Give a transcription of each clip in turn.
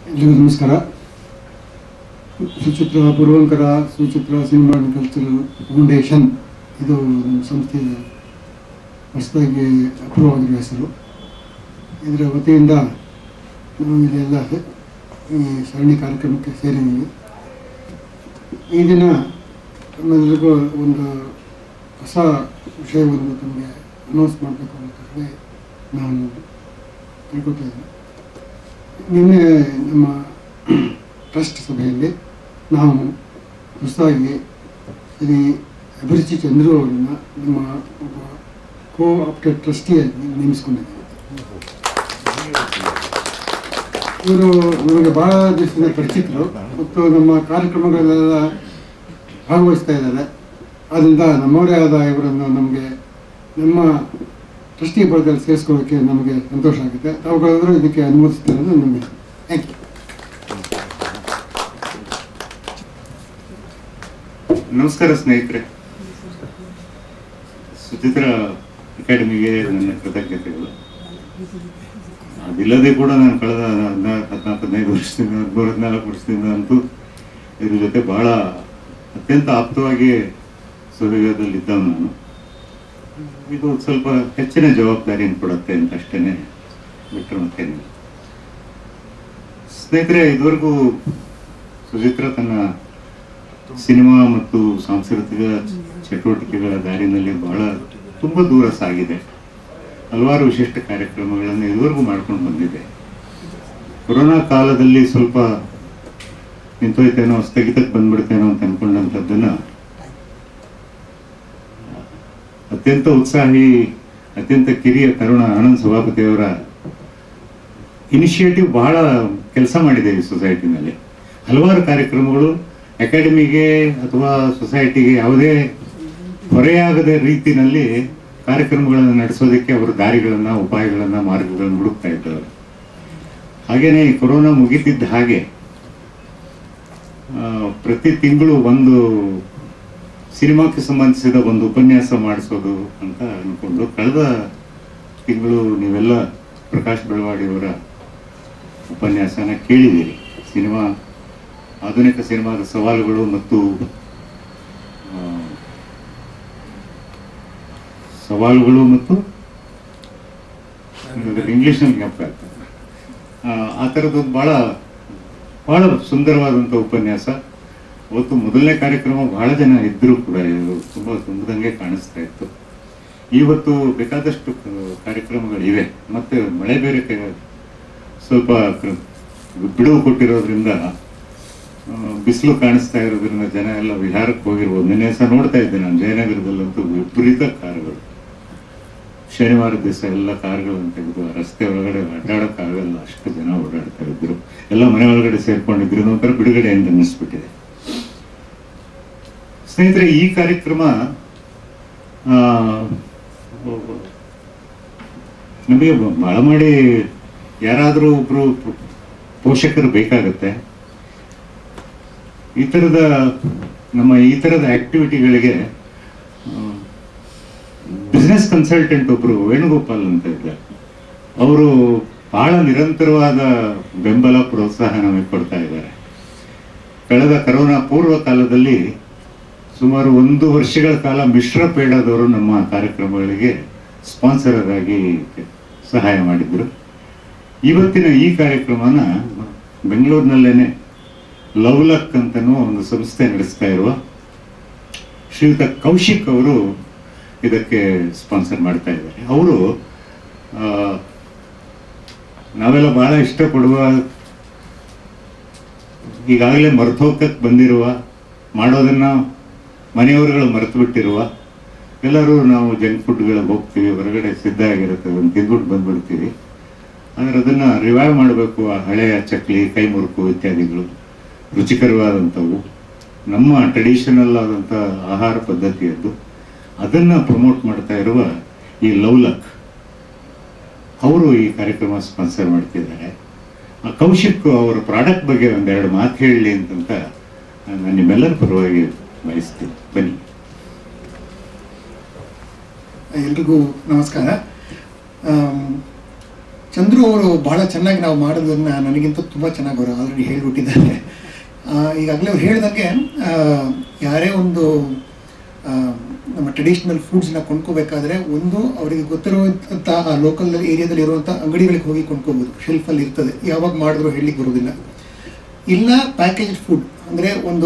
ಎಲ್ರಿಗೂ ನಮಸ್ಕಾರ Suchitra Purvankara Suchitra cinema and cultural foundation ಇದು ನಮ್ಮ ಸಂಸ್ಥೆಯ ಹೊಸದಾಗಿ ಅಪ್ರೂವ್ ಆಗಿರೋ ಹೆಸರು ಇದರ ವತಿಯಿಂದ ನಾವು ಇಲ್ಲೆಲ್ಲ ಈ ಸರಣಿ ಕಾರ್ಯಕ್ರಮಕ್ಕೆ ಸೇರಿದ್ದೀವಿ ಈ ದಿನ ನಮ್ಮೆಲ್ಲರಿಗೂ ಒಂದು ಹೊಸ ವಿಷಯವನ್ನು ತಮಗೆ ಅನೌನ್ಸ್ ಮಾಡಬೇಕು ಅಂತ ಹೇಳಿ ನಾನು ತಿಳ್ಕೊತಾ ಇದ್ದೀನಿ ನಿನ್ನೆ ನಮ್ಮ ಟ್ರಸ್ಟ್ ಸಭೆಯಲ್ಲಿ ನಾವು ಹೊಸದಾಗಿ ಶ್ರೀ ಅಭಿರುಚಿ ಚಂದ್ರು ಅವರನ್ನ ನಮ್ಮ ಒಬ್ಬ ಕೋ ಆಪ್ಟೆಡ್ ಟ್ರಸ್ಟಿಯಾಗಿ ನೇಮಿಸ್ಕೊಂಡಿದ್ದೀವಿ ಇವರು ನಮಗೆ ಬಹಳ ದಿವಸದಿಂದ ಪರಿಚಿತರು ಮತ್ತು ನಮ್ಮ ಕಾರ್ಯಕ್ರಮಗಳಲ್ಲೆಲ್ಲ ಭಾಗವಹಿಸ್ತಾ ಇದ್ದಾರೆ ಆದ್ದರಿಂದ ನಮ್ಮವರೇ ಆದ ಇವರನ್ನು ನಮಗೆ ನಮ್ಮ ಟ್ರಸ್ಟಿ ಬಳಗದಲ್ಲಿ ಸೇರಿಸ್ಕೊಳ್ಳೋಕ್ಕೆ ನಮಗೆ ಸಂತೋಷ ಆಗುತ್ತೆ ತಾವುಗಳಾದರೂ ಇದಕ್ಕೆ ಅನುಮತಿಸ್ತಾರೆ ಅನ್ನೋ ನಂಬಿಕೆ ಥ್ಯಾಂಕ್ ಯು ನಮಸ್ಕಾರ ಸ್ನೇಹಿತರೆ ಸುಚಿತ್ರ ಅಕಾಡೆಮಿಗೆ ನನ್ನ ಕೃತಜ್ಞತೆಗಳು ಅದಿಲ್ಲದೆ ಕೂಡ ನಾನು ಕಳೆದ ಹದಿನಾಲ್ಕು ಹದಿನಾಲ್ಕು ಹದಿನೈದು ವರ್ಷದಿಂದ ಹದಿಮೂರು ಹದಿನಾಲ್ಕು ವರ್ಷದಿಂದ ಅಂತೂ ಇದ್ರ ಜೊತೆ ಬಹಳ ಅತ್ಯಂತ ಆಪ್ತವಾಗಿ ಸುಯೋಗದಲ್ಲಿದ್ದವನು ನಾನು ಇದು ಸ್ವಲ್ಪ ಹೆಚ್ಚಿನ ಜವಾಬ್ದಾರಿಯನ್ನು ಕೊಡುತ್ತೆ ಅಂತ ಅಷ್ಟೇನೆ ಬಿಟ್ಟರೆ ಮತ್ತೇನಿಲ್ಲ ಸ್ನೇಹಿತರೆ ಇದುವರೆಗೂ ಸುಚಿತ್ರ ತನ್ನ ಸಿನಿಮಾ ಮತ್ತು ಸಾಂಸ್ಕೃತಿಕ ಚಟುವಟಿಕೆಗಳ ದಾರಿನಲ್ಲಿ ಬಹಳ ತುಂಬ ದೂರ ಸಾಗಿದೆ ಹಲವಾರು ವಿಶಿಷ್ಟ ಕಾರ್ಯಕ್ರಮಗಳನ್ನು ಇದುವರೆಗೂ ಮಾಡ್ಕೊಂಡು ಬಂದಿದೆ ಕೊರೋನಾ ಕಾಲದಲ್ಲಿ ಸ್ವಲ್ಪ ನಿಂತೋಯ್ತೇನೋ ಸ್ಥಗಿತಕ್ಕೆ ಬಂದ್ಬಿಡ್ತೇನೋ ಅಂತ ಅನ್ಕೊಂಡಂಥದ್ದನ್ನ ಅತ್ಯಂತ ಉತ್ಸಾಹಿ ಅತ್ಯಂತ ಕಿರಿಯ ತರುಣ ಆನಂದ್ ಸಭಾಪತಿಯವರ ಇನಿಷಿಯೇಟಿವ್ ಬಹಳ ಕೆಲಸ ಮಾಡಿದೆ ಈ ಸೊಸೈಟಿನಲ್ಲಿ ಹಲವಾರು ಕಾರ್ಯಕ್ರಮಗಳು ಅಕಾಡೆಮಿಗೆ ಅಥವಾ ಸೊಸೈಟಿಗೆ ಯಾವುದೇ ಹೊರೆಯಾಗದ ರೀತಿನಲ್ಲಿ ಕಾರ್ಯಕ್ರಮಗಳನ್ನು ನಡೆಸೋದಕ್ಕೆ ಅವರು ದಾರಿಗಳನ್ನ ಉಪಾಯಗಳನ್ನ ಮಾರ್ಗಗಳನ್ನು ಹುಡುಕ್ತಾ ಇದ್ದವರು ಹಾಗೇನೆ ಈ ಕೊರೋನಾ ಮುಗಿತಿದ್ದ ಹಾಗೆ ಆ, ಪ್ರತಿ ತಿಂಗಳು ಒಂದು ಸಿನಿಮಾಕ್ಕೆ ಸಂಬಂಧಿಸಿದ ಒಂದು ಉಪನ್ಯಾಸ ಮಾಡಿಸೋದು ಅಂತ ಅನ್ಕೊಂಡು ಕಳೆದ ತಿಂಗಳು ನೀವೆಲ್ಲ ಪ್ರಕಾಶ್ ಬೆಳವಾಡಿಯವರ ಉಪನ್ಯಾಸನ ಕೇಳಿದ್ದೀರಿ ಸಿನಿಮಾ ಆಧುನಿಕ ಸಿನಿಮಾದ ಸವಾಲುಗಳು ಮತ್ತು ಆ, ಸವಾಲುಗಳು ಮತ್ತು ಇಂಗ್ಲಿಷ್ನಲ್ಲಿ ಜ್ಞಾಪಕ ಆಗ್ತದೆ ಆ, ಆ ಥರದ್ದೊಂದು ಭಾಳ ಬಹಳ ಸುಂದರವಾದಂಥ ಉಪನ್ಯಾಸ ಅವತ್ತು ಮೊದಲನೇ ಕಾರ್ಯಕ್ರಮ ಬಹಳ ಜನ ಇದ್ದರೂ ಕೂಡ ಇದು ತುಂಬ ತುಂಬದಂಗೆ ಕಾಣಿಸ್ತಾ ಇತ್ತು ಇವತ್ತು ಬೇಕಾದಷ್ಟು ಕ- ಕಾರ್ಯಕ್ರಮಗಳಿವೆ ಮತ್ತೆ ಮಳೆ ಬೇರೆ ಕ- ಸ್ವಲ್ಪ ಕ- ಬಿಡುವು ಕೊಟ್ಟಿರೋದ್ರಿಂದ ಆ, ಬಿಸಿಲು ಕಾಣಿಸ್ತಾ ಇರೋದ್ರಿಂದ ಜನ ಎಲ್ಲ ವಿಹಾರಕ್ಕೆ ಹೋಗಿರ್ಬೋದು ನಿನ್ನೆ ಸಹ ನೋಡ್ತಾ ಇದ್ದೆ ನಾನು ಜಯನಗರದಲ್ಲಂತೂ ವಿಪರೀತ ಕಾರುಗಳು ಶನಿವಾರ ದಿವಸ ಎಲ್ಲ ಕಾರುಗಳನ್ನು ತೆಗೆದು ಆ ರಸ್ತೆ ಒಳಗಡೆ ಅಡ್ಡಾಡಕ್ಕಾಗಲ್ಲ ಅಷ್ಟು ಜನ ಓಡಾಡ್ತಾ ಇದ್ರು ಎಲ್ಲ ಮನೆ ಒಳಗಡೆ ಸೇರ್ಕೊಂಡಿದ್ರು ಇದು ಒಂಥರ ಬಿಡುಗಡೆ ಅಂತ ಅನ್ನಿಸ್ಬಿಟ್ಟಿದೆ ಸ್ನೇಹಿತರೆ ಈ ಕಾರ್ಯಕ್ರಮ ಆ, ನಮಗೆ ಬಹಳ ಮಾಡಿ ಯಾರಾದರೂ ಒಬ್ರು ಪೋಷಕರು ಬೇಕಾಗತ್ತೆ ಈ ಥರದ ನಮ್ಮ ಈ ಥರದ ಆಕ್ಟಿವಿಟಿಗಳಿಗೆ ಬಿಸ್ನೆಸ್ ಕನ್ಸಲ್ಟೆಂಟ್ ಒಬ್ರು ವೇಣುಗೋಪಾಲ್ ಅಂತ ಇದ್ದಾರೆ ಅವರು ಬಹಳ ನಿರಂತರವಾದ ಬೆಂಬಲ ಪ್ರೋತ್ಸಾಹ ನಮಗೆ ಕೊಡ್ತಾ ಇದ್ದಾರೆ ಕಳೆದ ಕರೋನಾ ಪೂರ್ವ ಕಾಲದಲ್ಲಿ ಸುಮಾರು ಒಂದು ವರ್ಷಗಳ ಕಾಲ ಮಿಶ್ರ ಪೇಡದವರು ನಮ್ಮ ಕಾರ್ಯಕ್ರಮಗಳಿಗೆ ಸ್ಪಾನ್ಸರರ್ ಆಗಿ ಸಹಾಯ ಮಾಡಿದ್ರು ಇವತ್ತಿನ ಈ ಕಾರ್ಯಕ್ರಮನ ಬೆಂಗಳೂರಿನಲ್ಲೇನೆ ಲವ್ಲಕ್ ಅಂತನೂ ಒಂದು ಸಂಸ್ಥೆ ನಡೆಸ್ತಾ ಇರುವ ಶ್ರೀಯುತ ಕೌಶಿಕ್ ಅವರು ಇದಕ್ಕೆ ಸ್ಪಾನ್ಸರ್ ಮಾಡ್ತಾ ಇದ್ದಾರೆ ಅವರು ನಾವೆಲ್ಲ ಬಹಳ ಇಷ್ಟಪಡುವ ಈಗಾಗಲೇ ಮರ್ತೋಗಕ್ಕೆ ಬಂದಿರುವ ಮಾಡೋದನ್ನ ಮನೆಯವರುಗಳು ಮರೆತು ಬಿಟ್ಟಿರುವ ಎಲ್ಲರೂ ನಾವು ಜಂಕ್ ಫುಡ್ಗಳಿಗೆ ಹೋಗ್ತೀವಿ ಹೊರಗಡೆ ಸಿದ್ಧ ಆಗಿರುತ್ತೆ ಅದನ್ನು ತಿಂದ್ಬಿಟ್ಟು ಬಂದ್ಬಿಡ್ತೀವಿ ಆದರೆ ಅದನ್ನು ರಿವೈವ್ ಮಾಡಬೇಕು ಆ ಹಳೆಯ ಚಕ್ಲಿ ಕೈ ಮುರುಕು ಇತ್ಯಾದಿಗಳು ರುಚಿಕರವಾದಂಥವು ನಮ್ಮ ಟ್ರೆಡಿಷನಲ್ ಆದಂಥ ಆಹಾರ ಪದ್ಧತಿಯದ್ದು ಅದನ್ನು ಪ್ರಮೋಟ್ ಮಾಡ್ತಾ ಇರುವ ಈ ಲವ್ಲಕ್ ಅವರು ಈ ಕಾರ್ಯಕ್ರಮ ಸ್ಪಾನ್ಸರ್ ಮಾಡ್ತಿದ್ದಾರೆ ಆ ಕೌಶಿಕ್ ಅವರ ಪ್ರಾಡಕ್ಟ್ ಬಗ್ಗೆ ಒಂದೆರಡು ಮಾತು ಹೇಳಲಿ ಅಂತಂತ ನಾನು ನಿಮ್ಮೆಲ್ಲರ ಪರವಾಗಿ ಬಯಸ್ತೀನಿ ಬನ್ನಿ ಎಲ್ರಿಗೂ ನಮಸ್ಕಾರ ಆಮ್, ಚಂದ್ರು ಅವರು ಬಹಳ ಚೆನ್ನಾಗಿ ನಾವು ಮಾಡೋದನ್ನ ನನಗಿಂತ ತುಂಬ ಚೆನ್ನಾಗಿ ಅವರು ಆಲ್ರೆಡಿ ಹೇಳ್ಬಿಟ್ಟಿದ್ದಾರೆ ಈಗಾಗಲೇ ಅವ್ರು ಹೇಳ್ದಂಗೆ ಆ, ಯಾರೇ ಒಂದು ಆ, ನಮ್ಮ ಟ್ರೆಡಿಷ್ನಲ್ ಫುಡ್ಸ್ನ ಕೊಂಡ್ಕೋಬೇಕಾದ್ರೆ ಒಂದು ಅವರಿಗೆ ಗೊತ್ತಿರುವಂಥ ಆ ಲೋಕಲ್ ಏರಿಯಾದಲ್ಲಿ ಇರುವಂಥ ಅಂಗಡಿಗಳಿಗೆ ಹೋಗಿ ಕೊಂಡ್ಕೋಬೋದು ಶೆಲ್ಫಲ್ಲಿ ಇರ್ತದೆ ಯಾವಾಗ ಮಾಡಿದ್ರು ಹೇಳಲಿಕ್ಕೆ ಬರೋದಿಲ್ಲ ಇಲ್ಲ ಪ್ಯಾಕೇಜ್ ಫುಡ್ ಅಂದರೆ ಒಂದು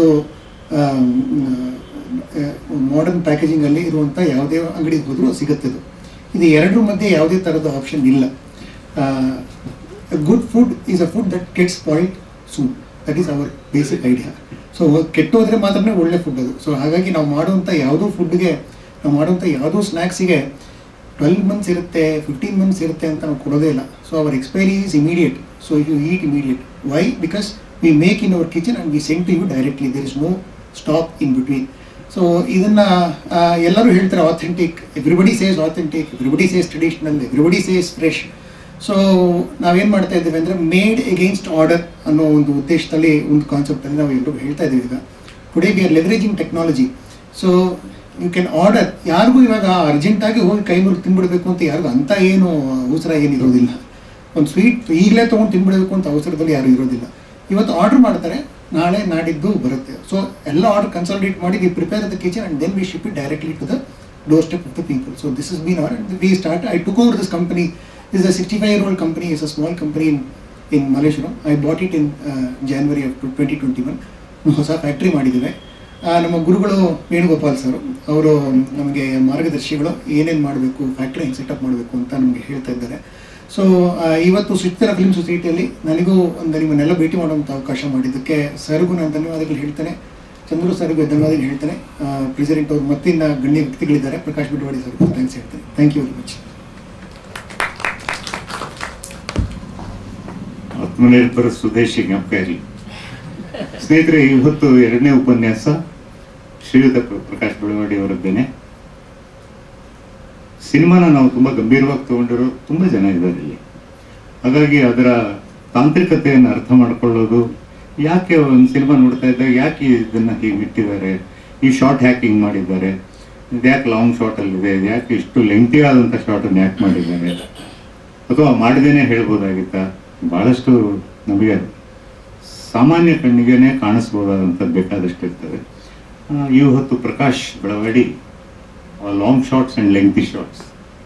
ಮಾಡರ್ನ್ ಪ್ಯಾಕೇಜಿಂಗಲ್ಲಿ ಇರುವಂಥ ಯಾವುದೇ ಅಂಗಡಿಗೆ ಹೋದರೂ ಸಿಗುತ್ತೆ ಇದು ಇದು ಎರಡರ ಮಧ್ಯೆ ಯಾವುದೇ ಥರದ ಆಪ್ಷನ್ ಇಲ್ಲ good food is a food that get spoiled soon that is our basic idea so ಕೆಟ್ಟೋದ್ರೆ ಮಾತ್ರನೇ ಒಳ್ಳೆ ಫುಡ್ ಅದು ಸೊ ಹಾಗಾಗಿ ನಾವು ಮಾಡುವಂಥ ಯಾವುದೋ ಫುಡ್ಗೆ ನಾವು ಮಾಡುವಂಥ ಯಾವುದೋ ಸ್ನ್ಯಾಕ್ಸಿಗೆ ಟ್ವೆಲ್ವ್ ಮಂತ್ಸ್ ಇರುತ್ತೆ ಫಿಫ್ಟೀನ್ ಮಂತ್ಸ್ ಇರುತ್ತೆ ಅಂತ ನಾವು ಕೊಡೋದೇ ಇಲ್ಲ so our expiry is immediate so you eat immediate why because we make in our kitchen and we send to you directly there is no stop in between so ಇದನ್ನ ಆ, ಎಲ್ಲರೂ ಹೇಳ್ತಾರೆ authentic everybody says authentic everybody says traditional everybody says fresh so ನಾವೇನು ಮಾಡ್ತಾ ಇದ್ದೀವಿ ಅಂದರೆ made against order ಅನ್ನೋ ಒಂದು ಉದ್ದೇಶದಲ್ಲಿ ಒಂದು ಕಾನ್ಸೆಪ್ಟಲ್ಲಿ ನಾವು ಎಲ್ಲರೂ ಹೇಳ್ತಾ ಇದ್ದೀವಿ ಈಗ today we are leveraging technology so you can order ಯಾರಿಗೂ ಇವಾಗ ಅರ್ಜೆಂಟಾಗಿ ಹೋಗಿ ಕೈ ಮುರಿದು ತಿನ್ಬಿಡ್ಬೇಕು ಅಂತ ಯಾರಿಗೂ ಅಂತ ಏನು ಅವಸರ ಏನಿರೋದಿಲ್ಲ ಒಂದು ಸ್ವೀಟ್ ಈಗಲೇ ತೊಗೊಂಡು ತಿನ್ಬಿಡಬೇಕು ಅಂತ ಅವಸರದಲ್ಲಿ ಯಾರು ಇರೋದಿಲ್ಲ ಇವತ್ತು ಆರ್ಡರ್ ಮಾಡ್ತಾರೆ ನಾಳೆ ನಾಡಿದ್ದು ಬರುತ್ತೆ ಸೊ ಎಲ್ಲ ಆರ್ಡರ್ ಕನ್ಸಲ್ಟೇಟ್ ಮಾಡಿ we prepare the kitchen and then we ship it directly to the doorstep of the people so this is been our we start I took over this company is a sixty five year old company is a small company in in Malleshwaram I bought it in January of twenty twenty one ಹೊಸ factory ಮಾಡಿದ್ದೇವೆ ಆ, ನಮ್ಮ ಗುರುಗಳು Venugopal sir ಅವರು ನಮಗೆ ಮಾರ್ಗದರ್ಶಿಗಳು ಏನೇನು ಮಾಡಬೇಕು factory ಹೆಂಗೆ ಸೆಟಪ್ ಮಾಡಬೇಕು ಅಂತ ನಮಗೆ ಹೇಳ್ತಾ ಇದ್ದಾರೆ ಸೊ ಇವತ್ತು ಸುತ್ತಿರ ಫಿಲ್ಮ್ ಸೊಸೈಟಿಯಲ್ಲಿ ನನಗೂ ಒಂದು ನಿಮ್ಮನ್ನೆಲ್ಲ ಭೇಟಿ ಮಾಡುವಂಥ ಅವಕಾಶ ಮಾಡಿದ್ದಕ್ಕೆ ಸರ್ಗೂ ನಾನು ಧನ್ಯವಾದಗಳು ಹೇಳ್ತೇನೆ ಚಂದ್ರು ಸರ್ಗೂ ಧನ್ಯವಾದಗಳು ಹೇಳ್ತೇನೆ ಪ್ರೆಸಿಡೆಂಟ್ ಅವರು ಮತ್ತಿನ್ನ ಗಣ್ಯ ವ್ಯಕ್ತಿಗಳಿದ್ದಾರೆ ಪ್ರಕಾಶ್ ಬಿಡ್ವಾಡಿ ಸರ್ ಥ್ಯಾಂಕ್ಸ್ ಹೇಳ್ತೇನೆ ಥ್ಯಾಂಕ್ ಯು ವೆರಿ ಮಚ್ ಆತ್ಮನಿರ್ಭರ ಸ್ವದೇಶಿ ಜ್ಞಾಪಕ ಇರಲಿ ಸ್ನೇಹಿತರೆ ಇವತ್ತು ಎರಡನೇ ಉಪನ್ಯಾಸ ಶ್ರೀಯುತ ಪ್ರ- ಪ್ರಕಾಶ್ ಬೆಳವಾಡಿ ಅವರದ್ದೇನೆ ಸಿನಿಮಾನ ನಾವು ತುಂಬಾ ಗಂಭೀರವಾಗಿ ತಗೊಂಡಿರೋ ತುಂಬಾ ಜನ ಇದ್ದಾರೆ ಇಲ್ಲಿ ಹಾಗಾಗಿ ಅದರ ತಾಂತ್ರಿಕತೆಯನ್ನು ಅರ್ಥ ಮಾಡ್ಕೊಳ್ಳೋದು ಯಾಕೆ ಒಂದು ಸಿನಿಮಾ ನೋಡ್ತಾ ಇದ್ದಾಗ ಯಾಕೆ ಇದನ್ನ ಹೀಗೆ ಇಟ್ಟಿದ್ದಾರೆ ಈ ಶಾರ್ಟ್ ಹ್ಯಾಕಿಂಗ್ ಮಾಡಿದ್ದಾರೆ ಇದು ಯಾಕೆ ಲಾಂಗ್ ಶಾರ್ಟ್ ಅಲ್ಲಿದೆ ಇದು ಯಾಕೆ ಇಷ್ಟು ಲೆಂತಿ ಆದಂಥ ಶಾರ್ಟನ್ನು ಯಾಕೆ ಮಾಡಿದ್ದಾರೆ ಅಥವಾ ಮಾಡದೇನೆ ಹೇಳ್ಬೋದಾಗಿತ್ತ ಬಹಳಷ್ಟು ನಮಗೆ ಸಾಮಾನ್ಯ ಕಣ್ಣಿಗೆನೆ ಕಾಣಿಸ್ಬೋದಾದಂಥದ್ದು ಬೇಕಾದಷ್ಟು ಇರ್ತದೆ ಆ, ಇವತ್ತು Prakash Belawadi long shots and lengthy shots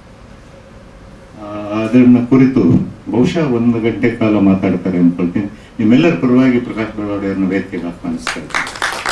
ಅದನ್ನ ಕುರಿತು ಬಹುಶಃ ಒಂದು ಗಂಟೆ ಕಾಲ ಮಾತಾಡ್ತಾರೆ ಅನ್ಕೊಳ್ತೀನಿ ನಿಮ್ಮೆಲ್ಲರ ಪರವಾಗಿ ಪ್ರಕಾಶ್ ಬೆಳವಾಡಿ ಅವ್ರನ್ನ ವೇದಿಕೆಗೆ ಆಹ್ವಾನಿಸ್ತಾ ಇದ್ದೀನಿ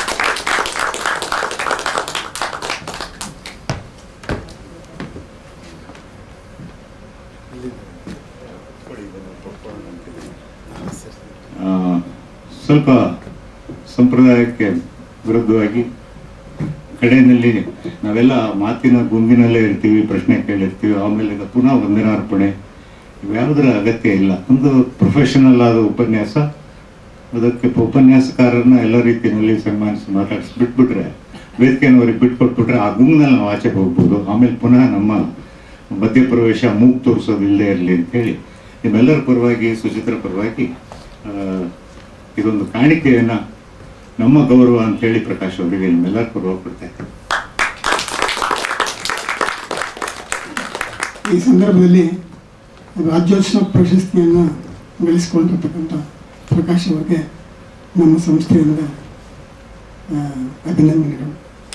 ಆ, ಸ್ವಲ್ಪ ಸಂಪ್ರದಾಯಕ್ಕೆ ವಿರುದ್ಧವಾಗಿ ಕಡೆಯಲ್ಲಿ ನಾವೆಲ್ಲ ಮಾತಿನ ಗುಂಗಿನಲ್ಲೇ ಇರ್ತೀವಿ ಪ್ರಶ್ನೆ ಕೇಳಿರ್ತೀವಿ ಆಮೇಲೆ ಇದು ಪುನಃ ವಂದನಾರ್ಪಣೆ ಇವ್ಯಾವುದರ ಅಗತ್ಯ ಇಲ್ಲ ಒಂದು ಪ್ರೊಫೆಷನಲ್ ಆದ ಉಪನ್ಯಾಸ ಅದಕ್ಕೆ ಉಪನ್ಯಾಸಕಾರರನ್ನ ಎಲ್ಲ ರೀತಿಯಲ್ಲಿ ಸನ್ಮಾನಿಸಿ ಮಾತಾಡಿಸಿ ಬಿಟ್ಬಿಟ್ರೆ ವೇದಿಕೆಯವ್ರಿಗೆ ಬಿಟ್ಕೊಟ್ಬಿಟ್ರೆ ಆ ಗುಂಗಿನಲ್ಲಿ ನಾವು ಆಚೆ ಹೋಗ್ಬೋದು ಆಮೇಲೆ ಪುನಃ ನಮ್ಮ ಮಧ್ಯಪ್ರವೇಶ ಮೂಗ್ ತೋರಿಸೋದು ಇಲ್ಲದೆ ಇರಲಿ ಅಂತೇಳಿ ನಿಮ್ಮೆಲ್ಲರ ಪರವಾಗಿ ಸುಚಿತ್ರ ಪರವಾಗಿ ಆ, ಇದೊಂದು ಕಾಣಿಕೆಯನ್ನ ನಮ್ಮ ಗೌರವ ಅಂತೇಳಿ ಪ್ರಕಾಶ್ ಅವರಿಗೆ ನಿಮ್ಮೆಲ್ಲರ ಪರವಾಗಿ ಕೊಡ್ತಾ ಇದ್ದೀನಿ ಈ ಸಂದರ್ಭದಲ್ಲಿ ರಾಜ್ಯೋತ್ಸವ ಪ್ರಶಸ್ತಿಯನ್ನು ಗಳಿಸಿಕೊಂಡಿರ್ತಕ್ಕಂಥ ಪ್ರಕಾಶ್ ಅವರಿಗೆ ನಮ್ಮ ಸಂಸ್ಥೆಯಿಂದ ಆ, ಅಭಿನಂದನೆಗಳು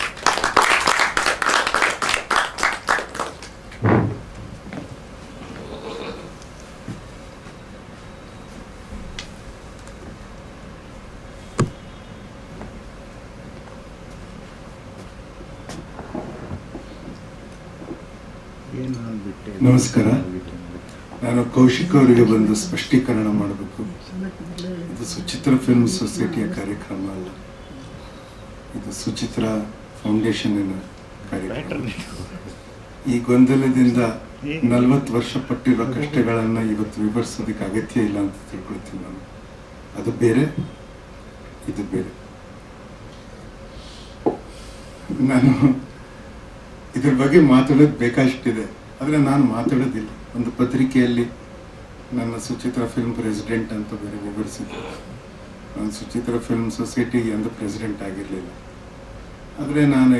ನಮಸ್ಕಾರ ನಾನು ಕೌಶಿಕ್ ಅವರಿಗೆ ಬಂದು ಸ್ಪಷ್ಟೀಕರಣ ಮಾಡಬೇಕು ಇದು ಸುಚಿತ್ರ ಫಿಲ್ಮ್ ಸೊಸೈಟಿಯ ಕಾರ್ಯಕ್ರಮ ಅಲ್ಲ ಇದು ಸುಚಿತ್ರ ಫೌಂಡೇಶನ್ನಿನ ಕಾರ್ಯಕ್ರಮ ಈ ಗೊಂದಲದಿಂದ ನಲವತ್ತು ವರ್ಷ ಪಟ್ಟಿರೋ ಕಷ್ಟಗಳನ್ನು ಇವತ್ತು ವಿವರಿಸೋದಕ್ಕೆ ಅಗತ್ಯ ಇಲ್ಲ ಅಂತ ತಿಳ್ಕೊಳ್ತೀನಿ ನಾನು ಅದು ಬೇರೆ ಇದು ಬೇರೆ ನಾನು ಇದ್ರ ಬಗ್ಗೆ ಮಾತಾಡೋದು ಬೇಕಷ್ಟಿದೆ ಆದರೆ ನಾನು ಮಾತಾಡೋದಿಲ್ಲ ಒಂದು ಪತ್ರಿಕೆಯಲ್ಲಿ ನನ್ನ ಸುಚಿತ್ರ ಫಿಲ್ಮ್ ಪ್ರೆಸಿಡೆಂಟ್ ಅಂತ ಬೇರೆ ವಿವರಿಸಿದ್ರು ನಾನು ಸುಚಿತ್ರ ಫಿಲ್ಮ್ ಸೊಸೈಟಿಗೆ ಎಂದು ಪ್ರೆಸಿಡೆಂಟ್ ಆಗಿರಲಿಲ್ಲ ಆದರೆ ನಾನು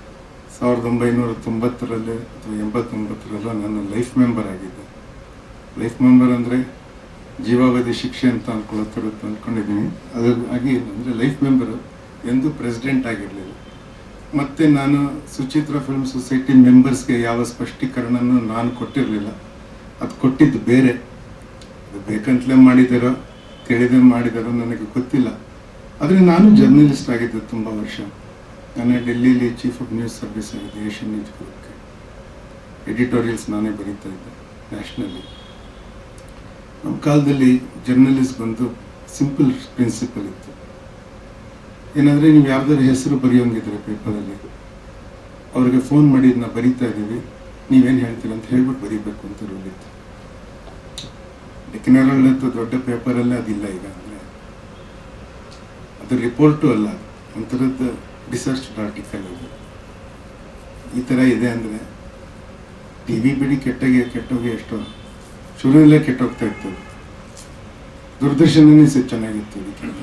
ಸಾವಿರದ ಒಂಬೈನೂರ ತೊಂಬತ್ತರಲ್ಲಿ ಅಥವಾ ಎಂಬತ್ತೊಂಬತ್ತರಲ್ಲೋ ನಾನು ಲೈಫ್ ಮೆಂಬರ್ ಆಗಿದ್ದೆ ಲೈಫ್ ಮೆಂಬರ್ ಅಂದರೆ ಜೀವಾವಧಿ ಶಿಕ್ಷೆ ಅಂತ ಅನ್ಕೊಳ್ಳೋ ಅಂದ್ಕೊಂಡಿದ್ದೀನಿ ಅದಾಗಿ ಅಂದರೆ ಲೈಫ್ ಮೆಂಬರು ಎಂದೂ ಪ್ರೆಸಿಡೆಂಟ್ ಆಗಿರಲಿಲ್ಲ ಮತ್ತು ನಾನು ಸುಚಿತ್ರ ಫಿಲ್ಮ್ ಸೊಸೈಟಿ ಮೆಂಬರ್ಸ್ಗೆ ಯಾವ ಸ್ಪಷ್ಟೀಕರಣನೂ ನಾನು ಕೊಟ್ಟಿರಲಿಲ್ಲ ಅದು ಕೊಟ್ಟಿದ್ದು ಬೇರೆ ಅದು ಬೇಕಂತಲೇ ಮಾಡಿದಾರೋ ತಿಳಿದೇ ಮಾಡಿದಾರೋ ನನಗೆ ಗೊತ್ತಿಲ್ಲ ಆದರೆ ನಾನು ಜರ್ನಲಿಸ್ಟ್ ಆಗಿದ್ದೆ ತುಂಬ ವರ್ಷ ನಾನು ಡೆಲ್ಲಿಲಿ ಚೀಫ್ ಆಫ್ ನ್ಯೂಸ್ ಸರ್ವಿಸ್ ಆಗಿದ್ದೆ ಏಷ್ಯನ್ ನ್ಯೂಸ್ ಗ್ರೂಪ್ಗೆ ಎಡಿಟೋರಿಯಲ್ಸ್ ನಾನೇ ಬರೀತಾ ಇದ್ದೆ ನ್ಯಾಷನಲ್ಲಿ ನಮ್ಮ ಕಾಲದಲ್ಲಿ ಜರ್ನಲಿಸ್ಟ್ ಬಂದು ಸಿಂಪಲ್ ಪ್ರಿನ್ಸಿಪಲ್ ಇತ್ತು ಏನಂದರೆ ನೀವು ಯಾವ್ದಾದ್ರು ಹೆಸರು ಬರೆಯೋಂಗಿದ್ರೆ ಪೇಪರಲ್ಲಿ ಅವ್ರಿಗೆ ಫೋನ್ ಮಾಡಿ ಇದನ್ನ ಬರೀತಾ ಇದ್ದೀವಿ ನೀವೇನು ಹೇಳ್ತೀರ ಅಂತ ಹೇಳ್ಬಿಟ್ಟು ಬರೀಬೇಕು ಅಂತ ರೂಲ್ ಇತ್ತು ಡಿಕ್ನರಲ್ಲಂತೂ ದೊಡ್ಡ ಪೇಪರಲ್ಲೇ ಅದಿಲ್ಲ ಈಗ ಅಂದರೆ ಅದು ರಿಪೋರ್ಟು ಅಲ್ಲ ಒಂಥರದ್ದು ರಿಸರ್ಚ್ ಆರ್ಟಿಕಲ್ ಅದು ಈ ಥರ ಇದೆ ಅಂದರೆ ಟಿ ವಿ ಬಿಡಿ ಕೆಟ್ಟಗೆ ಕೆಟ್ಟೋಗಿ ಎಷ್ಟೋ ಶುರುವಲ್ಲೇ ಕೆಟ್ಟೋಗ್ತಾ ಇತ್ತು ದೂರದರ್ಶನನೇ ಸ ಚೆನ್ನಾಗಿತ್ತು ಇದಕ್ಕೆ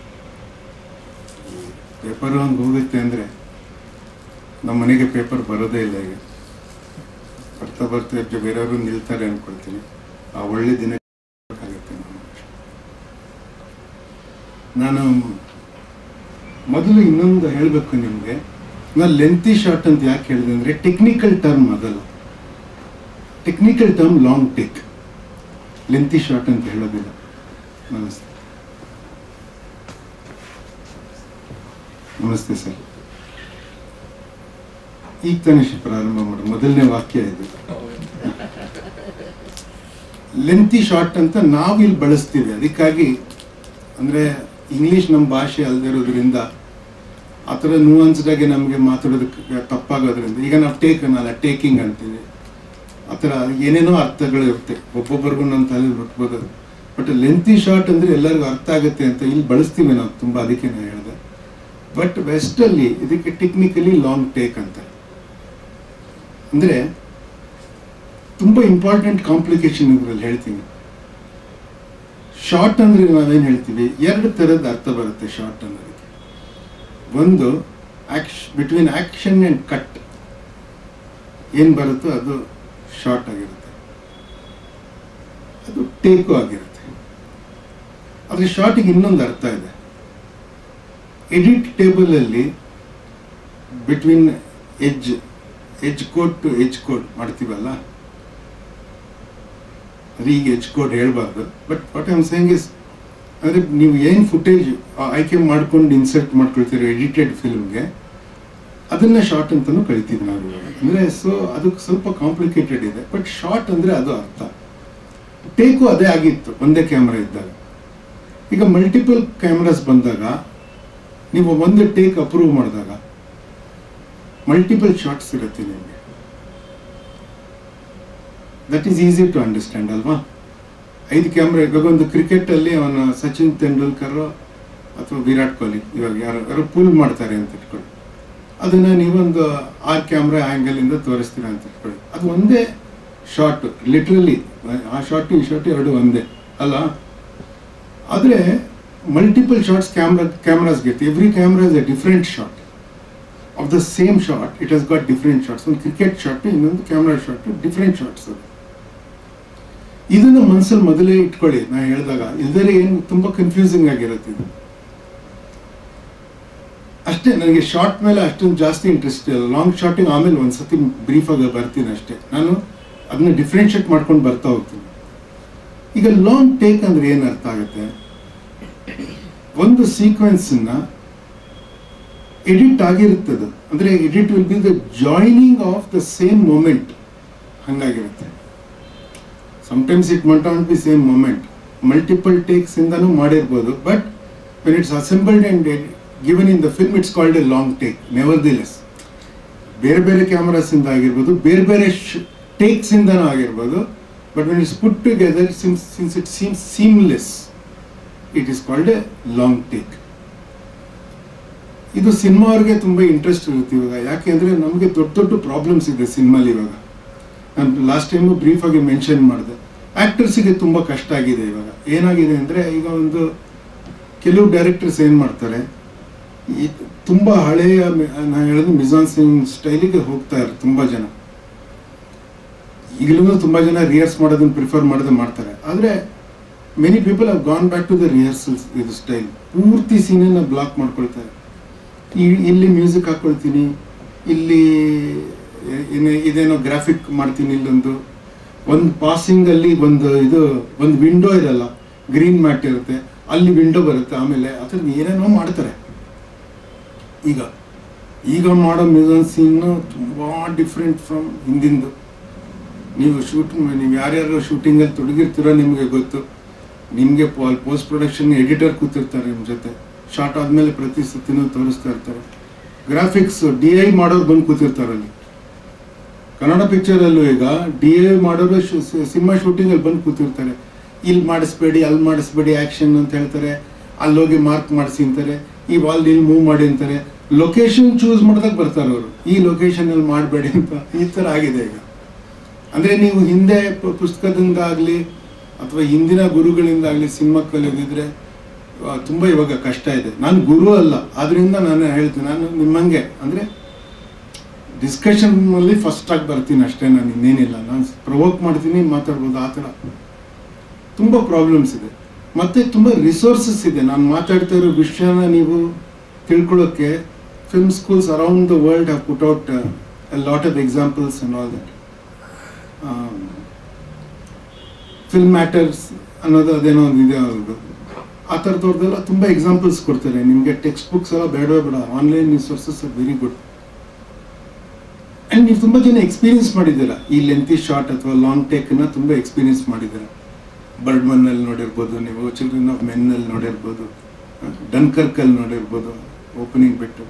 ಪೇಪರ್ ಹಂಗೆ ಹೋಗುತ್ತೆ ಅಂದರೆ ನಮ್ಮ ಮನೆಗೆ ಪೇಪರ್ ಬರೋದೇ ಇಲ್ಲ ಈಗ ಬರ್ತಾ ಬರ್ತಾ ಇರ್ತ ಬೇರೆಯವರು ನಿಲ್ತಾರೆ ಅನ್ಕೊಳ್ತೀನಿ ಆ ಒಳ್ಳೆ ದಿನ ಆಗುತ್ತೆ ನಾನು ಮೊದಲು ಇನ್ನೊಂದು ಹೇಳಬೇಕು ನಿಮಗೆ ನಾನು ಲೆಂತಿ ಶಾರ್ಟ್ ಅಂತ ಯಾಕೆ ಹೇಳಿದೆ ಅಂದರೆ ಟೆಕ್ನಿಕಲ್ ಟರ್ಮ್ ಅದಲ್ಲ technical term long take lengthy short ಅಂತ ಹೇಳೋದಿಲ್ಲ ನಮಸ್ತೆ ನಮಸ್ತೆ ಸರ್ ಈಗ ತಾನೇ ಶಿ ಪ್ರಾರಂಭ ಮಾಡಿ ಮೊದಲನೇ ವಾಕ್ಯ ಇದು ಲೆಂತಿ ಶಾರ್ಟ್ ಅಂತ ನಾವು ಇಲ್ಲಿ ಬಳಸ್ತೀವಿ ಅದಕ್ಕಾಗಿ ಅಂದರೆ ಇಂಗ್ಲೀಷ್ ನಮ್ಮ ಭಾಷೆ ಅಲ್ದಿರೋದ್ರಿಂದ ಆ ಥರ ನುವಾನ್ಸ್ಡಾಗಿ ನಮಗೆ ಮಾತಾಡೋದಕ್ಕೆ ತಪ್ಪಾಗೋದ್ರಿಂದ ಈಗ ನಾವು ಟೇಕ್ ಅನ್ನಲ್ಲ ಟೇಕಿಂಗ್ ಅಂತೀವಿ ಆ ಥರ ಏನೇನೋ ಅರ್ಥಗಳು ಇರುತ್ತೆ ಒಬ್ಬೊಬ್ಬರಿಗೂ ನಮ್ಮ ತಲೆ ಬಿಟ್ಬೋದು ಬಟ್ ಲೆಂತಿ ಶಾರ್ಟ್ ಅಂದರೆ ಎಲ್ಲರಿಗೂ ಅರ್ಥ ಆಗುತ್ತೆ ಅಂತ ಇಲ್ಲಿ ಬಳಸ್ತೀವಿ ನಾವು ತುಂಬ ಅದಕ್ಕೆ ನಾನು ಹೇಳಿದೆ ಬಟ್ ವೆಸ್ಟಲ್ಲಿ ಇದಕ್ಕೆ ಟೆಕ್ನಿಕಲಿ ಲಾಂಗ್ ಟೇಕ್ ಅಂತ ಅಂದರೆ ತುಂಬ ಇಂಪಾರ್ಟೆಂಟ್ ಕಾಂಪ್ಲಿಕೇಶನ್ ಇದರಲ್ಲಿ ಹೇಳ್ತೀನಿ ಶಾರ್ಟ್ ಅಂದರೆ ನಾವೇನು ಹೇಳ್ತೀವಿ ಎರಡು ಥರದ ಅರ್ಥ ಬರುತ್ತೆ ಶಾರ್ಟ್ ಅನ್ನೋದಕ್ಕೆ ಒಂದು ಆಕ್ಷ್ ಬಿಟ್ವೀನ್ ಆಕ್ಷನ್ ಆ್ಯಂಡ್ ಕಟ್ ಏನು ಬರುತ್ತೋ ಅದು ಶಾರ್ಟ್ ಆಗಿರುತ್ತೆ ಅದು ಟೇಕು ಆಗಿರುತ್ತೆ ಆದರೆ ಶಾರ್ಟಿಗೆ ಇನ್ನೊಂದು ಅರ್ಥ ಇದೆ ಎಡಿಟ್ ಟೇಬಲಲ್ಲಿ between edge edge code to edge code ಮಾಡ್ತೀವಲ್ಲ ಅದು ಈಗ ಎಜ್ ಕೋಡ್ ಹೇಳ್ಬಾರ್ದು but what I'm saying is ಅಂದರೆ ನೀವು ಏನು ಫುಟೇಜ್ ಆಯ್ಕೆ ಮಾಡ್ಕೊಂಡು ಇನ್ಸರ್ಟ್ ಮಾಡ್ಕೊಳ್ತೀರೋ ಎಡಿಟೆಡ್ ಫಿಲ್ಮ್ಗೆ ಅದನ್ನ ಶಾರ್ಟ್ ಅಂತಲೂ ಕಳಿತೀವಿ ನಾವು ಇವಾಗ ಅಂದರೆ ಸೊ ಅದಕ್ಕೆ ಸ್ವಲ್ಪ ಕಾಂಪ್ಲಿಕೇಟೆಡ್ ಇದೆ ಬಟ್ ಶಾರ್ಟ್ ಅಂದರೆ ಅದು ಅರ್ಥ ಟೇಕು ಅದೇ ಆಗಿತ್ತು ಒಂದೇ ಕ್ಯಾಮ್ರಾ ಇದ್ದಾಗ ಈಗ ಮಲ್ಟಿಪಲ್ ಕ್ಯಾಮ್ರಾಸ್ ಬಂದಾಗ ನೀವು ಒಂದು ಟೇಕ್ ಅಪ್ರೂವ್ ಮಾಡಿದಾಗ ಮಲ್ಟಿಪಲ್ ಶಾರ್ಟ್ಸ್ ಇರುತ್ತೆ ನಿಮಗೆ that is easy to understand ಅಲ್ವಾ ಐದು ಕ್ಯಾಮ್ರಾ ಇವಾಗ ಒಂದು ಕ್ರಿಕೆಟಲ್ಲಿ ಅವನ ಸಚಿನ್ ತೆಂಡೂಲ್ಕರ್ ಅಥವಾ ವಿರಾಟ್ ಕೊಹ್ಲಿ ಇವಾಗ ಯಾರು ಯಾರು ಪೂಲ್ ಮಾಡ್ತಾರೆ ಅಂತ ಇಟ್ಕೊಳ್ಳಿ ಅದನ್ನ ನೀವೊಂದು ಆರು ಕ್ಯಾಮ್ರಾ ಆ್ಯಂಗಲಿಂದ ತೋರಿಸ್ತೀರ ಅಂತ ಇಟ್ಕೊಳ್ಳಿ ಅದು ಒಂದೇ ಶಾರ್ಟ್ ಲಿಟ್ರಲಿ ಆ ಶಾರ್ಟು ಈ ಶಾರ್ಟು ಎರಡು ಒಂದೇ ಅಲ್ಲ ಆದರೆ multiple shots camera cameras get every camera is a different shot of the same shot it has got different shots ಒಂದು ಕ್ರಿಕೆಟ್ ಶಾರ್ಟ್ ಇನ್ನೊಂದು ಕ್ಯಾಮ್ರಾ ಶಾರ್ಟ್ ಡಿಫ್ರೆಂಟ್ ಶಾರ್ಟ್ಸ್ ಅದು ಇದನ್ನು ಮನಸ್ಸಲ್ಲಿ ಮೊದಲೇ ಇಟ್ಕೊಳ್ಳಿ ನಾ ಹೇಳಿದಾಗ ಇಲ್ದರೆ ಏನು ತುಂಬ ಕನ್ಫ್ಯೂಸಿಂಗ್ ಆಗಿರುತ್ತೆ ಇದು ಅಷ್ಟೇ ನನಗೆ ಶಾರ್ಟ್ ಮೇಲೆ ಅಷ್ಟೊಂದು ಜಾಸ್ತಿ ಇಂಟ್ರೆಸ್ಟ್ ಇಲ್ಲ ಲಾಂಗ್ ಶಾರ್ಟಿಂಗ್ ಆಮೇಲೆ ಒಂದ್ಸತಿ ಬ್ರೀಫ್ ಆಗಿ ಬರ್ತೀನಿ ಅಷ್ಟೇ ನಾನು ಅದನ್ನ ಡಿಫ್ರೆನ್ಷಿಯೇಟ್ ಮಾಡ್ಕೊಂಡು ಬರ್ತಾ ಹೋಗ್ತೀನಿ ಈಗ ಲಾಂಗ್ ಟೇಕ್ ಅಂದ್ರೆ ಏನು ಅರ್ಥ ಆಗುತ್ತೆ ಒಂದು ಸೀಕ್ವೆನ್ಸನ್ನ ಎಡಿಟ್ ಆಗಿರುತ್ತದೆ ಅಂದ್ರೆ edit will be the joining of the same moment ಹಂಗಾಗಿರುತ್ತೆ sometimes it might not be same moment multiple takes ಇಂದನೂ ಮಾಡಿರ್ಬೋದು but when it's assembled and given in the film it's called a long take nevertheless ಬೇರೆ ಬೇರೆ cameras ಇಂದ ಆಗಿರ್ಬೋದು ಬೇರೆ ಬೇರೆ takes ಇಂದನೂ ಆಗಿರ್ಬೋದು but when it's put together scenes scenes it seems seamless it is called a long take ಇದು cinema ಅವ್ರಿಗೆ ತುಂಬ ಇಂಟ್ರೆಸ್ಟ್ ಇರುತ್ತೆ ಇವಾಗ ಯಾಕೆಂದ್ರೆ ನಮಗೆ ದೊಡ್ಡ ದೊಡ್ಡ ಪ್ರಾಬ್ಲಮ್ಸ್ ಇದೆ ಸಿನಿಮಾಲಿ ಇವಾಗ ನಾನು ಲಾಸ್ಟ್ ಟೈಮು ಬ್ರೀಫ್ ಆಗಿ ಮೆನ್ಷನ್ ಮಾಡಿದೆ ಆಕ್ಟರ್ಸಿಗೆ ತುಂಬ ಕಷ್ಟ ಆಗಿದೆ ಇವಾಗ ಏನಾಗಿದೆ ಅಂದರೆ ಈಗ ಒಂದು ಕೆಲವು ಡೈರೆಕ್ಟರ್ಸ್ ಏನು ಮಾಡ್ತಾರೆ ಈ ತುಂಬ ಹಳೆಯ ನಾನು ಹೇಳೋದು ಮಿಜಾನ್ಸಿನ್ ಸ್ಟೈಲಿಗೆ ಹೋಗ್ತಾ ಇದ್ದಾರೆ ತುಂಬ ಜನ ಈಗಲೂ ತುಂಬ ಜನ ರಿಹರ್ಸ್ ಮಾಡೋದನ್ನ ಪ್ರಿಫರ್ ಮಾಡೋದು ಮಾಡ್ತಾರೆ ಆದರೆ many people have gone back to the rehearsals ಇದು ಸ್ಟೈಲ್ ಪೂರ್ತಿ ಸೀನನ್ನು ಬ್ಲಾಕ್ ಮಾಡ್ಕೊಳ್ತಾರೆ ಈ- ಇಲ್ಲಿ ಮ್ಯೂಸಿಕ್ ಹಾಕ್ಕೊಳ್ತೀನಿ ಇಲ್ಲಿ ಏನೇ ಇದೇನೋ ಗ್ರಾಫಿಕ್ ಮಾಡ್ತೀನಿ ಇಲ್ಲೊಂದು ಒಂದು ಪಾಸಿಂಗ್ ಅಲ್ಲಿ ಒಂದು ಇದು ಒಂದು ವಿಂಡೋ ಇರಲ್ಲ ಗ್ರೀನ್ ಮ್ಯಾಟ್ ಇರುತ್ತೆ ಅಲ್ಲಿ ವಿಂಡೋ ಬರುತ್ತೆ ಆಮೇಲೆ ಅದ್ರ ಏನೇನೋ ಮಾಡ್ತಾರೆ ಈಗ ಈಗ ಮಾಡೋ ಮ್ಯೂಸನ್ ಸೀನು ತುಂಬ ಡಿಫ್ರೆಂಟ್ ಫ್ರಮ್ ಹಿಂದಿಂದು ನೀವು ಶೂಟ್ ನೀವು ಯಾರ್ಯಾರು ಶೂಟಿಂಗಲ್ಲಿ ತೊಡಗಿರ್ತೀರೋ ನಿಮಗೆ ಗೊತ್ತು ನಿಮಗೆ ಪೋಸ್ಟ್ ಪ್ರೊಡಕ್ಷನ್ ಎಡಿಟರ್ ಕೂತಿರ್ತಾರೆ ನಿಮ್ಮ ಜೊತೆ ಶಾರ್ಟ್ ಆದಮೇಲೆ ಪ್ರತಿ ಸತಿನೂ ತೋರಿಸ್ತಾ ಇರ್ತಾರೆ ಗ್ರಾಫಿಕ್ಸ್ ಡಿ ಐ ಮಾಡೋರು ಬಂದು ಕೂತಿರ್ತಾರೆ ಅಲ್ಲಿ ಕನ್ನಡ ಪಿಕ್ಚರಲ್ಲೂ ಈಗ ಡಿ ಐ ಮಾಡೋರು ಶು- ಸಿ- ಸಿನಿಮಾ ಶೂಟಿಂಗಲ್ಲಿ ಬಂದು ಕೂತಿರ್ತಾರೆ ಇಲ್ಲಿ ಮಾಡಿಸ್ಬೇಡಿ ಅಲ್ಲಿ ಮಾಡಿಸ್ಬೇಡಿ ಆ್ಯಕ್ಷನ್ ಅಂತ ಹೇಳ್ತಾರೆ ಅಲ್ಲಿ ಹೋಗಿ ಮಾರ್ಕ್ ಮಾಡಿಸಿ ಅಂತಾರೆ ಈ ವಾಲ್ ಇಲ್ಲಿ ಮೂವ್ ಮಾಡಿ ಅಂತಾರೆ ಲೊಕೇಶನ್ ಚೂಸ್ ಮಾಡಿದಾಗ ಬರ್ತಾರೆ ಅವರು ಈ ಲೊಕೇಶನಲ್ಲಿ ಮಾಡಬೇಡಿ ಅಂತ ಈ ಥರ ಆಗಿದೆ ಈಗ ಅಂದರೆ ನೀವು ಹಿಂದೆ ಪ- ಪುಸ್ತಕದಿಂದ ಆಗಲಿ ಅಥವಾ ಹಿಂದಿನ ಗುರುಗಳಿಂದ ಆಗಲಿ ಸಿನಿಮಾ ಕಲಿಯೋದಿದ್ರೆ ಆ, ತುಂಬ ಇವಾಗ ಕಷ್ಟ ಇದೆ ನಾನು ಗುರು ಅಲ್ಲ ಆದ್ರಿಂದ ನಾನು ಹೇಳ್ತೀನಿ ನಾನು ನಿಮ್ಮಂಗೆ ಅಂದರೆ ಡಿಸ್ಕಷನ್ನಲ್ಲಿ ಫಸ್ಟ್ ಆಗಿ ಬರ್ತೀನಿ ಅಷ್ಟೇ ನಾನು ಇನ್ನೇನಿಲ್ಲ ನಾನು ಪ್ರವೋಕ್ ಮಾಡ್ತೀನಿ ಮಾತಾಡ್ಬೋದು ಆ ಥರ ತುಂಬ ಪ್ರಾಬ್ಲಮ್ಸ್ ಇದೆ ಮತ್ತು ತುಂಬ ರಿಸೋರ್ಸಸ್ ಇದೆ ನಾನು ಮಾತಾಡ್ತಾ ಇರೋ ವಿಷಯನ ನೀವು ತಿಳ್ಕೊಳ್ಳೋಕ್ಕೆ film schools around the world have put out lot of examples and all that film matters ಅನ್ನೋದು ಅದೇನೋ ಒಂದು ಇದೆ ಅವ್ರದ್ದು ಆ ಥರದವ್ರದ್ದೆಲ್ಲ ತುಂಬ ಎಕ್ಸಾಂಪಲ್ಸ್ ಕೊಡ್ತಾರೆ ನಿಮಗೆ ಟೆಕ್ಸ್ಟ್ ಬುಕ್ಸ್ ಎಲ್ಲ ಬೇಡವೇ ಬೇಡ online resources are very good and ನೀವು ತುಂಬ ಜನ ಎಕ್ಸ್ಪೀರಿಯನ್ಸ್ ಮಾಡಿದ್ದೀರಾ ಈ ಲೆಂತಿ ಶಾರ್ಟ್ ಅಥವಾ ಲಾಂಗ್ ಟೇಕನ್ನು ತುಂಬ ಎಕ್ಸ್ಪೀರಿಯನ್ಸ್ ಮಾಡಿದ್ದೀರಾ ಬರ್ಡ್ಮನ್ನಲ್ಲಿ ನೋಡಿರ್ಬೋದು ನೀವು ಚಿಲ್ಡ್ರನ್ ಆಫ್ ಮೆನ್ನಲ್ಲಿ ನೋಡಿರ್ಬೋದು ಡನ್ಕರ್ಕಲ್ಲಿ ನೋಡಿರ್ಬೋದು ಓಪನಿಂಗ್ ಬಿಟ್ಟು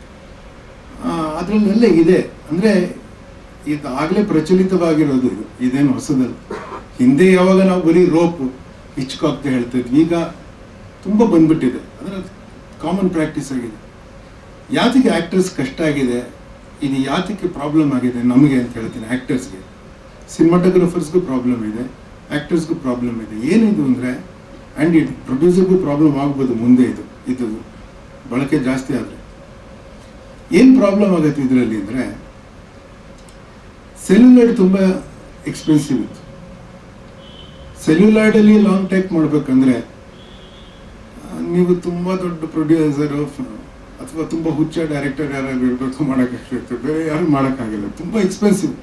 ಅದರಲ್ಲೆಲ್ಲ ಇದೆ ಅಂದರೆ ಇದು ಆಗಲೇ ಪ್ರಚಲಿತವಾಗಿರೋದು ಇದು ಇದೇನು ಹೊಸದಲ್ಲ ಹಿಂದೆ ಯಾವಾಗ ನಾವು ಬರೀ ರೋಪ್ ಹಿಚ್ಕಾಕ್ತ ಹೇಳ್ತಾ ಇದ್ವಿ ಈಗ ತುಂಬ ಬಂದ್ಬಿಟ್ಟಿದೆ ಅಂದರೆ ಕಾಮನ್ ಪ್ರಾಕ್ಟೀಸ್ ಆಗಿದೆ ಯಾತಕ್ಕೆ ಆ್ಯಕ್ಟರ್ಸ್ ಕಷ್ಟ ಆಗಿದೆ ಇದು ಯಾತಕ್ಕೆ ಪ್ರಾಬ್ಲಮ್ ಆಗಿದೆ ನಮಗೆ ಅಂತ ಹೇಳ್ತೀನಿ ಆ್ಯಕ್ಟರ್ಸ್ಗೆ ಸಿನಿಮಾಟೋಗ್ರಫರ್ಸ್ಗೂ ಪ್ರಾಬ್ಲಮ್ ಇದೆ ಆ್ಯಕ್ಟರ್ಸ್ಗೂ ಪ್ರಾಬ್ಲಮ್ ಇದೆ ಏನಿದು ಅಂದರೆ ಆ್ಯಂಡ್ ಇದು ಪ್ರೊಡ್ಯೂಸರ್ಗೂ ಪ್ರಾಬ್ಲಮ್ ಆಗ್ಬೋದು ಮುಂದೆ ಇದು ಇದು ಬಳಕೆ ಜಾಸ್ತಿ ಆದರೆ ಏನು ಪ್ರಾಬ್ಲಮ್ ಆಗುತ್ತೆ ಇದರಲ್ಲಿ ಅಂದರೆ ಸೆಲ್ಯುಲೈಡ್ ತುಂಬ ಎಕ್ಸ್ಪೆನ್ಸಿವ್ ಇತ್ತು ಸೆಲ್ಯುಲೈಡಲ್ಲಿ ಲಾಂಗ್ ಟೇಕ್ ಮಾಡಬೇಕಂದ್ರೆ ನೀವು ತುಂಬ ದೊಡ್ಡ ಪ್ರೊಡ್ಯೂಸರು ಅಥವಾ ತುಂಬ ಹುಚ್ಚ ಡೈರೆಕ್ಟರ್ ಯಾರಾದ್ರು ಇರಬೇಕು ಮಾಡೋಕ್ಕಾಗ್ತೈತೆ ಬೇರೆ ಯಾರು ಮಾಡೋಕ್ಕಾಗಲ್ಲ ತುಂಬ ಎಕ್ಸ್ಪೆನ್ಸಿವ್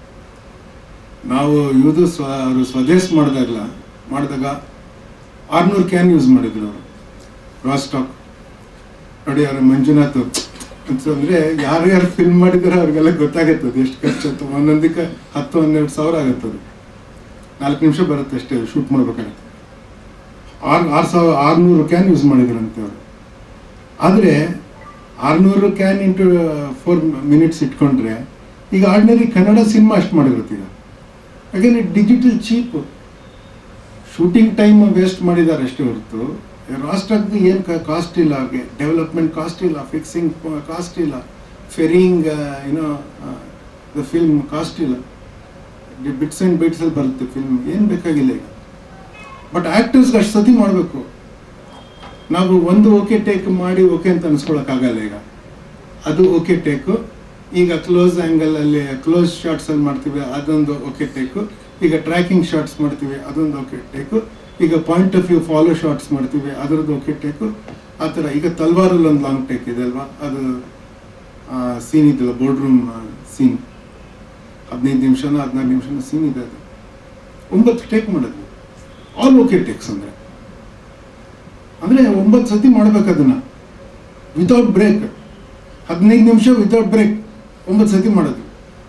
ನಾವು ಇವುದು ಸ್ವ ಅವರು ಸ್ವದೇಶ್ ಮಾಡಿದಾಗಲ ಮಾಡಿದಾಗ ಆರ್ನೂರು ಕ್ಯಾನ್ ಯೂಸ್ ಮಾಡಿದ್ರು ಅವರು ರಾ ಸ್ಟಾಕ್ ನೋಡಿ ಅವ್ರ ಮಂಜುನಾಥ್ ಅಂತಂದ್ರೆ ಯಾರು ಯಾರು ಫಿಲ್ಮ್ ಮಾಡಿದಾರೆ ಅವ್ರಿಗೆಲ್ಲ ಗೊತ್ತಾಗತ್ತದು ಎಷ್ಟು ಖರ್ಚು ಅಂತ ಒಂದೊಂದಕ್ಕೆ ಹತ್ತು ಹನ್ನೆರಡು ಸಾವಿರ ಆಗುತ್ತದು ನಾಲ್ಕು ನಿಮಿಷ ಬರುತ್ತೆ ಅಷ್ಟೇ ಶೂಟ್ ಮಾಡ್ಬೇಕಾದ್ರೆ ಆರು ಆರು ಸಾವಿರ ಆರುನೂರು ಕ್ಯಾನ್ ಯೂಸ್ ಮಾಡಿದ್ರಂತೆ ಅವರು ಆದರೆ ಆರುನೂರು ಕ್ಯಾನ್ ಇಂಟು ಫೋರ್ ಮಿನಿಟ್ಸ್ ಇಟ್ಕೊಂಡ್ರೆ ಈಗ ಆರ್ಡಿನರಿ ಕನ್ನಡ ಸಿನಿಮಾ ಅಷ್ಟು ಮಾಡಿರುತ್ತೆ ಈಗ ಯಾಕಂದರೆ digital cheap shooting time waste ಮಾಡಿದ್ದಾರೆ ಅಷ್ಟೇ ಹೊರತು ರಾಷ್ಟ್ರದ್ದು ಏನು ಕಾಸ್ಟ್ ಇಲ್ಲ ಅವ್ರಿಗೆ ಡೆವಲಪ್ಮೆಂಟ್ ಕಾಸ್ಟ್ ಇಲ್ಲ ಫಿಕ್ಸಿಂಗ್ ಕಾಸ್ಟ್ ಇಲ್ಲ ಫೆರಿಂಗ್ ಏನೋ ದ ಫಿಲ್ಮ್ ಕಾಸ್ಟ್ ಇಲ್ಲ ಬಿಟ್ಸ್ ಆ್ಯಂಡ್ ಬಿಟ್ಸಲ್ಲಿ ಬರುತ್ತೆ ಫಿಲ್ಮ್ ಏನು ಬೇಕಾಗಿಲ್ಲ ಈಗ ಬಟ್ ಆ್ಯಕ್ಟರ್ಸ್ಗೆ ಅಷ್ಟು ಸತಿ ಮಾಡಬೇಕು ನಾವು ಒಂದು ಓಕೆ ಟೇಕ್ ಮಾಡಿ ಓಕೆ ಅಂತ ಅನ್ಸ್ಕೊಳಕ್ಕಾಗಲ್ಲ ಈಗ ಅದು ಓಕೆ ಟೇಕು ಈಗ ಕ್ಲೋಸ್ ಆ್ಯಂಗಲಲ್ಲಿ ಕ್ಲೋಸ್ ಶಾರ್ಟ್ಸಲ್ಲಿ ಮಾಡ್ತೀವಿ ಅದೊಂದು ಓಕೆ ಟೇಕು ಈಗ ಟ್ರ್ಯಾಕಿಂಗ್ ಶಾರ್ಟ್ಸ್ ಮಾಡ್ತೀವಿ ಅದೊಂದು ಓಕೆ ಟೇಕು ಈಗ point of view follow shots ಮಾಡ್ತೀವಿ ಅದರದ್ದು ಓಕೆ ಟೇಕು ಆ ಥರ ಈಗ ತಲ್ವಾರಲ್ಲಿ ಒಂದು ಲಾಂಗ್ ಟೇಕ್ ಇದೆ ಅಲ್ವಾ ಅದು ಸೀನ್ ಇದೆಯಲ್ಲ ಬೋರ್ಡ್ ರೂಮ್ ಸೀನ್ ಹದಿನೈದು ನಿಮಿಷನ ಹದಿನಾರು ನಿಮಿಷನ ಸೀನ್ ಇದೆ ಅದು ಒಂಬತ್ತು ಟೇಕ್ ಮಾಡಿದ್ವಿ ಆಲ್ ಓಕೆ ಟೇಕ್ಸ್ ಅಂದರೆ ಅಂದರೆ ಒಂಬತ್ತು ಸತಿ ಮಾಡ್ಬೇಕು ಅದನ್ನು ವಿತೌಟ್ ಬ್ರೇಕ್ ಹದಿನೈದು ನಿಮಿಷ ವಿತೌಟ್ ಬ್ರೇಕ್ ಒಂಬತ್ತು ಸತಿ ಮಾಡೋದು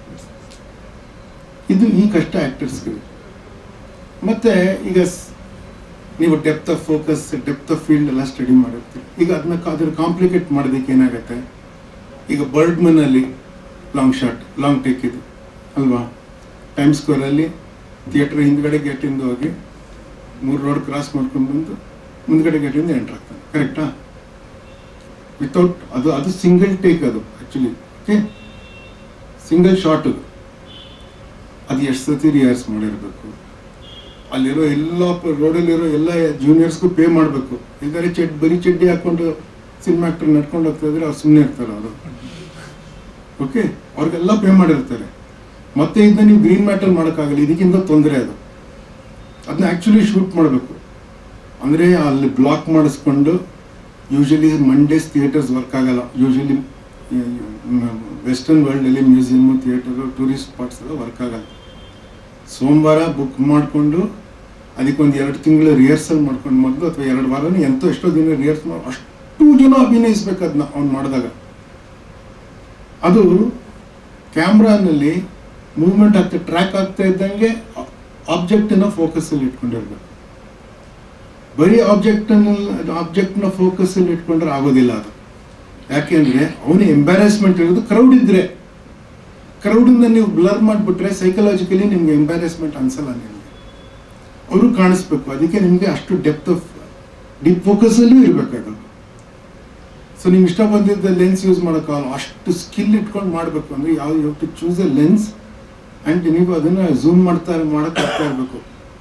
ಇದು ಈ ಕಷ್ಟ ಆ್ಯಕ್ಟರ್ಸ್ಗೆ ಮತ್ತು ಈಗ ಸ್- ನೀವು depth of focus depth of field ಎಲ್ಲ ಸ್ಟಡಿ ಮಾಡಿರ್ತೀರಿ ಈಗ ಅದನ್ನ ಅದ್ರ ಕಾಂಪ್ಲಿಕೇಟ್ ಮಾಡೋದಕ್ಕೆ ಏನಾಗುತ್ತೆ ಈಗ ಬರ್ಡ್ಮನಲ್ಲಿ ಲಾಂಗ್ ಶಾಟ್ ಲಾಂಗ್ ಟೇಕ್ ಇದು ಅಲ್ವಾ ಟೈಮ್ ಸ್ಕ್ವೇರಲ್ಲಿ ಥಿಯೇಟ್ರ್ ಹಿಂದ್ಗಡೆ ಗೇಟಿಂದ ಹೋಗಿ ಮೂರು ರೋಡ್ ಕ್ರಾಸ್ ಮಾಡ್ಕೊಂಡು ಬಂದು ಮುಂದ್ಗಡೆ ಗೇಟಿಂದ ಎಂಟ್ರ್ ಆಗ್ತಾನೆ ಕರೆಕ್ಟಾ ವಿತೌಟ್ ಅದು ಅದು ಸಿಂಗಲ್ ಟೇಕ್ ಅದು ಆ್ಯಕ್ಚುಲಿ ಓಕೆ ಸಿಂಗಲ್ ಶಾಟ್ ಅದು ಅದು ಎಷ್ಟು ಸತಿ ರಿಹರ್ಸ್ ಮಾಡಿರಬೇಕು ಅಲ್ಲಿರೋ ಎಲ್ಲ ರೋಡಲ್ಲಿರೋ ಎಲ್ಲ ಜೂನಿಯರ್ಸ್ಗೂ ಪೇ ಮಾಡಬೇಕು ಇಲ್ದಾರೆ ಚೆಡ್ ಬರೀ ಚಡ್ಡಿ ಹಾಕೊಂಡು ಸಿನಿಮಾ ಆಕ್ಟರ್ ನಡ್ಕೊಂಡು ಹೋಗ್ತಾ ಇದ್ರೆ ಅವ್ರು ಸುಮ್ಮನೆ ಇರ್ತಾರೆ ಅವರು ಓಕೆ ಅವ್ರಿಗೆಲ್ಲ ಪೇ ಮಾಡಿರ್ತಾರೆ ಮತ್ತೆ ಇದನ್ನ ನೀವು ಗ್ರೀನ್ ಮ್ಯಾಟಲ್ ಮಾಡೋಕ್ಕಾಗಲ್ಲ ಇದಕ್ಕಿಂತ ತೊಂದರೆ ಅದು ಅದನ್ನ ಆ್ಯಕ್ಚುಲಿ ಶೂಟ್ ಮಾಡಬೇಕು ಅಂದರೆ ಅಲ್ಲಿ ಬ್ಲಾಕ್ ಮಾಡಿಸ್ಕೊಂಡು ಯೂಶಲಿ ಮಂಡೇಸ್ ಥಿಯೇಟರ್ಸ್ ವರ್ಕ್ ಆಗಲ್ಲ ಯೂಶಲಿ ವೆಸ್ಟರ್ನ್ ವರ್ಲ್ಡಲ್ಲಿ ಮ್ಯೂಸಿಯಮ್ಮು ಥಿಯೇಟರು ಟೂರಿಸ್ಟ್ ಸ್ಪಾಟ್ಸ್ ಎಲ್ಲ ವರ್ಕ್ ಆಗಲ್ಲ ಸೋಮವಾರ ಬುಕ್ ಮಾಡಿಕೊಂಡು ಅದಕ್ಕೊಂದು ಎರಡು ತಿಂಗಳು ರಿಹರ್ಸಲ್ ಮಾಡ್ಕೊಂಡು ಮೊದಲು ಅಥವಾ ಎರಡು ವಾರನೂ ಎಂತೋ ಎಷ್ಟೋ ದಿನ ರಿಹರ್ಸಲ್ ಮಾಡಿ ಅಷ್ಟು ಜನ ಅಭಿನಯಿಸ್ಬೇಕು ಅದನ್ನ ಅವ್ನು ಮಾಡಿದಾಗ ಅದು ಕ್ಯಾಮ್ರಾನಲ್ಲಿ ಮೂವ್ಮೆಂಟ್ ಆಗ್ತಾ ಟ್ರ್ಯಾಕ್ ಆಗ್ತಾ ಇದ್ದಂಗೆ ಆಬ್ಜೆಕ್ಟನ್ನು ಫೋಕಸಲ್ಲಿ ಇಟ್ಕೊಂಡಿರ್ಬೇಕು ಬರೀ ಆಬ್ಜೆಕ್ಟನ್ನು ಆಬ್ಜೆಕ್ಟ್ನ ಫೋಕಸಲ್ಲಿ ಇಟ್ಕೊಂಡ್ರೆ ಆಗೋದಿಲ್ಲ ಅದು ಯಾಕೆಂದ್ರೆ ಅವನು ಎಂಬ್ಯಾರೆಸ್ಮೆಂಟ್ ಇರೋದು ಕ್ರೌಡ್ ಇದ್ರೆ ಕ್ರೌಡಿಂದ ನೀವು ಬ್ಲರ್ ಮಾಡಿಬಿಟ್ರೆ ಸೈಕಲಾಜಿಕಲಿ ನಿಮ್ಗೆ ಎಂಬ್ಯಾರೆಸ್ಮೆಂಟ್ ಅನ್ಸಲ್ಲ ನಿಮಗೆ ಅವರು ಕಾಣಿಸ್ಬೇಕು ಅದಕ್ಕೆ ನಿಮಗೆ ಅಷ್ಟು ಡೆಪ್ತ್ ಆಫ್ ಡೀಪ್ ಫೋಕಸಲ್ಲೂ ಇರಬೇಕು ಸೊ ನಿಮ್ಗೆ ಇಷ್ಟ ಬಂದಿದ್ದ ಲೆನ್ಸ್ ಯೂಸ್ ಮಾಡೋಕ್ಕಾಗಲ್ಲ ಅಷ್ಟು ಸ್ಕಿಲ್ ಇಟ್ಕೊಂಡು ಮಾಡಬೇಕು ಅಂದರೆ ಯಾವ you to choose a lens and ನೀವು ಅದನ್ನು ಝೂಮ್ ಮಾಡ್ತಾ ಮಾಡೋಕ್ಕೆ ಆಗ್ತಾ ಇರಬೇಕು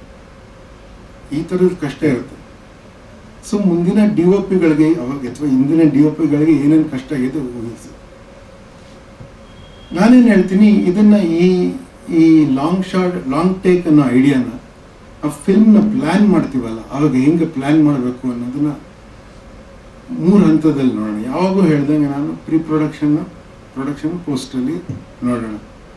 ಈ ಥರದ ಕಷ್ಟ ಇರುತ್ತೆ ಸೊ ಮುಂದಿನ ಡಿ ಒ ಪಿಗಳಿಗೆ ಅವಾಗ ಅಥವಾ ಇಂದಿನ ಡಿ ಒ ಪಿಗಳಿಗೆ ಏನೇನು ಕಷ್ಟ ಆಗಿದೆ ಊಹಿಸಿ ನಾನೇನು ಹೇಳ್ತೀನಿ ಇದನ್ನ ಈ ಈ ಲಾಂಗ್ ಶಾರ್ಟ್ ಲಾಂಗ್ ಟೇಕ್ ಅನ್ನೋ ಐಡಿಯಾನ ಆ ಫಿಲ್ಮ್ನ ಪ್ಲ್ಯಾನ್ ಮಾಡ್ತೀವಲ್ಲ ಅವಾಗ ಹೆಂಗೆ ಪ್ಲ್ಯಾನ್ ಮಾಡಬೇಕು ಅನ್ನೋದನ್ನ ಮೂರು ಹಂತದಲ್ಲಿ ನೋಡೋಣ ಯಾವಾಗೂ ಹೇಳ್ದಂಗೆ ನಾನು ಪ್ರೀ ಪ್ರೊಡಕ್ಷನ್ ಪ್ರೊಡಕ್ಷನ್ ಪೋಸ್ಟಲ್ಲಿ ನೋಡೋಣ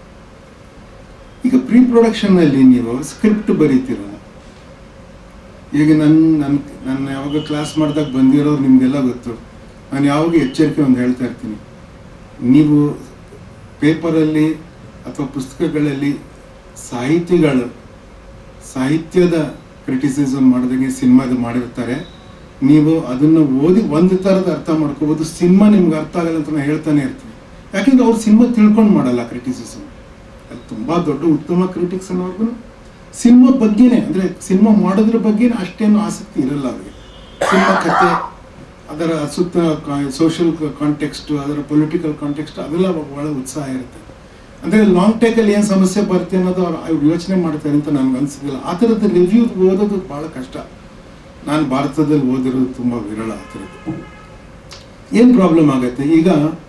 ಈಗ ಪ್ರೀ ಪ್ರೊಡಕ್ಷನ್ನಲ್ಲಿ ನೀವು ಸ್ಕ್ರಿಪ್ಟ್ ಬರೀತೀರಲ್ಲ ಈಗ ನನ್ನ ನನ್ನ ನನ್ನ ಯಾವಾಗ ಕ್ಲಾಸ್ ಮಾಡಿದಾಗ ಬಂದಿರೋರು ನಿಮಗೆಲ್ಲ ಗೊತ್ತು ನಾನು ಯಾವಾಗ ಎಚ್ಚರಿಕೆ ಒಂದು ಹೇಳ್ತಾ ಇರ್ತೀನಿ ನೀವು ಪೇಪರಲ್ಲಿ ಅಥವಾ ಪುಸ್ತಕಗಳಲ್ಲಿ ಸಾಹಿತಿಗಳು ಸಾಹಿತ್ಯದ ಕ್ರಿಟಿಸಿಸಮ್ ಮಾಡಿದಂಗೆ ಸಿನಿಮಾದ ಮಾಡಿರ್ತಾರೆ ನೀವು ಅದನ್ನು ಓದಿ ಒಂದು ಥರದ ಅರ್ಥ ಮಾಡ್ಕೋಬೋದು ಸಿನಿಮಾ ನಿಮ್ಗೆ ಅರ್ಥ ಆಗಲ್ಲ ಅಂತ ನಾನು ಹೇಳ್ತಾನೆ ಇರ್ತೀನಿ ಯಾಕೆಂದ್ರೆ ಅವ್ರು ಸಿನಿಮಾ ತಿಳ್ಕೊಂಡು ಮಾಡಲ್ಲ ಕ್ರಿಟಿಸಿಸಮ್ ಅದು ತುಂಬ ದೊಡ್ಡ ಉತ್ತಮ ಕ್ರಿಟಿಕ್ಸ್ ಅನ್ನೋರ್ಗು ಸಿನಿಮಾ ಬಗ್ಗೆನೇ ಅಂದರೆ ಸಿನಿಮಾ ಮಾಡೋದ್ರ ಬಗ್ಗೆನೇ ಅಷ್ಟೇನು ಆಸಕ್ತಿ ಇರಲ್ಲ ಅವ್ರಿಗೆ ಸಿನಿಮಾ ಕತೆ ಅದರ ಸುತ್ತ ಸೋಷಿಯಲ್ ಕಾಂಟೆಕ್ಸ್ಟ್ ಅದರ ಪೊಲಿಟಿಕಲ್ ಕಾಂಟೆಕ್ಸ್ಟ್ ಅದೆಲ್ಲ ಬಹಳ ಉತ್ಸಾಹ ಇರುತ್ತೆ ಅಂದರೆ ಲಾಂಗ್ ಟೇಕಲ್ಲಿ ಏನು ಸಮಸ್ಯೆ ಬರುತ್ತೆ ಅನ್ನೋದು ಅವ್ರು ಅವ್ರು ಯೋಚನೆ ಮಾಡ್ತಾರೆ ಅಂತ ನನಗೆ ಅನ್ಸೋದಿಲ್ಲ ಆ ಥರದ ರಿವ್ಯೂ ಓದೋದು ಭಾಳ ಕಷ್ಟ ನಾನು ಭಾರತದಲ್ಲಿ ಓದಿರೋದು ತುಂಬ ವಿರಳ ಆ ಥರದ್ದು ಏನು ಪ್ರಾಬ್ಲಮ್ ಆಗುತ್ತೆ ಈಗ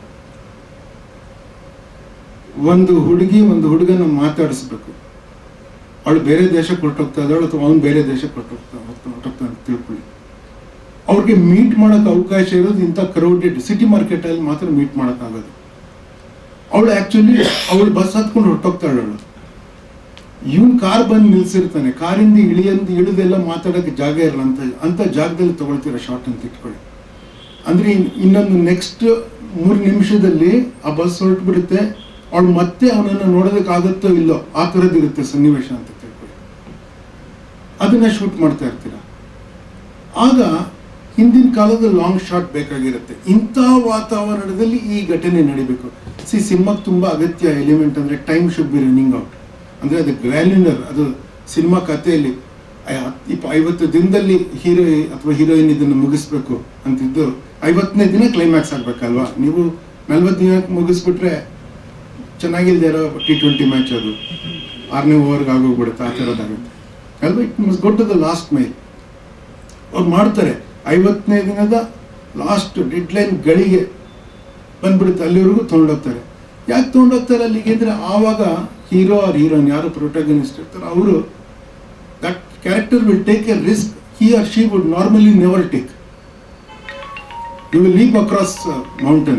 ಒಂದು ಹುಡುಗಿ ಒಂದು ಹುಡುಗನ ಮಾತಾಡಿಸ್ಬೇಕು ಅವಳು ಬೇರೆ ದೇಶಕ್ಕೆ ಹೊರಟೋಗ್ತಾ ಇದ್ದಾಳು ಅಥವಾ ಅವ್ನು ಬೇರೆ ದೇಶಕ್ಕೆ ಹೊರಟೋಗ್ತಾ ಹೋಗ್ತಾ ಹೊರಟೋಗ್ತಾ ಅಂತ ತಿಳ್ಕೊಳ್ಳಿ ಅವ್ರಿಗೆ ಮೀಟ್ ಮಾಡೋಕೆ ಅವಕಾಶ ಇರೋದು ಇಂಥ ಕ್ರೌಡೆಡ್ ಸಿಟಿ ಮಾರ್ಕೆಟಲ್ಲಿ ಮಾತ್ರ ಮೀಟ್ ಮಾಡೋಕ್ಕಾಗೋದು ಅವಳು ಆ್ಯಕ್ಚುಲಿ ಅವಳು ಬಸ್ ಹತ್ಕೊಂಡು ಹೊರಟೋಗ್ತಾಳೆ ಅವಳು ಇವನ್ ಕಾರ್ ಬಂದು ನಿಲ್ಸಿರ್ತಾನೆ ಕಾರಿಂದ ಇಳಿಯಂದು ಇಳಿದೆಲ್ಲ ಮಾತಾಡೋಕೆ ಜಾಗ ಇರಲ್ಲ ಅಂತ ಅಂತ ಜಾಗದಲ್ಲಿ ತಗೊಳ್ತೀರ ಶಾರ್ಟ್ ಅಂತ ಇಟ್ಕೊಳ್ಳಿ ಅಂದ್ರೆ ಇನ್- ಇನ್ನೊಂದು ನೆಕ್ಸ್ಟ್ ಮೂರು ನಿಮಿಷದಲ್ಲಿ ಆ ಬಸ್ ಹೊರಟು ಬಿಡುತ್ತೆ ಅವಳು ಮತ್ತೆ ಅವನನ್ನು ನೋಡೋದಕ್ಕಾಗುತ್ತೋ ಇಲ್ಲೋ ಆ ಥರದ್ದು ಇರುತ್ತೆ ಸನ್ನಿವೇಶ ಅಂತ ತಿಳ್ಕೊಳ್ಳಿ ಅದನ್ನ ಶೂಟ್ ಮಾಡ್ತಾ ಇರ್ತೀರ ಆಗ ಹಿಂದಿನ ಕಾಲದ ಲಾಂಗ್ ಶಾಟ್ ಬೇಕಾಗಿರುತ್ತೆ ಇಂಥ ವಾತಾವರಣದಲ್ಲಿ ಈ ಘಟನೆ ನಡಿಬೇಕು ಸಿ ಸಿನಿಮಾಗೆ ತುಂಬ ಅಗತ್ಯ ಎಲಿಮೆಂಟ್ ಅಂದರೆ time should be running out ಅಂದರೆ ಅದು ಗ್ರ್ಯಾನ್ಯುಲರ್ ಅದು ಸಿನಿಮಾ ಕಥೆಯಲ್ಲಿ ಐ- ಇಪ್ಪ ಐವತ್ತು ದಿನದಲ್ಲಿ ಹೀರೋ ಅಥವಾ ಹೀರೋಯಿನ್ ಇದನ್ನು ಮುಗಿಸ್ಬೇಕು ಅಂತಿದ್ದು ಐವತ್ತನೇ ದಿನ ಕ್ಲೈಮ್ಯಾಕ್ಸ್ ಆಗ್ಬೇಕಲ್ವಾ ನೀವು ನಲ್ವತ್ತು ದಿನಕ್ಕೆ ಮುಗಿಸ್ಬಿಟ್ರೆ ಚೆನ್ನಾಗಿಲ್ದೇ ಇರೋ ಟಿ ಟ್ವೆಂಟಿ ಮ್ಯಾಚ್ ಅದು ಆರನೇ ಓವರ್ಗೆ ಆಗೋಗ್ಬಿಡುತ್ತೆ ಆ ಥರದ್ದಾಗುತ್ತೆ ಅಲ್ವಾ it must go to the last mile ಅವ್ರು ಮಾಡ್ತಾರೆ ಐವತ್ತನೇ ದಿನದ ಲಾಸ್ಟ್ ಡೆಡ್ಲೈನ್ ಗಳಿಗೆ ಬಂದ್ಬಿಡುತ್ತೆ ಅಲ್ಲಿವರೆಗೂ ತೊಗೊಂಡೋಗ್ತಾರೆ ಯಾಕೆ ತೊಗೊಂಡೋಗ್ತಾರೆ ಅಲ್ಲಿಗೆ ಅಂದರೆ ಆವಾಗ ಹೀರೋ ಆರ್ ಹೀರೋಯಿನ್ ಯಾರು ಪ್ರೊಟಗನಿಸ್ಟ್ ಇರ್ತಾರೆ ಅವರು that character will take a risk he or she would normally never take you will leap across mountain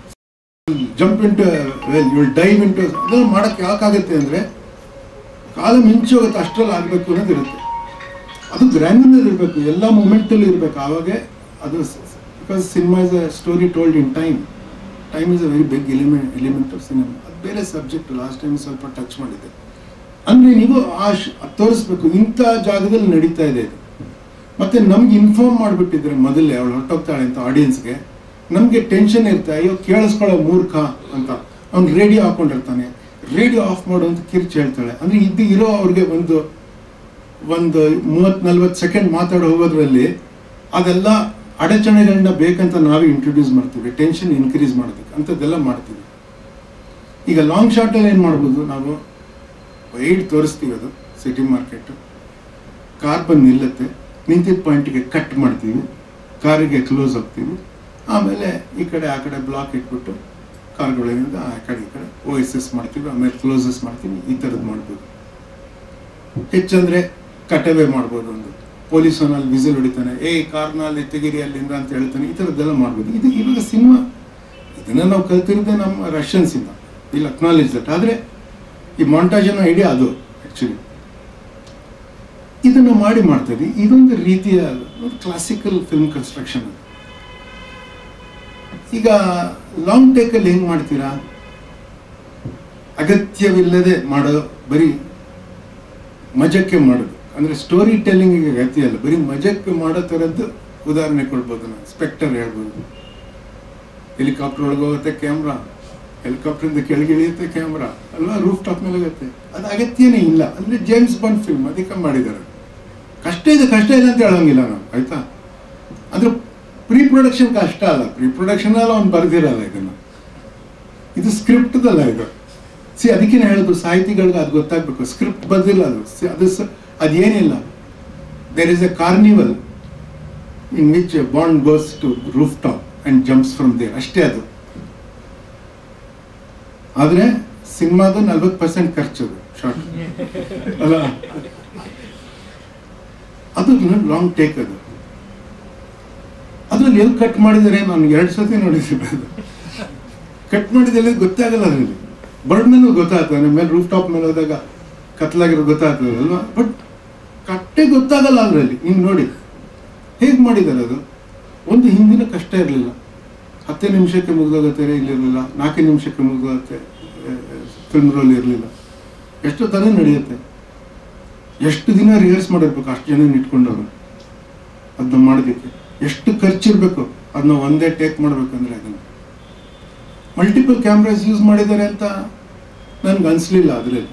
jump into well you will dive into ಅದನ್ನು ಮಾಡೋಕ್ಕೆ ಯಾಕಾಗುತ್ತೆ ಅಂದರೆ ಕಾಲ ಮಿಂಚು ಹೋಗುತ್ತೆ ಅಷ್ಟರಲ್ಲಿ ಆಗಬೇಕು ಅನ್ನೋದು ಇರುತ್ತೆ ಅದು ಗ್ರ್ಯಾನ್ಯುಲರ್ ಇರಬೇಕು ಎಲ್ಲ ಮೂಮೆಂಟಲ್ಲಿ ಇರಬೇಕು ಆವಾಗ ಅದು because cinema is a story told in time time is a very big element element of cinema ಅದು ಬೇರೆ ಸಬ್ಜೆಕ್ಟ್ ಲಾಸ್ಟ್ ಟೈಮ್ ಸ್ವಲ್ಪ ಟಚ್ ಮಾಡಿದೆ ಅಂದರೆ ನೀವು ಆ ಶ್- ತೋರಿಸ್ಬೇಕು ಇಂಥ ಜಾಗದಲ್ಲಿ ನಡೀತಾ ಇದೆ ಇದು ಮತ್ತೆ ನಮ್ಗೆ ಇನ್ಫಾರ್ಮ್ ಮಾಡಿಬಿಟ್ಟಿದ್ರೆ ಮೊದಲೇ ಅವಳು ಹೊರಟೋಗ್ತಾಳೆ ಅಂತ ಆಡಿಯನ್ಸ್ಗೆ ನಮಗೆ ಟೆನ್ಷನ್ ಇರುತ್ತೆ ಅಯ್ಯೋ ಕೇಳಿಸ್ಕೊಳ್ಳೋ ಮೂರ್ಖ ಅಂತ ಅವ್ನು ರೇಡಿಯೋ ಹಾಕೊಂಡಿರ್ತಾನೆ ರೇಡಿಯೋ ಆಫ್ ಮಾಡು ಅಂತ ಕಿರ್ಚಿ ಹೇಳ್ತಾಳೆ ಅಂದರೆ ಇದ್ದು ಇರೋ ಅವ್ರಿಗೆ ಒಂದು ಒಂದು ಮೂವತ್ತು ನಲ್ವತ್ತು ಸೆಕೆಂಡ್ ಮಾತಾಡಿ ಹೋಗೋದ್ರಲ್ಲಿ ಅದೆಲ್ಲ ಅಡಚಣೆಗಳನ್ನ ಬೇಕಂತ ನಾವೇ ಇಂಟ್ರೊಡ್ಯೂಸ್ ಮಾಡ್ತೀವಿ ಟೆನ್ಷನ್ ಇನ್ಕ್ರೀಸ್ ಮಾಡೋದಕ್ಕೆ ಅಂಥದ್ದೆಲ್ಲ ಮಾಡ್ತೀವಿ ಈಗ ಲಾಂಗ್ ಶಾರ್ಟಲ್ಲಿ ಏನು ಮಾಡ್ಬೋದು ನಾವು ವೈಡ್ ತೋರಿಸ್ತೀವಿ ಅದು ಸಿಟಿ ಮಾರ್ಕೆಟು ಕಾರ್ ಬಂದು ನಿಲ್ಲುತ್ತೆ ನಿಂತಿದ್ದ ಪಾಯಿಂಟಿಗೆ ಕಟ್ ಮಾಡ್ತೀವಿ ಕಾರಿಗೆ ಕ್ಲೋಸ್ ಹೋಗ್ತೀವಿ ಆಮೇಲೆ ಈ ಕಡೆ ಆ ಕಡೆ ಬ್ಲಾಕ್ ಇಟ್ಬಿಟ್ಟು ಕಾರ್ಗಳಿಂದ ಆ ಕಡೆ ಈ ಕಡೆ ಓ ಎಸ್ ಎಸ್ ಮಾಡ್ತೀವಿ ಆಮೇಲೆ ಕ್ಲೋಸಸ್ ಮಾಡ್ತೀವಿ ಈ ಥರದ್ದು ಮಾಡ್ಬೋದು ಹೆಚ್ಚಂದ್ರೆ ಕಟವೆ ಮಾಡ್ಬೋದು ಒಂದು ಪೊಲೀಸ್ ಅಲ್ಲಿ ವಿಸಿಲ್ ಹೊಡಿತಾನೆ ಏ ಕಾರ್ನಲ್ಲಿ ತೆಗೀರಿ ಅಲ್ಲಿಂದ ಅಂತ ಹೇಳ್ತಾನೆ ಈ ಥರದ್ದೆಲ್ಲ ಮಾಡ್ಬೋದು ಇದು ಇವಾಗ ಸಿನಿಮಾ ಇದನ್ನ ನಾವು ಕಲ್ತಿರೋದೇ ನಮ್ಮ ರಷ್ಯನ್ಸ್ ಇಂದ ಇಲ್ಲಿ ಅಕ್ನಾಲೇಜ್ ದಟ್ ಆದರೆ ಈ ಮಾಂಟಾಜನ ಐಡಿಯಾ ಅದು ಆ್ಯಕ್ಚುಲಿ ಇದನ್ನು ಮಾಡಿ ಮಾಡ್ತಾರೆ ಇದೊಂದು ರೀತಿಯ ಕ್ಲಾಸಿಕಲ್ ಫಿಲ್ಮ್ ಕನ್ಸ್ಟ್ರಕ್ಷನ್ ಅದು ಈಗ ಲಾಂಗ್ ಟೇಕಲ್ಲಿ ಹೆಂಗ್ ಮಾಡ್ತೀರಾ ಅಗತ್ಯವಿಲ್ಲದೆ ಮಾಡೋ ಬರೀ ಮಜಕ್ಕೆ ಮಾಡೋದು ಅಂದ್ರೆ ಸ್ಟೋರಿ ಟೆಲ್ಲಿಂಗ್ ಅಗತ್ಯ ಅಲ್ಲ ಬರೀ ಮಜಕ್ಕೆ ಮಾಡೋ ಥರದ್ದು ಉದಾಹರಣೆ ಕೊಡ್ಬೋದು ನಾನು ಸ್ಪೆಕ್ಟರ್ ಹೇಳ್ಬೋದು ಹೆಲಿಕಾಪ್ಟರ್ ಒಳಗೆ ಹೋಗುತ್ತೆ ಕ್ಯಾಮ್ರಾ ಹೆಲಿಕಾಪ್ಟರಿಂದ ಕೆಳಗೆ ಇಳಿಯುತ್ತೆ ಕ್ಯಾಮ್ರಾ ಅಲ್ವಾ ರೂಫ್ ಟಾಪ್ ಮೇಲೆ ಹೋಗುತ್ತೆ ಅದು ಅಗತ್ಯನೇ ಇಲ್ಲ ಅಂದ್ರೆ ಜೇಮ್ಸ್ ಬಾಂಡ್ ಫಿಲ್ಮ್ ಅದಕ್ಕೆ ಮಾಡಿದ್ದಾರೆ ಕಷ್ಟ ಇದೆ ಕಷ್ಟ ಇದೆ ಅಂತ ಹೇಳೋಂಗಿಲ್ಲ ನಾವು ಆಯ್ತಾ ಅಂದ್ರೆ ಪ್ರೀ ಪ್ರೊಡಕ್ಷನ್ ಕಷ್ಟ ಅಲ್ಲ ಪ್ರೀ ಪ್ರೊಡಕ್ಷನ್ ಅಲ್ಲ ಅವ್ನು ಬರ್ದಿರಲ್ಲ ಇದನ್ನು ಇದು ಸ್ಕ್ರಿಪ್ಟ್ದಲ್ಲ ಇದು ಸಿ ಅದಕ್ಕೆ ಹೇಳೋದು ಸಾಹಿತಿಗಳಿಗೆ ಅದು ಗೊತ್ತಾಗ್ಬೇಕು ಸ್ಕ್ರಿಪ್ಟ್ ಬರ್ದಿಲ್ಲ ಅದು See, ಅದು ಸ ಅದೇನಿಲ್ಲ there is a carnival in which Bond goes to roof top and jumps from there ಅಷ್ಟೇ ಅದು ಆದ್ರೆ ಸಿನಿಮಾದು ನಲ್ವತ್ತು ಪರ್ಸೆಂಟ್ ಖರ್ಚದು ಶಾರ್ಟ್ ಅಲ್ಲ ಅದು ಲಾಂಗ್ ಟೇಕ್ ಅದು ಅದ್ರಲ್ಲಿ ಎಲ್ಲಿ ಕಟ್ ಮಾಡಿದರೆ ನಾನು ಎರಡು ಸತಿ ನೋಡಿದ್ದೀನಿ ಅದು ಕಟ್ ಮಾಡಿದಲ್ಲಿ ಗೊತ್ತಾಗಲ್ಲ ಅದರಲ್ಲಿ ಬರ್ಡ್ ಮೇಲೆ ಗೊತ್ತಾಗ್ತದೆ ನಮ್ಮ ಮೇಲೆ ರೂಫ್ ಟಾಪ್ ಮೇಲೆ ಹೋದಾಗ ಕತ್ಲಾಗಿರೋ ಗೊತ್ತಾಗ್ತದೆ ಅಲ್ವಾ ಬಟ್ ಕಟ್ಟೆ ಗೊತ್ತಾಗಲ್ಲ ಅದರಲ್ಲಿ ಹಿಂಗೆ ನೋಡಿ ಹೇಗೆ ಮಾಡಿದ್ದಾರೆ ಅದು ಒಂದು ಹಿಂದಿನ ಕಷ್ಟ ಇರಲಿಲ್ಲ ಹತ್ತೇ ನಿಮಿಷಕ್ಕೆ ಮುಗಿದೋಗುತ್ತೆ ಇಲ್ಲಿರಲಿಲ್ಲ ನಾಲ್ಕೇ ನಿಮಿಷಕ್ಕೆ ಮುಗಿದೋಗುತ್ತೆ ಫಿಲ್ಮ್ ರೋಲ್ ಇರಲಿಲ್ಲ ಎಷ್ಟು ತನ ನಡೆಯುತ್ತೆ ಎಷ್ಟು ದಿನ ರಿಹರ್ಸ್ ಮಾಡಿರ್ಬೇಕು ಅಷ್ಟು ಜನ ಇಟ್ಕೊಂಡವ್ರು ಅದನ್ನ ಮಾಡೋದಕ್ಕೆ ಎಷ್ಟು ಖರ್ಚಿರ್ಬೇಕು ಅದನ್ನ ಒಂದೇ ಟೇಕ್ ಮಾಡ್ಬೇಕಂದ್ರೆ ಅದನ್ನ ಮಲ್ಟಿಪಲ್ ಕ್ಯಾಮ್ರಾಸ್ ಯೂಸ್ ಮಾಡಿದ್ದಾರೆ ಅಂತ ನನ್ಗೆ ಅನ್ಸ್ಲಿಲ್ಲ ಅದರಲ್ಲಿ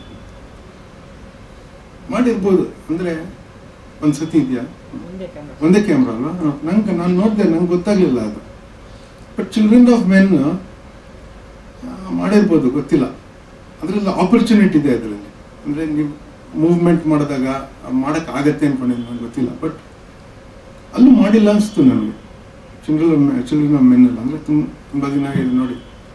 ಮಾಡಿರ್ಬೋದು ಅಂದ್ರೆ ಒಂದ್ಸತಿ ಇದೆಯಾ ಒಂದೇ ಕ್ಯಾಮ್ರಾ ಅಲ್ವಾ ನಂಗೆ ನಾನು ನೋಡಿದೆ ನಂಗೆ ಗೊತ್ತಾಗ್ಲಿಲ್ಲ ಅದು ಬಟ್ ಚಿಲ್ಡ್ರನ್ ಆಫ್ ಮೆನ್ ಮಾಡಿರ್ಬೋದು ಗೊತ್ತಿಲ್ಲ ಅದರಲ್ಲಿ ಆಪರ್ಚುನಿಟಿ ಇದೆ ಅದರಲ್ಲಿ ಅಂದರೆ ನೀವು ಮೂವ್ಮೆಂಟ್ ಮಾಡಿದಾಗ ಮಾಡೋಕ್ಕೆ ಆಗತ್ತೆ ಅನ್ಕೊಂಡಿದ್ದು ನನಗೆ ಗೊತ್ತಿಲ್ಲ ಬಟ್ ಅಲ್ಲೂ ಮಾಡಿಲ್ಲ ಅನಿಸ್ತು ನನಗೆ ಚಿಲ್ಡ್ರನ್ ಚಿಲ್ಡ್ರನ್ ಆಫ್ ಮೆನ್ ಅಲ್ಲ ಅಂದರೆ ತುಂಬ ತುಂಬ ದಿನ ಆಗಿದೆ ನೋಡಿ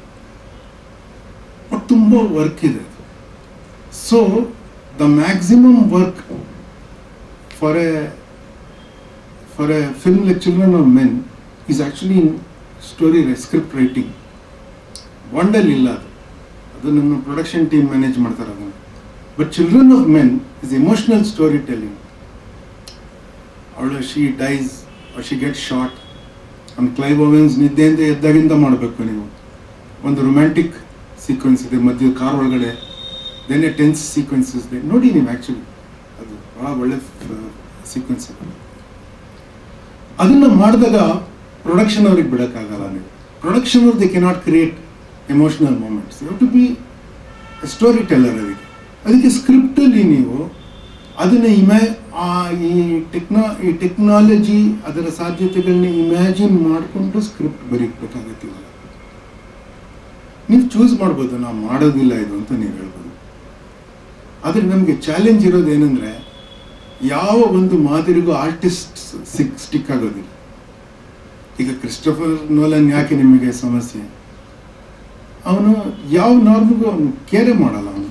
ಬಟ್ ತುಂಬ ವರ್ಕ್ ಇದೆ so the maximum work for a for a film like children of men is actually in story script writing ಬಾಂಡಲ್ಲಿ ಇಲ್ಲ ಅದು ಅದು ನಮ್ಮ ಪ್ರೊಡಕ್ಷನ್ ಟೀಮ್ ಮ್ಯಾನೇಜ್ ಮಾಡ್ತಾರೆ ಅದನ್ನು but children of men is emotional story telling ಅವಳು she dies she get shot ಒಂದು Clive Owens ನಿದ್ದೆಯಿಂದ ಎದ್ದಾಗಿಂದ ಮಾಡಬೇಕು ನೀವು ಒಂದು ರೊಮ್ಯಾಂಟಿಕ್ ಸೀಕ್ವೆನ್ಸ್ ಇದೆ ಮಧ್ಯ ಕಾರ್ ಒಳಗಡೆ ದೆನ್ ಎ ಟೆನ್ಸ್ ಸೀಕ್ವೆನ್ಸಸ್ ಇದೆ ನೋಡಿ ನೀವು ಆ್ಯಕ್ಚುಲಿ ಅದು ಭಾಳ ಒಳ್ಳೆ ಸೀಕ್ವೆನ್ಸ್ ಇದೆ ಅದನ್ನು ಮಾಡಿದಾಗ ಪ್ರೊಡಕ್ಷನ್ ಅವ್ರಿಗೆ ಬಿಡೋಕ್ಕಾಗಲ್ಲ ನೀವು ಪ್ರೊಡಕ್ಷನ್ ಅವ್ರು they cannot create emotional moments you to be storyteller ಅದಕ್ಕೆ ಅದಕ್ಕೆ ಸ್ಕ್ರಿಪ್ಟಲ್ಲಿ ನೀವು ಅದನ್ನು ಇಮ್ಯಾ ಆ ಈ ಟೆಕ್ನಾ ಈ ಟೆಕ್ನಾಲಜಿ ಅದರ ಸಾಧ್ಯತೆಗಳನ್ನ ಇಮ್ಯಾಜಿನ್ ಮಾಡಿಕೊಂಡು ಸ್ಕ್ರಿಪ್ಟ್ ಬರೀಬೇಕಾಗತ್ತೆ ಇವಾಗ ನೀವು ಚೂಸ್ ಮಾಡ್ಬೋದು ನಾವು ಮಾಡೋದಿಲ್ಲ ಇದು ಅಂತ ನೀವು ಹೇಳ್ಬೋದು ಆದರೆ ನಮಗೆ ಚಾಲೆಂಜ್ ಇರೋದು ಏನಂದ್ರೆ ಯಾವ ಒಂದು ಮಾದರಿಗೂ ಆರ್ಟಿಸ್ಟ್ ಸಿಕ್ ಸ್ಟಿಕ್ ಆಗೋದಿಲ್ಲ ಈಗ ಕ್ರಿಸ್ಟೋಫರ್ ನೋಲನ್ ಯಾಕೆ ನಿಮಗೆ ಸಮಸ್ಯೆ ಅವನು ಯಾವ ನಾರ್ಮ್ಗೂ ಅವನು ಕೇರೆ ಮಾಡಲ್ಲ ಅವನು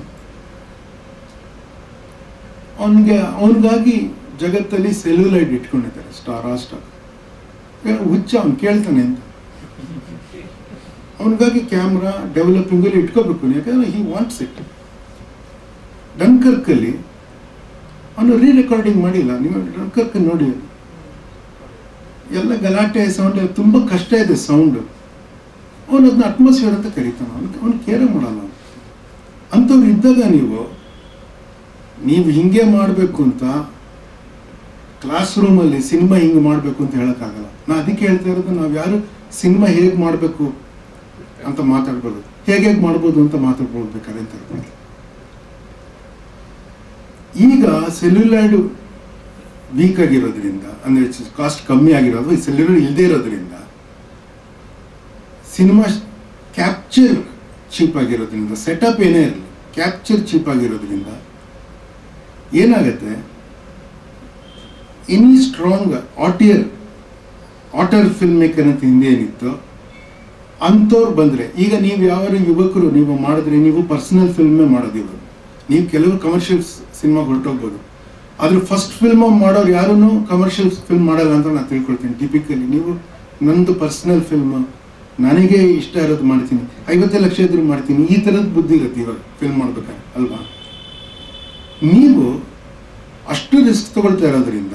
ಅವನಿಗೆ ಅವನಿಗಾಗಿ ಜಗತ್ತಲ್ಲಿ ಸೆಲ್ಯುಲೈಡ್ ಇಟ್ಕೊಂಡಿದ್ದಾರೆ ಸ್ಟಾರ್ ಆ ಸ್ಟಾರ್ ಹುಚ್ಚ ಅವನು ಕೇಳ್ತಾನೆ ಅಂತ ಅವನಿಗಾಗಿ ಕ್ಯಾಮ್ರಾ ಡೆವಲಪಿಂಗಲ್ಲಿ ಇಟ್ಕೋಬೇಕು ಯಾಕಂದ್ರೆ ಹಿ ವಾಂಟ್ಸ್ ಇಟ್ ಡಂಕರ್ಕಲ್ಲಿ ಅವನು ರೀ ರೆಕಾರ್ಡಿಂಗ್ ಮಾಡಿಲ್ಲ ನೀವು ಡಂಕರ್ಕ್ ನೋಡಿ ಎಲ್ಲ ಗಲಾಟೆ ಸೌಂಡ್ ತುಂಬ ಕಷ್ಟ ಇದೆ ಸೌಂಡ್ ಅವನು ಅದನ್ನ ಅಟ್ಮಾಸ್ಫಿಯರ್ ಅಂತ ಕರೀತಾನೆ ಅವನು ಅವನು ಕೇರೆ ಮಾಡಲ್ಲ ಅವ್ನು. ಅಂಥವ್ರು ಇದ್ದಾಗ ನೀವು ನೀವು ಹಿಂಗೆ ಮಾಡಬೇಕು ಅಂತ ಕ್ಲಾಸ್ ರೂಮಲ್ಲಿ ಸಿನಿಮಾ ಹಿಂಗೆ ಮಾಡಬೇಕು ಅಂತ ಹೇಳೋಕ್ಕಾಗಲ್ಲ ನಾ ಅದಕ್ಕೆ ಹೇಳ್ತಾ ಇರೋದು ನಾವು ಯಾರು ಸಿನಿಮಾ ಹೇಗೆ ಮಾಡಬೇಕು ಅಂತ ಮಾತಾಡ್ಬೋದು ಹೇಗೆ ಹೇಗೆ ಮಾಡ್ಬೋದು ಅಂತ ಮಾತಾಡ್ಬೋದು ಬೇಕಾದ್ರೆ ಅಂತ ಹೇಳ್ಬೋದು ಈಗ ಸೆಲ್ಯುಲೈಡ್ ವೀಕ್ ಆಗಿರೋದ್ರಿಂದ ಅಂದರೆ ಕಾಸ್ಟ್ ಕಮ್ಮಿ ಆಗಿರೋದು ಸೆಲ್ಯುಲರ್ ಇಲ್ಲದೆ ಇರೋದ್ರಿಂದ ಸಿನಿಮಾ ಕ್ಯಾಪ್ಚರ್ ಚೀಪ್ ಆಗಿರೋದ್ರಿಂದ ಸೆಟಪ್ ಏನೇ ಇರಲಿ ಕ್ಯಾಪ್ಚರ್ ಚೀಪ್ ಆಗಿರೋದ್ರಿಂದ ಏನಾಗುತ್ತೆ any strong auteur auteur filmmaker ಅಂತ ಹಿಂದೆ ಏನಿತ್ತು ಅಂಥವ್ರು ಬಂದರೆ ಈಗ ನೀವು ಯಾವ ಯುವಕರು ನೀವು ಮಾಡಿದ್ರೆ ನೀವು ಪರ್ಸನಲ್ ಫಿಲ್ಮೇ ಮಾಡೋದು ಇವಾಗ ನೀವು ಕೆಲವರು ಕಮರ್ಷಿಯಲ್ ಸಿನಿಮಾ ಹೊರಟೋಗ್ಬೋದು ಆದ್ರೆ ಫಸ್ಟ್ ಫಿಲ್ಮ್ ಮಾಡೋರು ಯಾರೂ ಕಮರ್ಷಿಯಲ್ ಫಿಲ್ಮ್ ಮಾಡಲ್ಲ ಅಂತ ನಾನು ತಿಳ್ಕೊಳ್ತೀನಿ ಟಿಪಿಕಲಿ ನೀವು ನಂದು ಪರ್ಸನಲ್ ಫಿಲ್ಮ್ ನನಗೆ ಇಷ್ಟ ಇರೋದು ಮಾಡ್ತೀನಿ ಐವತ್ತು ಲಕ್ಷ ಇದ್ರೂ ಮಾಡ್ತೀನಿ ಈ ಥರದ ಬುದ್ಧಿ ಇರುತ್ತೆ ಇವಾಗ ಫಿಲ್ಮ್ ಮಾಡ್ಬೇಕಾದ್ರೆ ಅಲ್ವಾ ನೀವು ಅಷ್ಟು ರಿಸ್ಕ್ ತಗೊಳ್ತಾ ಇರೋದ್ರಿಂದ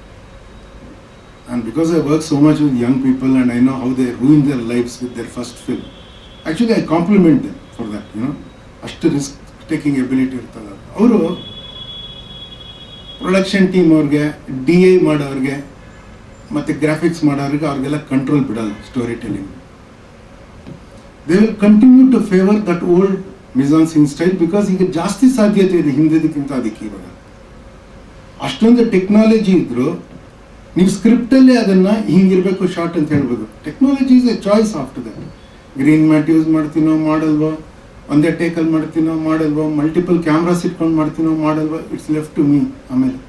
and because I work so much with young people and I know how they ruin their lives with their first film, actually I compliment them for that, you know. ಅಷ್ಟು risk taking ability ಇರ್ತಲ್ಲ ಅವರು production team ಅವ್ರಿಗೆ D I ಮಾಡೋರಿಗೆ ಮತ್ತು graphics ಮಾಡೋರಿಗೆ ಅವ್ರಿಗೆಲ್ಲ control ಬಿಡಲ್ಲ storytelling they will continue to favour that old ಮಿಸಾನ್ಸ್ ಇನ್ ಸ್ಟೈಲ್ ಬಿಕಾಸ್ ಈಗ ಜಾಸ್ತಿ ಸಾಧ್ಯತೆ ಇದೆ ಹಿಂದಿದಕ್ಕಿಂತ ಅದಕ್ಕೆ ಇವಾಗ ಅಷ್ಟೊಂದು ಟೆಕ್ನಾಲಜಿ ಇದ್ರು ನೀವು ಸ್ಕ್ರಿಪ್ಟಲ್ಲೇ ಅದನ್ನ ಹಿಂಗಿರ್ಬೇಕು ಶಾರ್ಟ್ ಅಂತ ಹೇಳ್ಬೋದು technology is a choice after that green matte use ಮಾಡ್ತೀನೋ ಮಾಡಲ್ವೋ ಒಂದೇ ಟೇಕಲ್ಲಿ ಮಾಡ್ತೀನೋ ಮಾಡಲ್ವೋ ಮಲ್ಟಿಪಲ್ ಕ್ಯಾಮ್ರಾಸ್ ಇಟ್ಕೊಂಡು ಮಾಡ್ತೀನೋ ಮಾಡಲ್ವೋ ಇಟ್ಸ್ ಲೆಫ್ಟ್ ಟು ಮೀ ಆಮೇಲೆ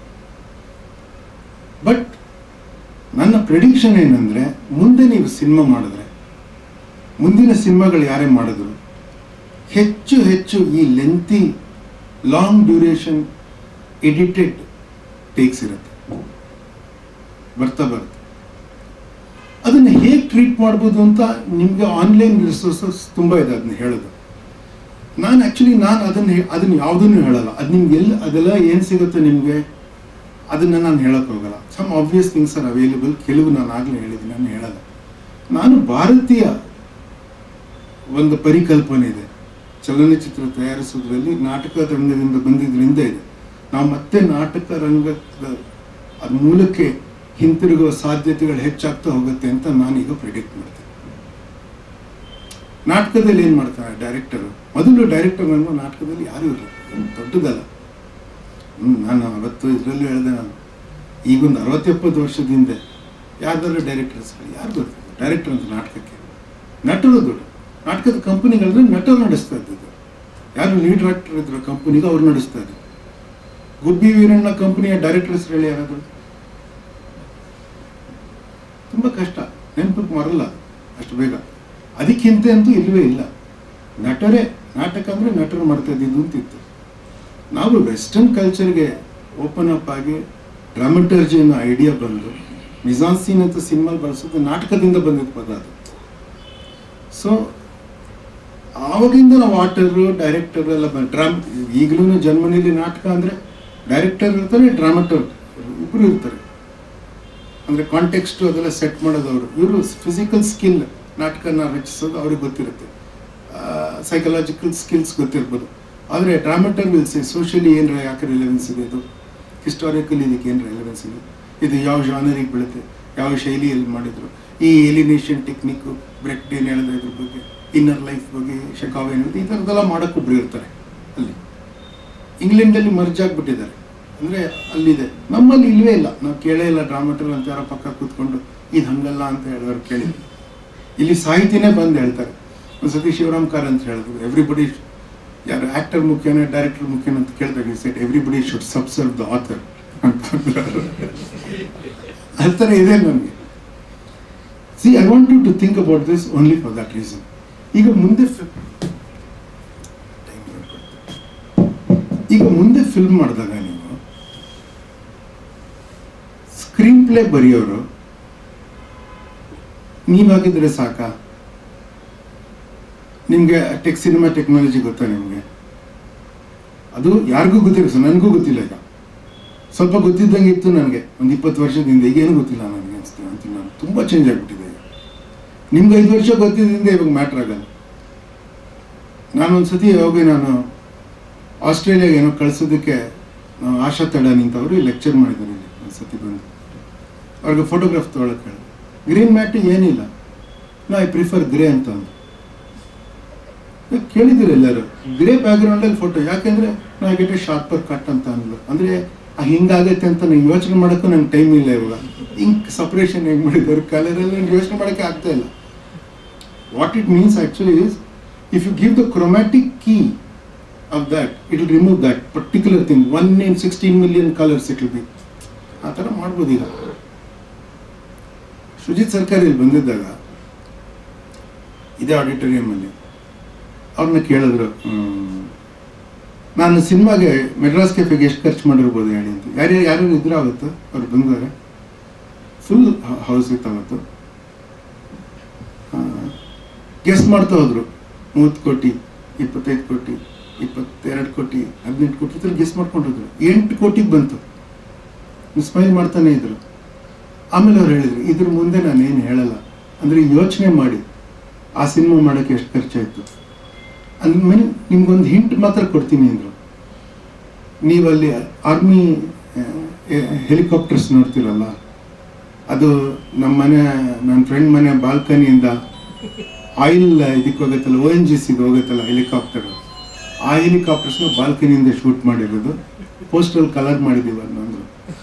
ಬಟ್ ನನ್ನ ಪ್ರಿಡಿಕ್ಷನ್ ಏನಂದ್ರೆ ಮುಂದೆ ನೀವು ಸಿನಿಮಾ ಮಾಡಿದ್ರೆ ಮುಂದಿನ ಸಿನಿಮಾಗಳು ಯಾರೇ ಮಾಡಿದ್ರು ಹೆಚ್ಚು ಹೆಚ್ಚು ಈ lengthy long duration edited takes ಇರುತ್ತೆ ಬರ್ತಾ ಬರುತ್ತೆ ಅದನ್ನ ಹೇಗೆ ಟ್ರೀಟ್ ಮಾಡ್ಬೋದು ಅಂತ ನಿಮಗೆ ಆನ್ಲೈನ್ ರಿಸೋರ್ಸಸ್ ತುಂಬ ಇದೆ ಅದನ್ನ ಹೇಳೋದು ನಾನು ಆ್ಯಕ್ಚುಲಿ ನಾನು ಅದನ್ನ ಹೇ- ಅದನ್ನ ಯಾವುದನ್ನು ಹೇಳಲ್ಲ ಅದು ನಿಮ್ಗೆ ಎಲ್ಲಿ ಅದೆಲ್ಲ ಏನು ಸಿಗುತ್ತೆ ನಿಮಗೆ ಅದನ್ನ ನಾನು ಹೇಳಕ್ ಹೋಗಲ್ಲ some obvious things are available ಕೆಲವು ನಾನು ಆಗಲೇ ಹೇಳಿದ್ದೀನಿ ನಾನು ಹೇಳಲ್ಲ ನಾನು ಭಾರತೀಯ ಒಂದು ಪರಿಕಲ್ಪನೆ ಇದೆ ಚಲನಚಿತ್ರ ತಯಾರಿಸೋದ್ರಲ್ಲಿ ನಾಟಕ ರಂಗದಿಂದ ಬಂದಿದ್ರಿಂದ ಇದೆ ನಾವು ಮತ್ತೆ ನಾಟಕ ರಂಗದ ಅದ್ ಮೂಲಕ್ಕೆ ಹಿಂತಿರುಗುವ ಸಾಧ್ಯತೆಗಳು ಹೆಚ್ಚಾಗ್ತಾ ಹೋಗುತ್ತೆ ಅಂತ ನಾನೀಗ ಪ್ರಿಡಿಕ್ಟ್ ಮಾಡ್ತೇನೆ ನಾಟಕದಲ್ಲಿ ಏನ್ ಮಾಡ್ತಾರೆ ಡೈರೆಕ್ಟರ್ ಮೊದಲು ಡೈರೆಕ್ಟರ್ ಅನ್ನೋ ನಾಟಕದಲ್ಲಿ ಯಾರು ಇರಲಿಲ್ಲ ಏನು ದೊಡ್ಡದಲ್ಲ ಹ್ಮ್, ನಾನು ಅವತ್ತು ಇದರಲ್ಲಿ ಹೇಳಿದೆ ನಾನು ಈಗೊಂದು ಅರವತ್ತೆಪ್ಪತ್ತು ವರ್ಷದ ಹಿಂದೆ ಯಾರ್ದಾರು ಡೈರೆಕ್ಟರ್ಸ್ಗಳು ಯಾರು ಗೊತ್ತಿಲ್ಲ ಡೈರೆಕ್ಟರ್ ಅಂತ ನಾಟಕಕ್ಕೆ ನಟರು ದೊಡ್ಡ ನಾಟಕದ ಕಂಪನಿಗಳನ್ನ ನಟರು ನಡೆಸ್ತಾ ಇದ್ದಿದ್ದು ಯಾರು ಲೀಡ್ ಡೈರೆಕ್ಟರ್ ಇದ್ರು ಕಂಪನಿಗೆ ಅವ್ರು ನಡೆಸ್ತಾ ಇದ್ರು ಗುಬ್ಬಿ ವೀರಣ್ಣ ಕಂಪನಿಯ ಡೈರೆಕ್ಟರ್ಸ್ ಹೇಳಿ ಯಾರಾದ್ರು ತುಂಬ ಕಷ್ಟ ನೆನಪಕ್ಕೆ ಮರಲ್ಲ ಅಷ್ಟು ಬೇಗ ಅದಕ್ಕಿಂತ ಅಂತೂ ಇಲ್ಲವೇ ಇಲ್ಲ ನಟರೇ ನಾಟಕ ಅಂದರೆ ನಟರು ಮಾಡ್ತಾ ಇದ್ದಿದ್ದು ಅಂತಿತ್ತು ನಾವು ವೆಸ್ಟರ್ನ್ ಕಲ್ಚರ್ಗೆ ಓಪನ್ ಅಪ್ ಆಗಿ ಡ್ರಾಮಟರ್ಜಿ ಅನ್ನೋ ಐಡಿಯಾ ಬಂದು ಮಿಜಾನ್ಸೀನ್ ಅಂತ ಸಿನಿಮಾ ಬಳಸೋದು ನಾಟಕದಿಂದ ಬಂದಿದ್ದ ಪದ ಅದು ಸೊ ಆವಾಗಿಂದ ನಾವು ಆಟರು ಡೈರೆಕ್ಟರ್ ಎಲ್ಲ ಡ್ರಾಮ್ ಈಗಲೂ ಜರ್ಮನಿಲಿ ನಾಟಕ ಅಂದರೆ ಡೈರೆಕ್ಟರ್ ಇರ್ತಾರೆ ಡ್ರಾಮಟರ್ ಇಬ್ಬರು ಇರ್ತಾರೆ ಅಂದರೆ ಕಾಂಟೆಕ್ಸ್ಟ್ ಅದೆಲ್ಲ ಸೆಟ್ ಮಾಡೋದು ಅವರು ಇವರು ಫಿಸಿಕಲ್ ಸ್ಕಿಲ್ ನಾಟಕನ ರಚಿಸೋದು ಅವ್ರಿಗೆ ಗೊತ್ತಿರುತ್ತೆ ಸೈಕಲಾಜಿಕಲ್ ಸ್ಕಿಲ್ಸ್ ಗೊತ್ತಿರ್ಬೋದು ಆದರೆ ಡ್ರಾಮಟರ್ ವಿಲ್ಸೆ ಸೋಷಿಯಲಿ ಏನು ಯಾಕೆ ರಿಲೆವೆನ್ಸ್ ಇದೆ ಇದು ಹಿಸ್ಟಾರಿಕಲಿ ಇದಕ್ಕೆ ಏನು ರಿಲೆವೆನ್ಸ್ ಇದೆ ಇದು ಯಾವ ಜಾನರಿಗೆ ಬೀಳುತ್ತೆ ಯಾವ ಶೈಲಿಯಲ್ಲಿ ಮಾಡಿದ್ರು ಈ ಎಲಿನೇಷನ್ ಟೆಕ್ನಿಕ್ಕು ಬ್ರೆಕ್ ಡೇನ್ ಹೇಳಿದ ಇದ್ರ ಬಗ್ಗೆ ಇನ್ನರ್ ಲೈಫ್ ಬಗ್ಗೆ ಶಕಾವ್ ಏನು ಈ ಥರದ್ದೆಲ್ಲ ಮಾಡೋಕ್ಕೊಬ್ರು ಇರ್ತಾರೆ ಅಲ್ಲಿ ಇಂಗ್ಲೆಂಡಲ್ಲಿ ಮರ್ಜ್ ಆಗಿಬಿಟ್ಟಿದ್ದಾರೆ ಅಂದರೆ ಅಲ್ಲಿದೆ ನಮ್ಮಲ್ಲಿ ಇಲ್ವೇ ಇಲ್ಲ ನಾವು ಕೇಳೇ ಇಲ್ಲ ಡ್ರಾಮಟರ್ ಅಂತ ಯಾರೋ ಪಕ್ಕ ಕೂತ್ಕೊಂಡು ಇದು ಹಂಗಲ್ಲ ಅಂತ ಹೇಳಿದವ್ರು ಕೇಳಿ ಇಲ್ಲಿ ಸಾಹಿತಿನೇ ಬಂದು ಹೇಳ್ತಾರೆ ಒಂದ್ಸತಿ ಶಿವರಾಮ್ ಕಾರ್ ಅಂತ ಹೇಳಿದ್ರು ಎವ್ರಿಬಡಿ ಯಾರು ಆಕ್ಟರ್ ಮುಖ್ಯನ ಡೈರೆಕ್ಟರ್ ಮುಖ್ಯನ ಅಂತ ಕೇಳಿದಾಗ set everybody should subserve the author ಅಂತ ಅಂದ್ರು. ಆ ಥರ ಇದೆ ನನಗೆ see I want you to think about this only for that reason ಈಗ ಮುಂದೆ fi- Time ನೋಡ್ಕೊಳ್ತೀನಿ. ಈಗ ಮುಂದೆ ಫಿಲ್ಮ್ ಮಾಡಿದಾಗ ನೀವು ಸ್ಕ್ರೀನ್ ಪ್ಲೇ ಬರೆಯೋರು ನೀವಾಗಿದ್ರೆ ಸಾಕಾ ನಿಮಗೆ ಟೆಕ್ ಸಿನಿಮಾ ಟೆಕ್ನಾಲಜಿ ಗೊತ್ತಾ ನಿಮಗೆ ಅದು ಯಾರಿಗೂ ಗೊತ್ತಿಲ್ಲ ಸರ್ ನನಗೂ ಗೊತ್ತಿಲ್ಲ ಈಗ ಸ್ವಲ್ಪ ಗೊತ್ತಿದ್ದಂಗೆ ಇತ್ತು ನನಗೆ ಒಂದು ಇಪ್ಪತ್ತು ವರ್ಷದಿಂದ ಈಗೇನು ಗೊತ್ತಿಲ್ಲ ನನಗೆ ಅನಿಸ್ತೀನಿ ಅಂತೀನಿ ನಾನು ತುಂಬ ಚೇಂಜ್ ಆಗಿಬಿಟ್ಟಿದೆ ಈಗ ನಿಮ್ಗೆ ಐದು ವರ್ಷ ಗೊತ್ತಿದ್ದರಿಂದ ಇವಾಗ ಮ್ಯಾಟ್ರ್ ಆಗಲ್ಲ ನಾನು ಒಂದು ಸತಿ ಹೋಗಿ ನಾನು ಆಸ್ಟ್ರೇಲಿಯಾಗೆ ಏನೋ ಕಳಿಸೋದಕ್ಕೆ ನಾವು ಆಶಾ ತಡ ನಿಂತವರು ಲೆಕ್ಚರ್ ಮಾಡಿದ್ದಾರೆ ಇಲ್ಲಿ ಒಂದು ಸತಿ ಬಂದು ಅವ್ರಿಗೆ ಫೋಟೋಗ್ರಾಫ್ ತೊಗೊಳಕ್ಕೆ ಹೇಳಿದೆ ಗ್ರೀನ್ ಮ್ಯಾಟ್ ಏನಿಲ್ಲ ನಾ ಐ ಪ್ರಿಫರ್ ಗ್ರೇ ಅಂತ ಅಂದ್ರು. ಇವಾಗ ಕೇಳಿದ್ದೀರ ಎಲ್ಲರೂ ಗ್ರೇ ಬ್ಯಾಕ್ಗ್ರೌಂಡಲ್ಲಿ ಫೋಟೋ ಯಾಕೆಂದ್ರೆ ನಾ ಗೆಟ್ ಎ ಶಾರ್ಪರ್ ಕಟ್ ಅಂತ ಅಂದ್ಲು ಅಂದ್ರೆ ಆ ಹಿಂಗಾಗತ್ತೆ ಅಂತ ನಂಗೆ ಯೋಚನೆ ಮಾಡೋಕ್ಕೂ ನಂಗೆ ಟೈಮ್ ಇಲ್ಲ ಇವಾಗ ಇಂಕ್ ಸಪ್ರೇಷನ್ ಹೆಂಗ್ ಮಾಡಿದ್ದಾರೆ ಕಲರಲ್ಲಿ ನಂಗೆ ಯೋಚನೆ ಮಾಡೋಕ್ಕೆ ಆಗ್ತಾ ಇಲ್ಲ what it means actually is if you give the chromatic key of that it will remove that particular thing one in sixteen million colours it will be ಆ ಥರ ಮಾಡ್ಬೋದು ಈಗ ಸುಜಿತ್ ಸರ್ಕಾರಿ ಇಲ್ಲಿ ಬಂದಿದ್ದಾಗ ಇದೇ ಆಡಿಟೋರಿಯಮಲ್ಲಿ ಅವ್ರನ್ನ ಕೇಳಿದ್ರು ಹ್ಮ್, ನಾನು ಸಿನಿಮಾಗೆ ಮೆಡ್ರಾಸ್ ಕೆಫೆಗೆ ಎಷ್ಟು ಖರ್ಚು ಮಾಡಿರ್ಬೋದು ಹೇಳಿ ಅಂತ ಯಾರು ಯಾರು ಇದ್ರೆ ಅವತ್ತು ಅವ್ರು ಬಂದರೆ ಫುಲ್ ಹೌಸ್ ಇತ್ತು ಅವತ್ತು ಗೆಸ್ ಮಾಡ್ತಾ ಹೋದ್ರು ಮೂವತ್ತು ಕೋಟಿ ಇಪ್ಪತ್ತೈದು ಕೋಟಿ ಇಪ್ಪತ್ತೆರಡು ಕೋಟಿ ಹದಿನೆಂಟು ಕೋಟಿ ಈ ಥರ ಗೆಸ್ ಮಾಡ್ಕೊಂಡಿದ್ರು ಎಂಟು ಕೋಟಿಗೆ ಬಂತು ಸ್ಮೈಲ್ ಮಾಡ್ತಾನೆ ಇದ್ರು ಆಮೇಲೆ ಅವ್ರು ಹೇಳಿದ್ರು ಇದ್ರ ಮುಂದೆ ನಾನು ಏನು ಹೇಳಲ್ಲ ಅಂದರೆ ಯೋಚನೆ ಮಾಡಿ ಆ ಸಿನಿಮಾ ಮಾಡೋಕ್ಕೆ ಎಷ್ಟು ಖರ್ಚಾಯಿತು ಅಂದಮೇಲೆ ನಿಮ್ಗೊಂದು ಹಿಂಟ್ ಮಾತ್ರ ಕೊಡ್ತೀನಿ ಅಂದರು ನೀವಲ್ಲಿ ಆರ್ಮಿ ಹೆಲಿಕಾಪ್ಟರ್ಸ್ ನೋಡ್ತೀರಲ್ಲ ಅದು ನಮ್ಮ ಮನೆ ನನ್ನ ಫ್ರೆಂಡ್ ಮನೆ ಬಾಲ್ಕನಿಯಿಂದ ಆಯಿಲ್ ಇದಕ್ಕೆ ಹೋಗುತ್ತಲ್ಲ ಓ ಎನ್ ಜಿ ಸಿಗೆ ಹೋಗುತ್ತಲ್ಲ ಹೆಲಿಕಾಪ್ಟರ್ ಆ ಹೆಲಿಕಾಪ್ಟರ್ಸ್ನ ಬಾಲ್ಕನಿಯಿಂದ ಶೂಟ್ ಮಾಡಿರೋದು ಪೋಸ್ಟಲ್ ಕಲರ್ ಮಾಡಿದ್ದೀವಿ ಅನ್ನೊಂದು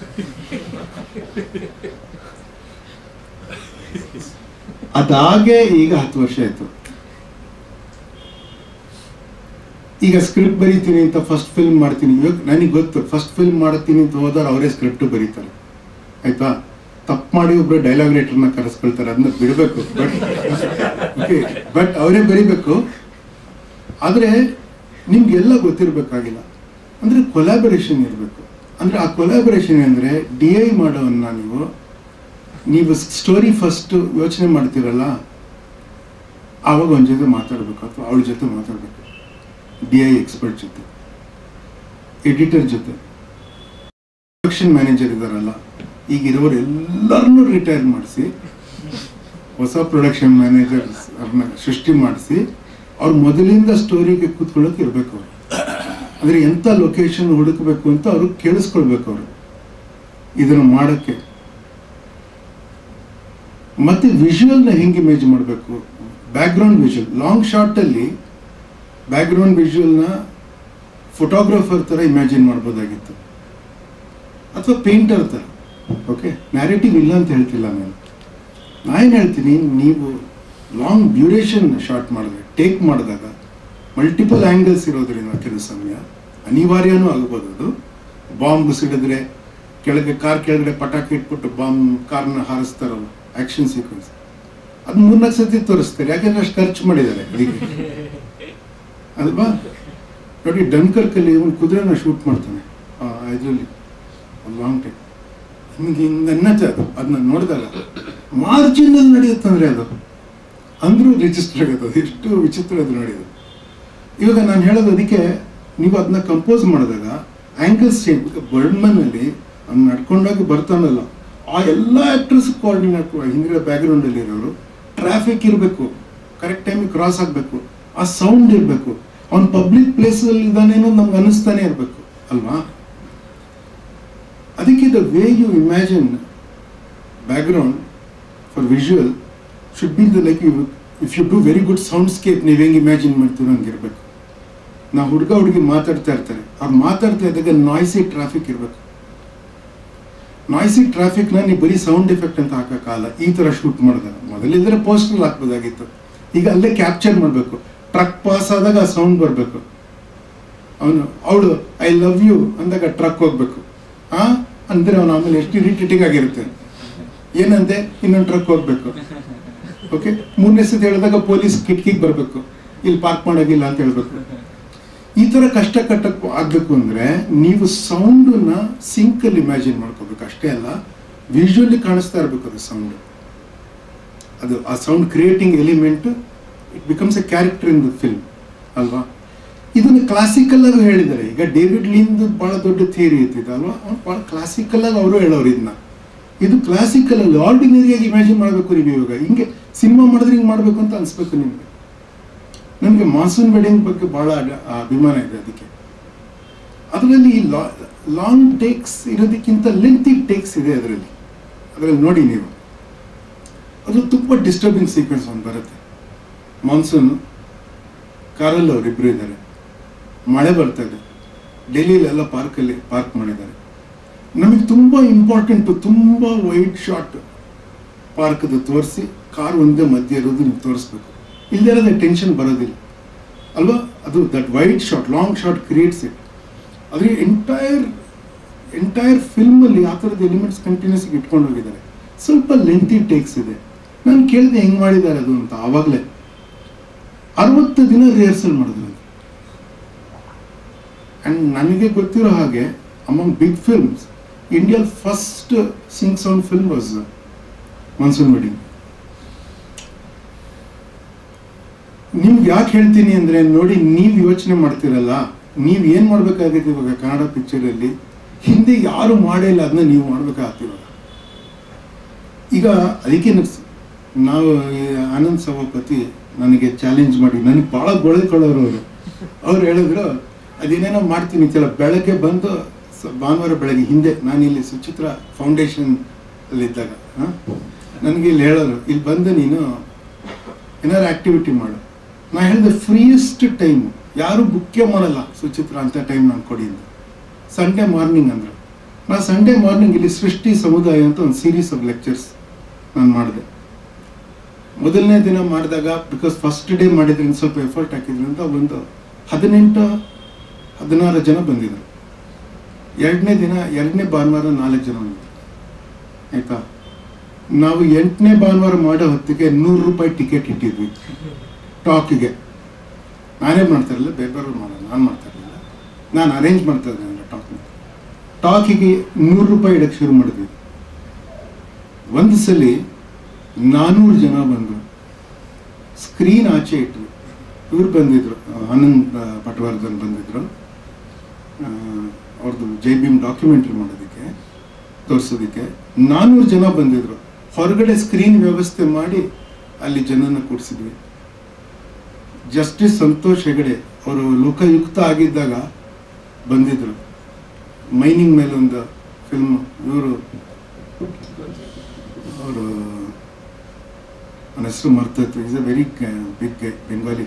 ಅದಾಗೆ ಈಗ ಹತ್ತು ವರ್ಷ ಆಯ್ತು ಈಗ ಸ್ಕ್ರಿಪ್ಟ್ ಬರೀತೀನಿ ಅಂತ ಫಸ್ಟ್ ಫಿಲ್ಮ್ ಮಾಡ್ತೀನಿ ಇವಾಗ ನನಗೆ ಗೊತ್ತು ಫಸ್ಟ್ ಫಿಲ್ಮ್ ಮಾಡ್ತೀನಿ ಅಂತ ಹೋದ್ರೆ ಅವರೇ ಸ್ಕ್ರಿಪ್ಟ್ ಬರೀತಾರೆ ಆಯ್ತಾ ತಪ್ಪು ಮಾಡಿ ಒಬ್ರು ಡೈಲಾಗ್ ರೈಟರ್ನ ಕರೆಸ್ಕೊಳ್ತಾರೆ ಅದನ್ನ ಬಿಡಬೇಕು ಬಟ್ ಓಕೆ ಬಟ್ ಅವರೇ ಬರೀಬೇಕು ಆದರೆ ನಿಮ್ಗೆಲ್ಲ ಗೊತ್ತಿರಬೇಕಾಗಿಲ್ಲ ಅಂದರೆ ಕೊಲಾಬರೇಷನ್ ಇರಬೇಕು ಅಂದರೆ ಆ ಕೊಲಾಬರೇಷನ್ ಅಂದರೆ ಡಿ ಐ ಮಾಡೋವನ್ನ ನೀವು ನೀವು ಸ್ಟೋರಿ ಫಸ್ಟ್ ಯೋಚನೆ ಮಾಡ್ತೀರಲ್ಲ ಆವಾಗ ಅವನ ಜೊತೆ ಮಾತಾಡಬೇಕು ಅಥವಾ ಅವಳ ಜೊತೆ ಮಾತಾಡಬೇಕು ಡಿ ಐ ಎಕ್ಸ್ಪರ್ಟ್ ಜೊತೆ ಎಡಿಟರ್ ಜೊತೆ ಪ್ರೊಡಕ್ಷನ್ ಮ್ಯಾನೇಜರ್ ಇದಾರಲ್ಲ ಈಗ ಇರೋರು ಎಲ್ಲರನ್ನೂ ರಿಟೈರ್ ಮಾಡಿಸಿ ಹೊಸ ಪ್ರೊಡಕ್ಷನ್ ಮ್ಯಾನೇಜರ್ಸ್ ಅವ್ರನ್ನ ಸೃಷ್ಟಿ ಮಾಡಿಸಿ ಅವ್ರು ಮೊದಲಿಂದ ಸ್ಟೋರಿಗೆ ಕೂತ್ಕೊಳ್ಳೋಕೆ ಇರಬೇಕು ಅವರು ಅಂದರೆ ಎಂಥ ಲೊಕೇಶನ್ ಹುಡುಕಬೇಕು ಅಂತ ಅವರು ಕೇಳಿಸ್ಕೊಳ್ಬೇಕು ಅವರು ಇದನ್ನು ಮಾಡೋಕ್ಕೆ ಮತ್ತೆ ವಿಜುವಲ್ನ ಹೆಂಗೆ ಇಮೇಜ್ ಮಾಡಬೇಕು ಬ್ಯಾಕ್ಗ್ರೌಂಡ್ ವಿಜುವಲ್ ಲಾಂಗ್ ಶಾರ್ಟಲ್ಲಿ ಬ್ಯಾಕ್ಗ್ರೌಂಡ್ ವಿಜುವಲ್ನ ಫೋಟೋಗ್ರಾಫರ್ ಥರ ಇಮ್ಯಾಜಿನ್ ಮಾಡ್ಬೋದಾಗಿತ್ತು ಅಥವಾ ಪೇಂಟರ್ ಥರ ಓಕೆ ನ್ಯಾರೇಟಿವ್ ಇಲ್ಲ ಅಂತ ಹೇಳ್ತಿಲ್ಲ ನಾನು ನಾನೇನು ಹೇಳ್ತೀನಿ ನೀವು ಲಾಂಗ್ ಡ್ಯೂರೇಷನ್ ಶಾರ್ಟ್ ಮಾಡಿದ್ರೆ ಟೇಕ್ ಮಾಡಿದಾಗ ಮಲ್ಟಿಪಲ್ ಆ್ಯಂಗಲ್ಸ್ ಇರೋದ್ರಿಂದ ಕೆಲವು ಸಮಯ ಅನಿವಾರ್ಯನೂ ಆಗ್ಬೋದು ಅದು ಬಾಂಬ್ ಸಿಡಿದ್ರೆ ಕೆಳಗೆ ಕಾರ್ ಕೆಳಗಡೆ ಪಟಾಕಿ ಇಟ್ಬಿಟ್ಟು ಬಾಂಬ್ ಕಾರ್ನ ಹಾರಿಸ್ತಾರಲ್ಲ ಆಕ್ಷನ್ ಸೀಕ್ವೆನ್ಸ್ ಅದು ಮೂರ್ನಾಲ್ಕು ಸತಿ ತೋರಿಸ್ತಾರೆ ಯಾಕೆಂದ್ರೆ ಅಷ್ಟು ಖರ್ಚು ಮಾಡಿದ್ದಾರೆ ಅದಕ್ಕೆ ಅಲ್ವಾ ನೋಡಿ ಡನ್ಕರ್ಕಲ್ಲಿ ಒಂದು ಕುದುರೆನ ಶೂಟ್ ಮಾಡ್ತಾನೆ ಇದರಲ್ಲಿ ಒಂದು ಲಾಂಗ್ ಟೈಮ್ ನಿಮಗೆ ಹಿಂಗೆ ಅನ್ನತ್ತೆ ಅದು ಅದನ್ನ ನೋಡಿದಾಗ ಮಾರ್ಜಿನಲ್ಲಿ ನಡೆಯುತ್ತಂದ್ರೆ ಅದು ಅಂದ್ರೂ ರಿಜಿಸ್ಟರ್ ಆಗುತ್ತೆ ಅದು ಎಷ್ಟು ವಿಚಿತ್ರ ಅದು ನಡೆಯೋದು ಇವಾಗ ನಾನು ಹೇಳೋದು ಅದಕ್ಕೆ ನೀವು ಅದನ್ನ ಕಂಪೋಸ್ ಮಾಡಿದಾಗ ಆಂಗಲ್ಸ್ ಚೇಂಜ್ ಬರ್ಡ್ಮನಲ್ಲಿ ಅವ್ನು ನಡ್ಕೊಂಡಾಗ ಬರ್ತಾನಲ್ಲ ಆ ಎಲ್ಲ ಆ್ಯಕ್ಟರ್ಸ್ ಕೋಆರ್ಡಿನೇಟ್ ಹಿಂದಿನ ಬ್ಯಾಕ್ಗ್ರೌಂಡಲ್ಲಿ ಇರೋರು ಟ್ರಾಫಿಕ್ ಇರಬೇಕು ಕರೆಕ್ಟ್ ಟೈಮಿಗೆ ಕ್ರಾಸ್ ಆಗಬೇಕು ಆ ಸೌಂಡ್ ಇರಬೇಕು ಅವ್ನು ಪಬ್ಲಿಕ್ ಪ್ಲೇಸಲ್ಲಿ ಇದ್ದಾನೇನೋ ನಮ್ಗೆ ಅನ್ನಿಸ್ತಾನೆ ಇರಬೇಕು ಅಲ್ವಾ ಅದಕ್ಕೆ the way you imagine background for visual should be the like you if you do very good soundscape ನೀವು ಹೆಂಗೆ ಇಮ್ಯಾಜಿನ್ ಮಾಡ್ತೀರೋ ಹಂಗಿರ್ಬೇಕು ನಾವು ಹುಡುಗ ಹುಡುಗಿ ಮಾತಾಡ್ತಾ ಇರ್ತಾರೆ ಅವ್ರು ಮಾತಾಡ್ತಾ ಇದ್ದಾಗ ನಾಯ್ಸಿ ಟ್ರಾಫಿಕ್ ಇರಬೇಕು ನಾಯ್ಸಿ ಟ್ರಾಫಿಕ್ನ ನೀವು ಬರೀ ಸೌಂಡ್ ಎಫೆಕ್ಟ್ ಅಂತ ಹಾಕೋಕ್ಕಾಗಲ್ಲ ಈ ಥರ ಶೂಟ್ ಮಾಡಿದಾಗ ಮೊದಲಿದ್ರೆ ಪೋಸ್ಟರ್ ಹಾಕ್ಬೋದಾಗಿತ್ತು ಈಗ ಅಲ್ಲೇ ಕ್ಯಾಪ್ಚರ್ ಮಾಡಬೇಕು ಟ್ರಕ್ ಪಾಸ್ ಆದಾಗ ಆ ಸೌಂಡ್ ಬರಬೇಕು ಅವನು ಅವಳು ಐ ಲವ್ ಯು ಅಂದಾಗ ಟ್ರಕ್ ಹೋಗ್ಬೇಕು ಆ ಅಂದ್ರೆ ಅವನು ಆಮೇಲೆ ಎಷ್ಟು ಇರಿಟೇಟಿಂಗ್ ಆಗಿರುತ್ತೆ ಏನಂತೆ ಇನ್ನೊಂದು ಟ್ರಕ್ ಹೋಗ್ಬೇಕು ಓಕೆ ಮೂರನೇ ಸತಿ ಹೇಳಿದಾಗ ಪೊಲೀಸ್ ಕಿಟಕಿಗೆ ಬರಬೇಕು ಇಲ್ಲಿ ಪಾರ್ಕ್ ಮಾಡೋಗಿಲ್ಲ ಅಂತ ಹೇಳ್ಬೇಕು ಈ ಥರ ಕಷ್ಟ ಕಟ್ಟಕ್ಕೆ ಆಗಬೇಕು ಅಂದರೆ ನೀವು ಸೌಂಡನ್ನ ಸಿಂಕಲ್ಲಿ ಇಮ್ಯಾಜಿನ್ ಮಾಡ್ಕೋಬೇಕು ಅಷ್ಟೇ ಅಲ್ಲ ವಿಜುವಲಿ ಕಾಣಿಸ್ತಾ ಇರಬೇಕು ಅದು ಸೌಂಡ್ ಅದು ಆ sound creating element it becomes a character in the film ಅಲ್ವಾ ಇದನ್ನು ಕ್ಲಾಸಿಕಲ್ ಆಗಿ ಹೇಳಿದ್ದಾರೆ ಈಗ ಡೇವಿಡ್ ಲಿಂದ್ ಬಹಳ ದೊಡ್ಡ ಥಿಯರಿ ಇತ್ತಿದೆ ಅಲ್ವಾ ಅವ್ನು ಬಹಳ ಕ್ಲಾಸಿಕಲ್ ಆಗಿ ಅವರು ಹೇಳೋರು ಇದನ್ನ ಇದು ಕ್ಲಾಸಿಕಲ್ ಅಲ್ಲಿ ಆರ್ಡಿನರಿಯಾಗಿ ಇಮ್ಯಾಜಿನ್ ಮಾಡಬೇಕು ನೀವು ಇವಾಗ ಹಿಂಗೆ ಸಿನಿಮಾ ಮಾಡಿದ್ರೆ ಹಿಂಗೆ ಮಾಡಬೇಕು ಅಂತ ಅನ್ಸ್ಬೇಕು ನಿಮಗೆ ನನಗೆ ಮಾನ್ಸೂನ್ ವೆಡ್ಡಿಂಗ್ ಬಗ್ಗೆ ಬಹಳ ಅಡ- ಅಭಿಮಾನ ಇದೆ ಅದಕ್ಕೆ ಅದರಲ್ಲಿ ಲಾಂಗ್ ಟೇಕ್ಸ್ ಇರೋದಕ್ಕಿಂತ ಲೆಂತಿ ಟೇಕ್ಸ್ ಇದೆ ಅದರಲ್ಲಿ ಅದರಲ್ಲಿ ನೋಡಿ ನೀವು ಅದು ತುಂಬ ಡಿಸ್ಟರ್ಬಿಂಗ್ ಸೀಕ್ವೆನ್ಸ್ ಒಂದು ಬರುತ್ತೆ ಮಾನ್ಸೂನು ಕಾರಲ್ಲಿ ಅವರಿಬ್ಬರು ಇದ್ದಾರೆ ಮಳೆ ಬರ್ತಾ ಇದೆ ಡೆಲ್ಲಿಲೆಲ್ಲ ಪಾರ್ಕಲ್ಲಿ ಪಾರ್ಕ್ ಮಾಡಿದ್ದಾರೆ ನಮಗೆ ತುಂಬ ಇಂಪಾರ್ಟೆಂಟು ತುಂಬ ವೈಡ್ ಶಾಟ್ ಪಾರ್ಕ್ದು ತೋರಿಸಿ ಕಾರ್ ಒಂದೇ ಮಧ್ಯೆ ಇರೋದು ನೀವು ತೋರಿಸ್ಬೇಕು ಇಲ್ಲದೇ ಟೆನ್ಷನ್ ಬರೋದಿಲ್ಲ ಅಲ್ವಾ ಅದು that wide shot long shot creates it ಆದರೆ ಎಂಟೈರ್ ಎಂಟೈರ್ ಫಿಲ್ಮಲ್ಲಿ ಆ ಥರದ ಎಲಿಮೆಂಟ್ಸ್ ಕಂಟಿನ್ಯೂಸ್ ಇಟ್ಕೊಂಡು ಹೋಗಿದ್ದಾರೆ ಸ್ವಲ್ಪ ಲೆಂತಿ ಟೇಕ್ಸ್ ಇದೆ ನಾನು ಕೇಳಿದೆ ಹೆಂಗೆ ಮಾಡಿದ್ದಾರೆ ಅದು ಅಂತ ಆವಾಗಲೇ ಅರವತ್ತು ದಿನ ರಿಹರ್ಸಲ್ ಮಾಡಿದ್ರು ಆ್ಯಂಡ್ ನನಗೆ ಗೊತ್ತಿರೋ ಹಾಗೆ among big films India first sync sound film was Monsoon Wedding ನಿಮ್ಗೆ ಯಾಕೆ ಹೇಳ್ತೀನಿ ಅಂದರೆ ನೋಡಿ ನೀವು ಯೋಚನೆ ಮಾಡ್ತಿರಲ್ಲ ನೀವು ಏನು ಮಾಡಬೇಕಾಗಿದೆ ಇವಾಗ ಕನ್ನಡ ಪಿಕ್ಚರಲ್ಲಿ ಹಿಂದೆ ಯಾರು ಮಾಡೇ ಇಲ್ಲ ಅದನ್ನ ನೀವು ಮಾಡ್ಬೇಕಾಗ್ತಿವಾಗ ಈಗ ಅದಕ್ಕೆ ನನ್ಸ್- ನಾವು ಈ ಆನಂದ್ ಸಭಾಪತಿ ನನಗೆ ಚಾಲೆಂಜ್ ಮಾಡಿ ನನಗೆ ಭಾಳ ಗೊಳೆಕೊಳ್ಳೋರು ಅವರು ಅವ್ರು ಹೇಳಿದ್ರು ಅದೇನೇನೋ ಮಾಡ್ತೀನಿ ಅಂತೆಲ್ಲ ಬೆಳಗ್ಗೆ ಬಂದು ಸ- ಭಾನುವಾರ ಬೆಳಗ್ಗೆ ಹಿಂದೆ ನಾನು ಇಲ್ಲಿ ಸುಚಿತ್ರ ಫೌಂಡೇಶನ್ ಅಲ್ಲಿದ್ದಾಗ ನನಗೆ ಇಲ್ಲಿ ಹೇಳೋರು ಇಲ್ಲಿ ಬಂದು ನೀನು ಏನಾದ್ರು ಆಕ್ಟಿವಿಟಿ ಮಾಡು ನಾ ಹೇಳಿದೆ ಫ್ರೀಯೆಸ್ಟ್ ಟೈಮ್ ಯಾರು ಬುಕ್ಕೇ ಮಾಡಲ್ಲ ಸುಚಿತ್ರ ಅಂತ ಟೈಮ್ ನಾನು ಕೊಡಿ ಅಂತ ಸಂಡೇ ಮಾರ್ನಿಂಗ್ ಅಂದರು ನಾ ಸಂಡೇ ಮಾರ್ನಿಂಗ್ ಇಲ್ಲಿ ಸೃಷ್ಟಿ ಸಮುದಾಯ ಅಂತ ಒಂದು ಸೀರೀಸ್ ಆಫ್ ಲೆಕ್ಚರ್ಸ್ ನಾನು ಮಾಡಿದೆ ಮೊದಲನೇ ದಿನ ಮಾಡಿದಾಗ ಬಿಕಾಸ್ ಫಸ್ಟ್ ಡೇ ಮಾಡಿದ್ರಿಂದ ಸ್ವಲ್ಪ ಎಫರ್ಟ್ ಹಾಕಿದ್ರಿಂದ ಒಂದು ಹದಿನೆಂಟು ಹದಿನಾರು ಜನ ಬಂದಿದ್ರು ಎರಡನೇ ದಿನ ಎರಡನೇ ಭಾನುವಾರ ನಾಲ್ಕು ಜನ ಬಂದಿದ್ರು ಆಯ್ತಾ ನಾವು ಎಂಟನೇ ಭಾನುವಾರ ಮಾಡೋ ಹೊತ್ತಿಗೆ ನೂರು ರೂಪಾಯಿ ಟಿಕೆಟ್ ಇಟ್ಟಿದ್ವಿ ಟಾಕಿಗೆ ನಾನೇ ಮಾಡ್ತಾ ಇರಲಿಲ್ಲ ಬೇರೆ ಬೇರೆ ಮಾಡೋದು ನಾನು ಮಾಡ್ತಾ ಇರಲಿಲ್ಲ ನಾನು ಅರೇಂಜ್ ಮಾಡ್ತಾ ಇದ್ದೆ ಟಾಕ್ನ ಟಾಕಿಗೆ ನೂರು ರೂಪಾಯಿ ಇಡಕ್ಕೆ ಶುರು ಮಾಡಿದ್ವಿ ಒಂದು ಸಲ ನಾನ್ನೂರು ಜನ ಬಂದರು ಸ್ಕ್ರೀನ್ ಆಚೆ ಇಟ್ರು ಇವ್ರು ಬಂದಿದ್ರು ಆ, ಆನಂದ್ ಆ, ಪಟವರ್ಧನ್ ಬಂದಿದ್ರು ಆ, ಅವ್ರದ್ದು ಜೈ ಭೀಮ್ ಡಾಕ್ಯುಮೆಂಟ್ರಿ ಮಾಡೋದಕ್ಕೆ ತೋರಿಸೋದಕ್ಕೆ ನಾನ್ನೂರು ಜನ ಬಂದಿದ್ರು ಹೊರಗಡೆ ಸ್ಕ್ರೀನ್ ವ್ಯವಸ್ಥೆ ಮಾಡಿ ಅಲ್ಲಿ ಜನನ ಕೂಡಿಸಿದ್ವಿ ಜಸ್ಟಿಸ್ ಸಂತೋಷ್ ಹೆಗಡೆ ಅವರು ಲೋಕಾಯುಕ್ತ ಆಗಿದ್ದಾಗ ಬಂದಿದ್ರು ಮೈನಿಂಗ್ ಮೇಲೆ ಒಂದು ಫಿಲ್ಮ್ ಇವರು ಅವರು ನನ್ನ ಹೆಸರು ಮರ್ತೈತು is a very big Bengali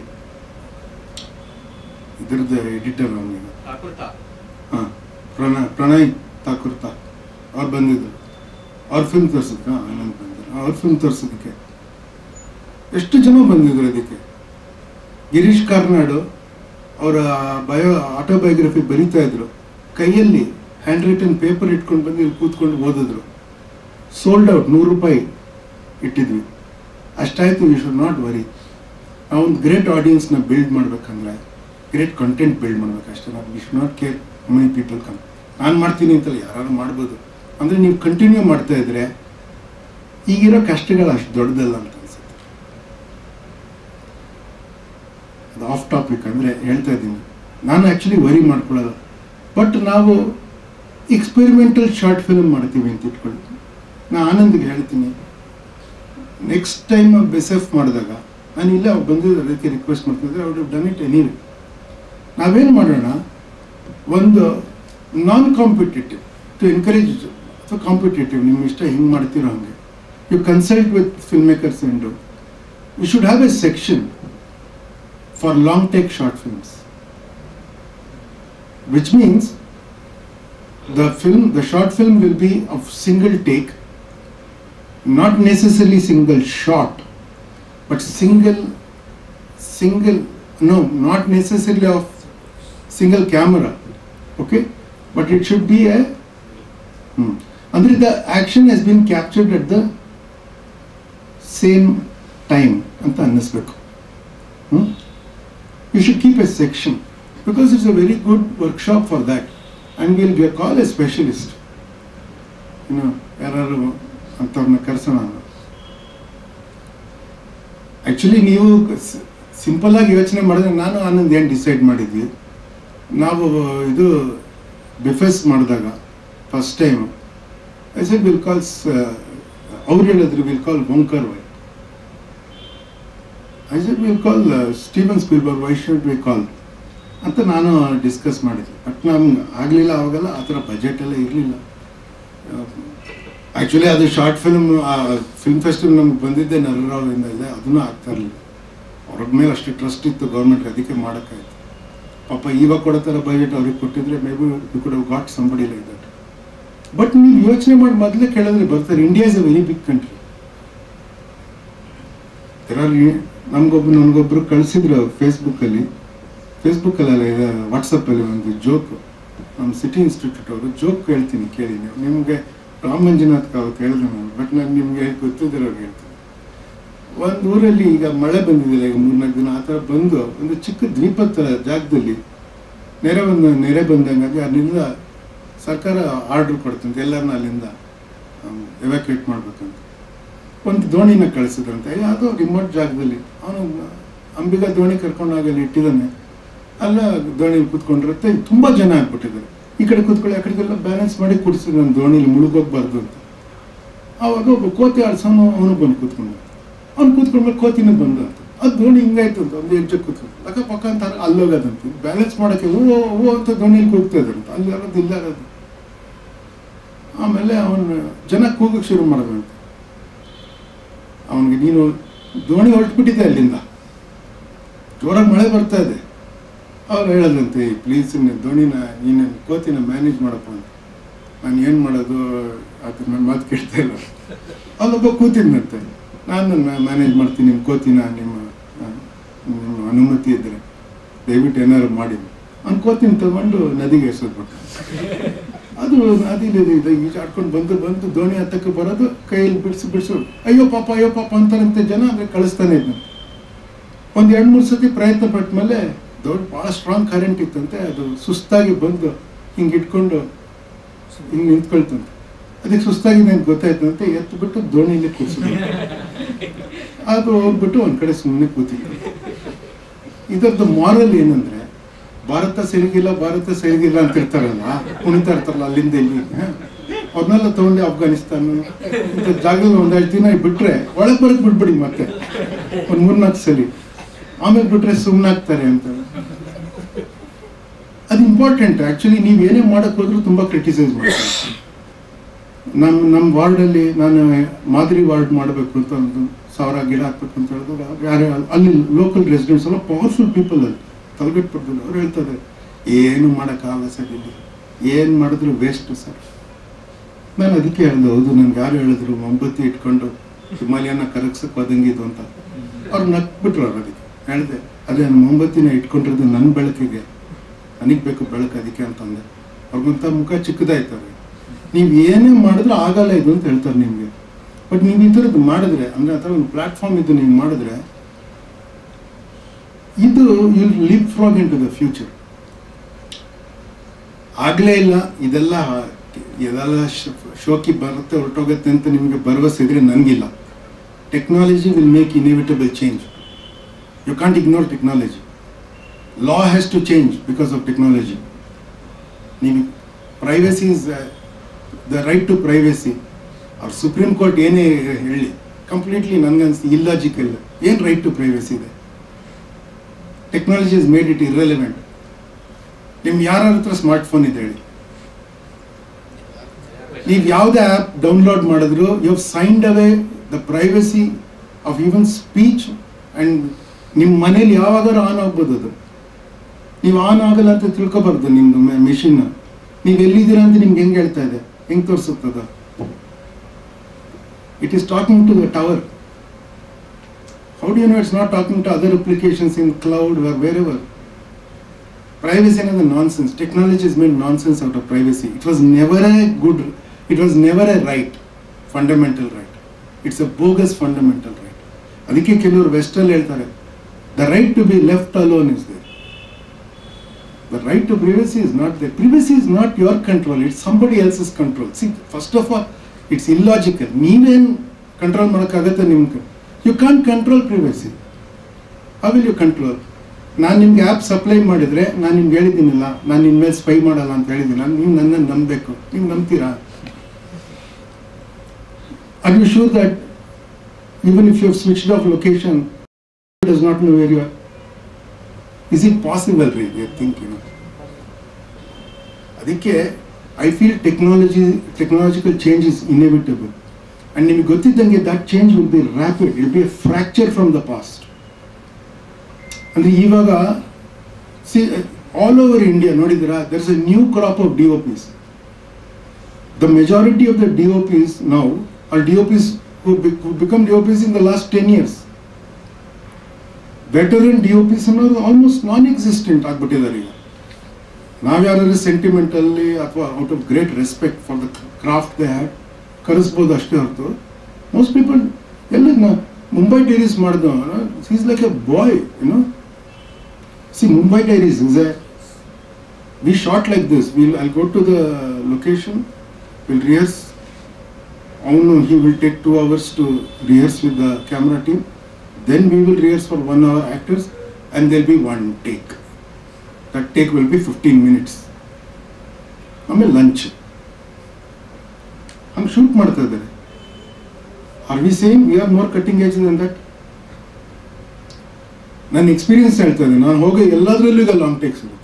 ಇದ್ರದ್ದು ಎಡಿಟರ್ ಅವನಿಗೆ ಹಾಂ ಪ್ರಣಯ್ ಪ್ರಣಯ್ ತಾಕುರ್ತಾ ಅವ್ರು ಬಂದಿದ್ರು ಅವ್ರ ಫಿಲ್ಮ್ ತೋರ್ಸೋದಕ್ಕೆ ಆನಂದ್ ಬಂದರು ಅವ್ರ ಫಿಲ್ಮ್ ತೋರ್ಸೋದಕ್ಕೆ ಎಷ್ಟು ಜನ ಬಂದಿದ್ರು ಅದಕ್ಕೆ ಗಿರೀಶ್ ಕಾರ್ನಾಡು ಅವರ ಬಯೋ ಆಟೋಬಯೋಗ್ರಫಿ ಬರೀತಾ ಇದ್ರು ಕೈಯಲ್ಲಿ ಹ್ಯಾಂಡ್ ರಿಟನ್ ಪೇಪರ್ ಇಟ್ಕೊಂಡು ಬಂದು ಇಲ್ಲಿ ಕೂತ್ಕೊಂಡು ಓದಿದ್ರು ಸೋಲ್ಡ್ ಔಟ್ ನೂರು ರೂಪಾಯಿ ಇಟ್ಟಿದ್ವಿ ಅಷ್ಟಾಯ್ತು ವಿ ಶುಡ್ ನಾಟ್ ವರಿ ನಾವು ಒಂದು ಗ್ರೇಟ್ ಆಡಿಯನ್ಸ್ನ ಬಿಲ್ಡ್ ಮಾಡ್ಬೇಕಂದ್ರೆ ಗ್ರೇಟ್ ಕಂಟೆಂಟ್ ಬಿಲ್ಡ್ ಮಾಡ್ಬೇಕು ಅಷ್ಟೇ ನಾವು we should not care many people come ನಾನು ಮಾಡ್ತೀನಿ ಅಂತಲ್ಲ ಯಾರು ಮಾಡ್ಬೋದು ಅಂದರೆ ನೀವು ಕಂಟಿನ್ಯೂ ಮಾಡ್ತಾ ಇದ್ರೆ ಈಗಿರೋ ಕಷ್ಟಗಳು ಅಷ್ಟು ದೊಡ್ಡದಲ್ಲ ಅಂತ ಅನ್ಸುತ್ತೆ ಅದು ಆಫ್ ಟಾಪಿಕ್ ಅಂದರೆ ಹೇಳ್ತಾ ಇದ್ದೀನಿ ನಾನು ಆ್ಯಕ್ಚುಲಿ ವರಿ ಮಾಡ್ಕೊಳ್ಳಲ್ಲ ಬಟ್ ನಾವು ಎಕ್ಸ್ಪೆರಿಮೆಂಟಲ್ ಶಾರ್ಟ್ ಫಿಲ್ಮ್ ಮಾಡ್ತೀವಿ ಅಂತ ಇಟ್ಕೊಳ್ಳಿ ನಾನು ಆನಂದ್ಗೆ ಹೇಳ್ತೀನಿ ನೆಕ್ಸ್ಟ್ ಟೈಮ್ ಬೆಸೆಫ್ ಮಾಡಿದಾಗ ನಾನು ಇಲ್ಲ ಅವ್ರು ಬಂದಿದ್ದು ಅದಕ್ಕೆ ರಿಕ್ವೆಸ್ಟ್ ಮಾಡ್ತಿದ್ರೆ ಅವ್ರು ಡನ್ ಇಟ್ ಎನಿವೆ ನಾವೇನು ಮಾಡೋಣ ಒಂದು ನಾನ್ ಕಾಂಪಿಟೇಟಿವ್ ಟು ಎನ್ಕರೇಜ್ ಅಥವಾ ಕಾಂಪಿಟೇಟಿವ್ ನಿಮ್ಮ ಇಷ್ಟ ಹಿಂಗೆ ಮಾಡ್ತಿರೋ ಹಾಗೆ you consult with filmmakers and you should have a section for long take short films which means the film the short film will be of single take not necessarily single shot but single single no not necessarily of single camera okay but it should be a hmm. ಅಂದ್ರೆ the action has been captured at the same time ಅಂತ ಅನ್ನಿಸ್ಬೇಕು hmm? you should keep a section because it's a very good workshop for that and we'll get, call a specialist you know ಯಾರು ಅಂಥವ್ರನ್ನ ಕರೆಸೋಣ actually ನೀವು simple ಆಗಿ ಯೋಚನೆ ಮಾಡಿದ್ರೆ ನಾನು ಆನಂದ್ ಏನು decide ಮಾಡಿದ್ವಿ ನಾವು ಇದು ಬಿಫೆಸ್ ಮಾಡಿದಾಗ first time I said will calls ಅವ್ರು ಹೇಳಿದ್ರು will call Omkar why I said will call Steven Spielberg why should we call ಅಂತ ನಾನು ಡಿಸ್ಕಸ್ ಮಾಡಿದ್ದೆ ಬಟ್ ನಮ್ಗೆ ಆಗಲಿಲ್ಲ ಅವಾಗೆಲ್ಲ ಆ ಥರ ಬಜೆಟ್ ಎಲ್ಲ ಇರಲಿಲ್ಲ ಆ್ಯಕ್ಚುಲಿ ಅದು ಶಾರ್ಟ್ ಫಿಲ್ಮ್ ಫಿಲ್ಮ್ ಫೆಸ್ಟಿವಲ್ ನಮ್ಗೆ ಬಂದಿದ್ದೆ ನರರಾವಿಂದ ಇದೆ ಅದನ್ನೂ ಆಗ್ತಾ ಇರಲಿಲ್ಲ ಅವ್ರ ಮೇಲೆ ಅಷ್ಟು ಟ್ರಸ್ಟ್ ಇತ್ತು ಗೌರ್ಮೆಂಟ್ ಅದಕ್ಕೆ ಮಾಡೋಕ್ಕಾಯ್ತು ಪಾಪ ಇವಾಗ ಕೊಡೋ ಥರ ಬಜೆಟ್ ಅವ್ರಿಗೆ ಕೊಟ್ಟಿದ್ರೆ maybe you could have got somebody like that but ನೀವು ಯೋಚನೆ ಮಾಡಿ ಮೊದಲೇ ಕೇಳಿದ್ರೆ ಬರ್ತಾರೆ India is a very big country ಇದರಲ್ಲಿ ನಮಗೊಬ್ಬರು ನನಗೊಬ್ರು ಕಳಿಸಿದ್ರು ಫೇಸ್ಬುಕ್ಕಲ್ಲಿ ಫೇಸ್ಬುಕ್ಕಲ್ಲ ಇದು ವಾಟ್ಸಪ್ಪಲ್ಲಿ ಒಂದು ಜೋಕ್ ನಮ್ಮ ಸಿಟಿ ಇನ್ಸ್ಟಿಟ್ಯೂಟ್ ಅವರು ಜೋಕ್ ಹೇಳ್ತೀನಿ ಕೇಳಿ ನೀವು ನಿಮಗೆ ರಾಮ್ ಮಂಜುನಾಥ್ ಅವತ್ತು ಹೇಳಿದೆ ನಾನು ಬಟ್ ನಾನು ನಿಮಗೆ ಗೊತ್ತಿದ್ದಿರೋರು ಹೇಳ್ತೀನಿ ಒಂದು ಊರಲ್ಲಿ ಈಗ ಮಳೆ ಬಂದಿದೆ ಈಗ ಮೂರ್ನಾಲ್ಕು ದಿನ ಆ ಥರ ಬಂದು ಒಂದು ಚಿಕ್ಕ ದ್ವೀಪ ಥರ ಜಾಗದಲ್ಲಿ ನೆರೆ ಬಂದ ನೆರೆ ಬಂದಂಗಾಗಿ ಅಲ್ಲಿಂದ ಸರ್ಕಾರ ಆರ್ಡ್ರ್ ಕೊಡ್ತಂತೆ ಎಲ್ಲರನ್ನ ಅಲ್ಲಿಂದ ಎವ್ಯಾಕ್ಯುಯೇಟ್ ಮಾಡ್ಬೇಕಂತ ಒಂದು ದೋಣಿನ ಕಳಿಸಿದ್ರಂತೆ ಯಾವುದೋ ರಿಮೋಟ್ ಜಾಗದಲ್ಲಿ ಅವನು ಅಂಬಿಗಾ ದೋಣಿ ಕರ್ಕೊಂಡೋಗಿ ಅಲ್ಲಿ ಇಟ್ಟಿದ್ದಾನೆ ಅಲ್ಲ ದೋಣಿಲಿ ಕೂತ್ಕೊಂಡಿರುತ್ತೆ ತುಂಬ ಜನ ಆಗ್ಬಿಟ್ಟಿದ್ದಾರೆ ಈ ಕಡೆ ಕೂತ್ಕೊಳ್ಳಿ ಆ ಕಡೆಗೆಲ್ಲ ಬ್ಯಾಲೆನ್ಸ್ ಮಾಡಿ ಕುಡಿಸಿದ್ರು ನನ್ನ ದೋಣಿಲಿ ಮುಳುಗೋಗ್ಬಾರ್ದು ಅಂತ ಆವಾಗ ಒಬ್ಬ ಕೋತಿ ಆಡ್ಸೋನು ಅವನು ಬಂದು ಕೂತ್ಕೊಂಡ ಅವ್ನು ಕೂತ್ಕೊಂಡ್ಮೇಲೆ ಕೋತಿನೂ ಬಂದ ಅಂತ ಅದು ದೋಣಿ ಹಿಂಗಾಯ್ತು ಅಂತ ಒಂದು ಹೆಜ್ಜೆ ಕೂತ್ಕೊಂಡು ಅಕ್ಕ ಪಕ್ಕ ಅಂತ ಅಲ್ಲೋಗೋದಂತ ಬ್ಯಾಲೆನ್ಸ್ ಮಾಡೋಕ್ಕೆ ಓ ಓ ಅಂತ ದೋಣಿಲಿ ಕೂಗ್ತಾ ಇದ್ರಂತ ಅಲ್ಲಿ ಯಾರೋದು ಇಲ್ಲ ಇರೋದು ಆಮೇಲೆ ಅವನು ಜನ ಕೂಗಕ್ಕೆ ಶುರು ಮಾಡೋದಂತೆ ಅವನಿಗೆ ನೀನು ದೋಣಿ ಹೊರಟ್ಬಿಟ್ಟಿದೆ ಅಲ್ಲಿಂದ ಜೋರಾಗಿ ಮಳೆ ಬರ್ತಾ ಇದೆ ಅವ್ರು ಹೇಳೋದಂತೆ ಪ್ಲೀಸ್ ದೋಣಿನ ನೀನು ಕೋತಿನ ಮ್ಯಾನೇಜ್ ಮಾಡಪ್ಪ ಅಂತ ನಾನು ಏನು ಮಾಡೋದು ಅದು ನನ್ನ ಮಾತು ಕೇಳ್ತಾ ಇಲ್ಲ ಅಲ್ಲೊಬ್ಬ ಕೂತಿದ್ನಂತೆ ನಾನು ಮ್ಯಾನೇಜ್ ಮಾಡ್ತೀನಿ ನಿಮ್ಮ ಕೋತಿನ ನಿಮ್ಮ ಆ, ನಿಮ್ಮ ಅನುಮತಿ ಇದ್ದರೆ ದಯವಿಟ್ಟು ಏನಾದ್ರು ಮಾಡಿ ಅವ್ನು ಕೋತಿನ ತಗೊಂಡು ನದಿಗೆ ಎಸೆದ್ಬಿಟ್ಟು ಅದು ನದಿಲಿ ಇದು ಈಜಾಡ್ಕೊಂಡು ಬಂದು ಬಂದು ದೋಣಿ ಹತ್ತಕ್ಕೆ ಬರೋದು ಕೈಯಲ್ಲಿ ಬಿಡಿಸಿ ಬಿಡಿಸು ಅಯ್ಯೋ ಪಾಪ ಅಯ್ಯೋ ಪಾಪ ಅಂತಾರಂತೆ ಜನ ಅಂದರೆ ಕಳಿಸ್ತಾನೆ ಇದ್ನ ಒಂದು ಎರಡು ಮೂರು ಸತಿ ಪ್ರಯತ್ನ ಪಟ್ಟ ಮೇಲೆ ದೊಡ್ಡ ಭಾಳ ಸ್ಟ್ರಾಂಗ್ ಕರೆಂಟ್ ಇತ್ತಂತೆ ಅದು ಸುಸ್ತಾಗಿ ಬಂದು ಹಿಂಗೆ ಇಟ್ಕೊಂಡು ಹಿಂಗೆ ನಿಂತ್ಕೊಳ್ತಂತೆ ಅದಕ್ಕೆ ಸುಸ್ತಾಗಿದೆ ಅಂತ ಗೊತ್ತಾಯ್ತಂತೆ ಎತ್ತು ಬಿಟ್ಟು ದೋಣಿಯಲ್ಲಿ ಕೂರಿಸಿದ್ರು ಅದು ಹೋಗ್ಬಿಟ್ಟು ಒಂದು ಕಡೆ ಸುಮ್ಮನೆ ಕೂತಿತ್ತು ಇದರದ್ದು ಮಾರಲ್ ಏನಂದ್ರೆ ಭಾರತ ಸರಿಗಿಲ್ಲ ಭಾರತ ಸರಿಗಿಲ್ಲ ಅಂತ ಇರ್ತಾರಲ್ಲ ಕುಣಿತಾ ಇರ್ತಾರಲ್ಲ ಅಲ್ಲಿಂದ ಇಲ್ಲಿ ಅವ್ರನ್ನೆಲ್ಲ ತಗೊಂಡು ಅಫ್ಘಾನಿಸ್ತಾನ ಇಂಥ ಜಾಗದಲ್ಲಿ ಒಂದೆರಡು ದಿನ ಬಿಟ್ರೆ ಒಳಗೆ ಬರಕ್ ಬಿಟ್ಬಿಡಿ ಮತ್ತೆ ಒಂದು ಮೂರ್ನಾಲ್ಕು ಸಲಿ ಆಮೇಲೆ ಬಿಟ್ರೆ ಸುಮ್ಮನಾಗ್ತಾರೆ ಅಂತ ಅದು ಇಂಪಾರ್ಟೆಂಟ್ ಆ್ಯಕ್ಚುಲಿ ನೀವು ಏನೇ ಮಾಡಕ್ ಹೋದ್ರೂ ತುಂಬ ಕ್ರಿಟಿಸೈಸ್ ಮಾಡ್ತಾರೆ ನಮ್ಮ ನಮ್ಮ ವಾರ್ಡಲ್ಲಿ ನಾನು ಮಾದರಿ ವಾರ್ಡ್ ಮಾಡಬೇಕು ಅಂತ ಒಂದು ಸಾವಿರ ಗಿಡ ಹಾಕ್ಬೇಕು ಅಂತ ಹೇಳಿದಾಗ ಯಾರು ಅಲ್ಲಿ ಲೋಕಲ್ ರೆಸಿಡೆಂಟ್ಸ್ ಎಲ್ಲ ಪವರ್ಫುಲ್ ಪೀಪಲ್ ಅಲ್ಲಿ ತಲಗಟ್ಪಡ್ದಲ್ಲಿ ಅವ್ರು ಹೇಳ್ತಾರೆ ಏನು ಮಾಡೋಕ್ಕಾಗಲ್ಲ ಸರ್ ಇಲ್ಲಿ ಏನು ಮಾಡಿದ್ರು ವೇಸ್ಟ್ ಸರ್ ನಾನು ಅದಕ್ಕೆ ಹೇಳಿದೆ ಹೌದು ನನ್ಗೆ ಯಾರು ಹೇಳಿದ್ರು ಮೊಂಬತ್ತಿ ಇಟ್ಕೊಂಡು ಹಿಮಾಲಯನ ಕರಗ್ಸಕ್ಕೆ ಹೋದಂಗಿದು ಅಂತ ಅವ್ರು ನಕ್ಬಿಟ್ರು ಅವ್ರು ಅದಕ್ಕೆ ಹೇಳಿದೆ ಅದೇ ನಾನು ಮೊಂಬತ್ತಿನ ಇಟ್ಕೊಂಡಿರೋದು ನನ್ನ ಬೆಳಕಿಗೆ ನನಗೆ ಬೇಕು ಬೆಳಕು ಅದಕ್ಕೆ ಅಂತಂದೆ ಅವ್ರಿಗಂತ ಮುಖ ಚಿಕ್ಕದಾಯ್ತಾರೆ ನೀವು ಏನೇ ಮಾಡಿದ್ರು ಆಗಲ್ಲ ಇದು ಅಂತ ಹೇಳ್ತಾರೆ ನಿಮಗೆ ಬಟ್ ನೀವು ಈ ಥರದ್ದು ಮಾಡಿದ್ರೆ ಅಂದರೆ ಆ ಥರ ಒಂದು ಪ್ಲಾಟ್ಫಾರ್ಮ್ ಇದು ನೀವು ಮಾಡಿದ್ರೆ ಇದು you leapfrog into the future ಆಗಲೇ ಇಲ್ಲ ಇದೆಲ್ಲ ಇದೆಲ್ಲ ಶ- ಶೋಕಿ ಬರುತ್ತೆ ಹೊರಟೋಗುತ್ತೆ ಅಂತ ನಿಮಗೆ ಭರವಸೆ ಇದ್ರೆ ನನಗಿಲ್ಲ technology will make inevitable change you can't ignore technology law has to change because of technology ನೀವು privacy is the right to privacy ಅವ್ರ ಸುಪ್ರೀಂ ಕೋರ್ಟ್ ಏನೇ ಹೇಳಿ ಕಂಪ್ಲೀಟ್ಲಿ ನನಗನ್ಸ್ತು ಇಲ್ಲಾಜಿಕಲ್ ಏನು ರೈಟ್ ಟು ಪ್ರೈವಸಿ ಇದೆ technology is made it irrelevant ನಿಮ್ಗೆ ಯಾರ ಹತ್ರ ಸ್ಮಾರ್ಟ್ ಫೋನ್ ಇದೆ ಹೇಳಿ ನೀವು ಯಾವುದೇ ಆ್ಯಪ್ ಡೌನ್ಲೋಡ್ ಮಾಡಿದ್ರು you have signed away the privacy of even speech and ನಿಮ್ಮ ಮನೇಲಿ ಯಾವಾಗಾದ್ರೂ ಆನ್ ಆಗ್ಬೋದು ಅದು ನೀವು ಆನ್ ಆಗಲ್ಲ ಅಂತ ತಿಳ್ಕೊಬಾರ್ದು ನಿಮ್ಮದು ಮೆಷಿನ್ ನೀವು ಎಲ್ಲಿದ್ದೀರಾ ಅಂತ ನಿಮ್ಗೆ ಹೆಂಗೆ ಹೇಳ್ತಾ ಇದೆ ಹೆಂಗೆ ತೋರಿಸುತ್ತದ it is talking to the tower how do you know it's not talking to other applications in cloud wherever privacy ಅನ್ನೋದು nonsense technology is made nonsense out of privacy it was never a good it was never a right fundamental right it's a bogus fundamental right ಅದಕ್ಕೆ ಕೆಲವರು ವೆಸ್ಟಲ್ಲಿ ಹೇಳ್ತಾರೆ the right to be left alone is there the right to privacy is not there privacy is not your control it's somebody else's control see first of all it's illogical ನೀವೇನು control ಮಾಡೋಕ್ಕಾಗತ್ತೆ ನಿಮ್ಗೆ you can't control privacy how will you control ನಾನು ನಿಮ್ಗೆ app supply ಮಾಡಿದರೆ ನಾನು ನಿಮ್ಗೆ ಹೇಳಿದ್ದೀನಿಲ್ಲ ನಾನು ನಿಮ್ಮ ಮೇಲೆ ಸ್ಪೈ ಮಾಡಲ್ಲ ಅಂತ ಹೇಳಿದ್ದೀನ ನೀವು ನನ್ನನ್ನು ನಂಬಬೇಕು ನೀವು ನಂಬ್ತೀರಾ are you sure that even if you switched off location does not know where you are is it possible ರೀ ಯು ಥಿಂಕ್ ಯು ಅದಕ್ಕೆ I feel technology technological change is inevitable and ನಿಮಗೆ ಗೊತ್ತಿದ್ದಂಗೆ that change will be rapid will be a fracture from the past ಅಂದರೆ ಇವಾಗ see all over India ನೋಡಿದಿರಾ there is a new crop of D O Ps the majority of the D O Ps now are D O Ps become D O Ps in the last ten years veteran D O Ps ಅನ್ನೋದು almost non existent ಆಗ್ಬಿಟ್ಟಿದ್ದಾರೆ ಈಗ ನಾವ್ಯಾರು sentimentally ಅಥವಾ out of great respect for the craft they had ಕರೆಸ್ಬೋದು ಅಷ್ಟೇ ಹೊರತು most people ಎಲ್ಲ Mumbai Diaries ಮಾಡಿದ is like a boy you know see Mumbai Diaries is a we shot like this will I go to the location will rehearse ಅವನು he will take two hours to rehearse with the camera team then we will rehearse for one hour actors and they'll be one take that take will be fifteen minutes ಆಮೇಲೆ lunch ಹಂಗೆ shoot ಮಾಡ್ತಾ ಇದ್ದಾರೆ are we same we are more cutting edge than that ನನ್ನ experience ಹೇಳ್ತಾ ಇದ್ದೀನಿ ನಾನು ಹೋಗಿ ಎಲ್ಲದರಲ್ಲೂ ಈಗ ಲಾಂಗ್ ಟೇಕ್ಸ್ ಇರುತ್ತೆ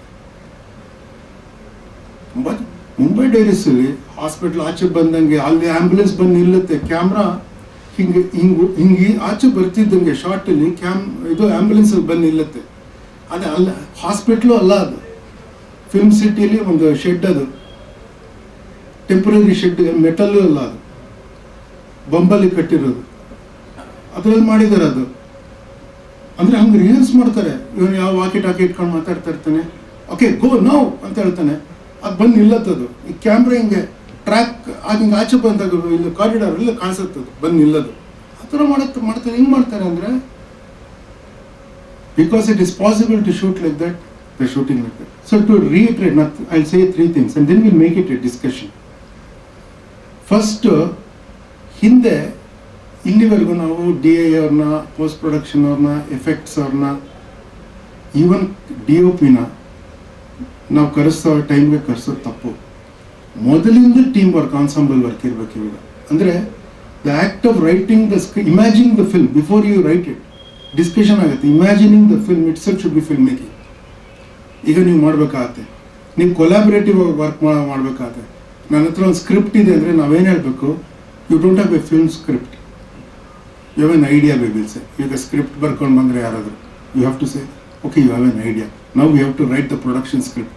ಮುಂಬೈ ಮುಂಬೈ ಡೈರೀಸ್ ಅಲ್ಲಿ ಹಾಸ್ಪಿಟಲ್ ಆಚೆ ಬಂದಂಗೆ ಅಲ್ಲಿ ಆಂಬ್ಯುಲೆನ್ಸ್ ಬಂದು ನಿಲ್ಲುತ್ತೆ ಕ್ಯಾಮ್ರಾ ಹಿಂಗೆ ಹಿಂಗೆ ಹಿಂಗೆ ಆಚೆ ಬರ್ತಿದ್ದಂಗೆ ಶಾರ್ಟ್ ಅಲ್ಲಿ ಕ್ಯಾಮ್ ಇದು ಆಂಬ್ಯುಲೆನ್ಸ್ ಅಲ್ಲಿ ಬಂದು ನಿಲ್ಲುತ್ತೆ ಅದೇ ಅಲ್ಲ ಹಾಸ್ಪಿಟ್ಲು ಅಲ್ಲ ಅದು ಫಿಲ್ಮ್ ಸಿಟಿಲಿ ಒಂದು ಶೆಡ್ ಅದು ಟೆಂಪರರಿ ಶೆಡ್ ಮೆಟಲ್ ಅಲ್ಲ ಅದು ಬಂಬಲ್ಲಿ ಕಟ್ಟಿರೋದು ಅದ್ರಲ್ಲಿ ಮಾಡಿದ್ದಾರೆ ಅದು ಅಂದ್ರೆ ಹಂಗೆ ರಿಹರ್ಸ್ ಮಾಡ್ತಾರೆ ಇವನು ಯಾವ ವಾಕಿ ಟಾಕಿ ಇಟ್ಕೊಂಡು ಮಾತಾಡ್ತಾ ಇರ್ತಾನೆ ಓಕೆ ಗೋ ನೋ ಅಂತ ಹೇಳ್ತಾನೆ ಅದು ಬಂದು ನಿಲ್ಲತ್ತದು ಈ ಕ್ಯಾಮ್ರಾ ಹಿಂಗೆ ಟ್ರ್ಯಾಕ್ ಆಗ ಹಿಂಗೆ ಆಚೆ ಬಂದಾಗ ಇಲ್ಲಿ ಕಾರಿಡಾರ್ ಇಲ್ಲ ಕಾಣಿಸುತ್ತದು ಬಂದು ನಿಲ್ಲದು ಆ ಥರ ಮಾಡತ್ತೆ ಮಾಡ್ತಾರೆ ಹಿಂಗೆ ಮಾಡ್ತಾರೆ ಅಂದರೆ because it is possible to shoot like that the shooting like that so to reiterate I say three things and then will make it a discussion first ಹಿಂದೆ ಇಲ್ಲಿವರೆಗೂ ನಾವು ಡಿ ಐ ಅವ್ರನ್ನ ಪೋಸ್ಟ್ ಪ್ರೊಡಕ್ಷನ್ ಅವ್ರನ್ನ effects ಅವ್ರನ್ನ even D O ಪಿನ ನಾವು ಕರೆಸೋ ಟೈಮ್ಗೆ ಕರೆಸೋದು ತಪ್ಪು ಮೊದಲಿಂದ ಟೀಮ್ ವರ್ಕ್ ಆನ್ಸಾಂಬಲ್ ವರ್ಕ್ ಇರಬೇಕು ಇವಾಗ ಅಂದರೆ the act of writing the script imagine the film before you write it discussion ಆಗುತ್ತೆ imagining the film it's should be filmmaking ಈಗ ನೀವು ಮಾಡಬೇಕಾಗತ್ತೆ ನೀವು ಕೊಲಾಬ್ರೇಟಿವ್ ವರ್ಕ್ ಮಾಡಬೇಕಾಗತ್ತೆ ನನ್ನ ಹತ್ರ ಒಂದು ಸ್ಕ್ರಿಪ್ಟ್ ಇದೆ ಅಂದರೆ ನಾವೇನು ಹೇಳಬೇಕು you don't have a film script you have an idea ಬೇಬಿಲ್ ಸೆ ಈಗ ಸ್ಕ್ರಿಪ್ಟ್ ಬರ್ಕೊಂಡು ಬಂದರೆ ಯಾರಾದರೂ you have to say okay you have an idea now you have to write the production script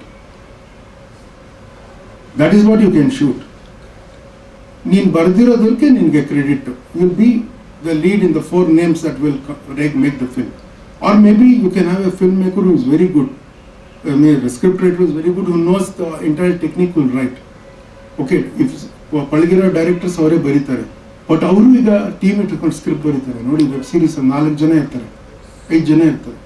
that is what you can shoot ನೀನು ಬರೆದಿರೋದಕ್ಕೆ ನಿನಗೆ credit will be the lead in the four names that will make the film or maybe you can have a film maker who is very good script writer is very good who knows the entire technique will write okay if ಪಳಗಿರೋ directors ಅವರೇ ಬರೀತಾರೆ but ಅವರು ಈಗ team ಇಟ್ಕೊಂಡು script ಬರೀತಾರೆ ನೋಡಿ web series ನಾಲ್ಕು ಜನ ಇರ್ತಾರೆ ಐದು ಜನ ಇರ್ತಾರೆ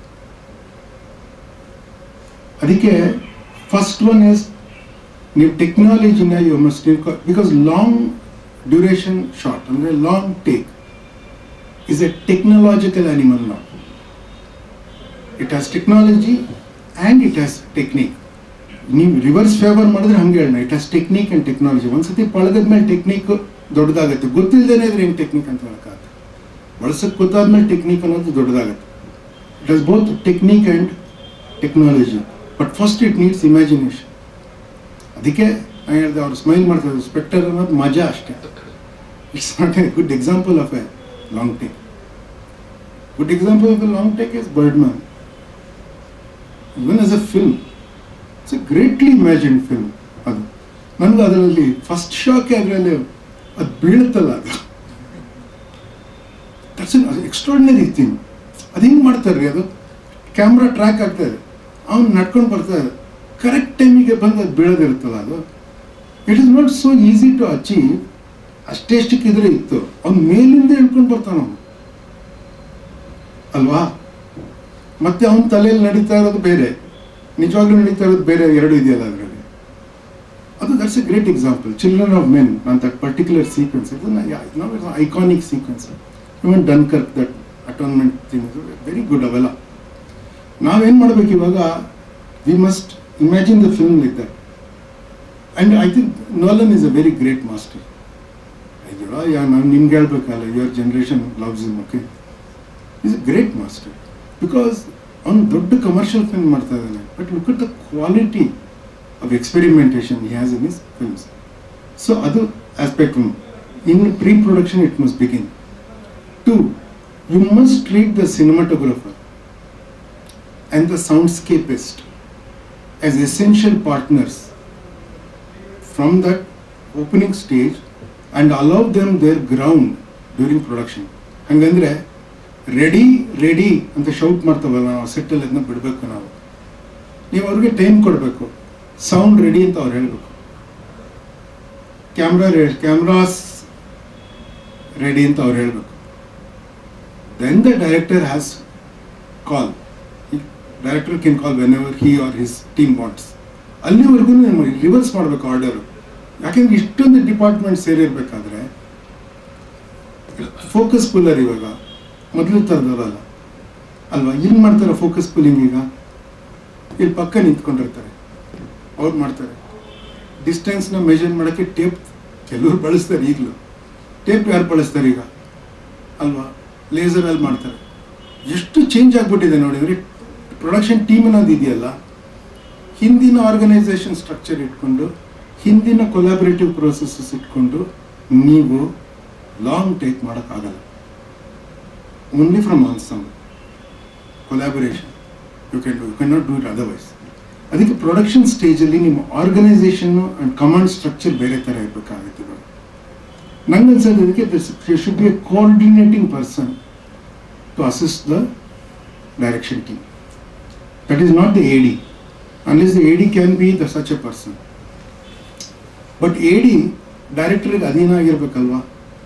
ಅದಕ್ಕೆ ಫಸ್ಟ್ ಒನ್ ಇಸ್ ನೀವು ಟೆಕ್ನಾಲಜಿನ you must because long duration shot ಅಂದರೆ long take is a technological animal ನಾವು it has technology and it has technique ನೀವು ರಿವರ್ಸ್ ಫೇವರ್ ಮಾಡಿದ್ರೆ ಹಂಗೆ ಹೇಳೋಣ it has technique and technology ಒಂದ್ಸತಿ ಪಳಗದ ಮೇಲೆ ಟೆಕ್ನಿಕ್ ದೊಡ್ಡದಾಗುತ್ತೆ ಗೊತ್ತಿಲ್ಲದೇನೆ ಇದ್ರೆ ಹೆಂಗೆ ಟೆಕ್ನಿಕ್ ಅಂತ ಹೇಳೋಕ್ಕಾಗತ್ತೆ ಬಳಸಕ್ಕೆ ಗೊತ್ತಾದ್ಮೇಲೆ ಟೆಕ್ನಿಕ್ ಅನ್ನೋದು ದೊಡ್ಡದಾಗುತ್ತೆ it has both technique and technology but first it needs imagination ಅದಕ್ಕೆ ನಾನು ಹೇಳಿದೆ ಅವ್ರು ಸ್ಮೈಲ್ ಮಾಡ್ತಾರೆ ಸ್ಪೆಕ್ಟರ್ ಅನ್ನೋದು ಮಜಾ ಅಷ್ಟೇ it's not a good example of a long take good example of a long take is Birdman even as a film it's a greatly imagine film ಅದು ನನಗೆ ಅದರಲ್ಲಿ ಫಸ್ಟ್ ಶಾಕೆ ಅದರಲ್ಲಿ ಅದು ಬೀಳುತ್ತಲ್ಲ ಅದು ದಟ್ಸ್ ಎನ್ ಎಕ್ಸ್ಟ್ರಾರ್ಡಿನರಿ ಥಿಂಗ್ ಅದು ಹಿಂಗೆ ಮಾಡ್ತಾರೆ ಅದು ಕ್ಯಾಮ್ರಾ ಟ್ರ್ಯಾಕ್ ಆಗ್ತಾ ಇದೆ ಅವ್ನು ನಡ್ಕೊಂಡು ಬರ್ತಾ ಇದೆ ಕರೆಕ್ಟ್ ಟೈಮಿಗೆ ಬಂದು ಅದು ಬೀಳೋದಿರುತ್ತಲ್ಲ ಅದು it is not so easy to achieve ಅಷ್ಟೆಷ್ಟಕ್ಕಿದ್ರೆ ಇತ್ತು ಅವ್ನು ಮೇಲಿಂದ ಹೇಳ್ಕೊಂಡು ಬರ್ತಾನ ಅವನು ಅಲ್ವಾ ಮತ್ತೆ ಅವನ ತಲೆಯಲ್ಲಿ ನಡೀತಾ ಇರೋದು ಬೇರೆ ನಿಜವಾಗ್ಲೂ ನಡೀತಾ ಇರೋದು ಬೇರೆ ಎರಡು ಇದೆಯಲ್ಲ ಅದರಲ್ಲಿ ಅದು that's a great example Children of Men ಅಂತ ಪರ್ಟಿಕ್ಯುಲರ್ ಸೀಕ್ವೆನ್ಸ್ ಇದು iconic sequence even Dunkirk that Atonement thing very good ಅವೆಲ್ಲ ನಾವೇನು ಮಾಡ್ಬೇಕು ಇವಾಗ we must imagine the film like that and I think Nolan is a very great master ಇದೆಯಲ್ಲ yeah ನಾನು ನಿಮ್ಗೆ ಹೇಳ್ಬೇಕಲ್ಲ your generation loves him okay is a great master because ಅವನು ದೊಡ್ಡ ಕಮರ್ಷಿಯಲ್ ಫಿಲ್ಮ್ ಮಾಡ್ತಾ ಇದ್ದಾನೆ but look at the quality of experimentation he has in his films so ಅದು aspect one in pre production it must begin to you must treat the cinematographer and the soundscapist as essential partners from that opening stage and allow them their ground during production ಹಂಗಂದ್ರೆ ready ready ಅಂತ shout ಮಾಡ್ತಾವಲ್ಲ ನಾವು ಸೆಟ್ಟಲ್ಲಿ ಅದನ್ನ ಬಿಡಬೇಕು ನಾವು ನೀವು ಅವ್ರಿಗೆ ಟೈಮ್ ಕೊಡಬೇಕು ಸೌಂಡ್ ರೆಡಿ ಅಂತ ಅವ್ರು ಹೇಳಬೇಕು ಕ್ಯಾಮ್ರಾ ಕ್ಯಾಮ್ರಾಸ್ ರೆಡಿ ಅಂತ ಅವ್ರು ಹೇಳಬೇಕು then the director has call. He- Director can call whenever he or his team wants. ಅಲ್ಲಿವರೆಗೂ ರಿವರ್ಸ್ ಮಾಡಬೇಕು ಆರ್ಡರು ಯಾಕೆಂದ್ರೆ ಇಷ್ಟೊಂದು ಡಿಪಾರ್ಟ್ಮೆಂಟ್ ಸೇರಿರ್ಬೇಕಾದ್ರೆ ಫೋಕಸ್ ಪುಲ್ಲರ್ ಇವಾಗ ಮೊದಲು ಥರದವರಲ್ಲ ಅಲ್ವಾ ಇಲ್ಲಿ ಮಾಡ್ತಾರೆ ಫೋಕಸ್ ಪುಲ್ಲಿಂಗ್ ಈಗ ಇಲ್ಲಿ ಪಕ್ಕ ನಿಂತ್ಕೊಂಡಿರ್ತಾರೆ ಅವ್ರು ಮಾಡ್ತಾರೆ ಡಿಸ್ಟೆನ್ಸ್ನ ಮೆಷರ್ ಮಾಡೋಕ್ಕೆ ಟೇಪ್ ಕೆಲವರು ಬಳಸ್ತಾರೆ ಈಗಲೂ ಟೇಪ್ ಯಾರು ಬಳಸ್ತಾರೆ ಈಗ ಅಲ್ವಾ ಲೇಸರಲ್ಲಿ ಮಾಡ್ತಾರೆ ಎಷ್ಟು ಚೇಂಜ್ ಆಗಿಬಿಟ್ಟಿದೆ ನೋಡಿದ್ರೆ ಪ್ರೊಡಕ್ಷನ್ ಟೀಮ್ ಅನ್ನೋದು ಇದೆಯಲ್ಲ ಹಿಂದಿನ ಆರ್ಗನೈಸೇಷನ್ ಸ್ಟ್ರಕ್ಚರ್ ಇಟ್ಕೊಂಡು ಹಿಂದಿನ ಕೊಲಾಬರೇಟಿವ್ ಪ್ರೋಸೆಸಸ್ ಇಟ್ಕೊಂಡು ನೀವು ಲಾಂಗ್ ಟೇಕ್ ಮಾಡೋಕ್ಕಾಗಲ್ಲ only from ensemble collaboration you can you can not do it otherwise ಅದಕ್ಕೆ ಪ್ರೊಡಕ್ಷನ್ ಸ್ಟೇಜಲ್ಲಿ ನಿಮ್ಮ ಆರ್ಗನೈಸೇಷನ್ನು ಆ್ಯಂಡ್ ಕಮಾಂಡ್ ಸ್ಟ್ರಕ್ಚರ್ ಬೇರೆ ಥರ ಇರಬೇಕಾಗುತ್ತೆ ಇವಾಗ ನಂಗೆ ಅನ್ಸೋದು ಅದಕ್ಕೆ should be a coordinating person to assist the direction team that is not the A D unless the A D can be the such a person but A D ಡೈರೆಕ್ಟರ್ಗೆ ಅಧೀನ ಆಗಿರ್ಬೇಕಲ್ವಾ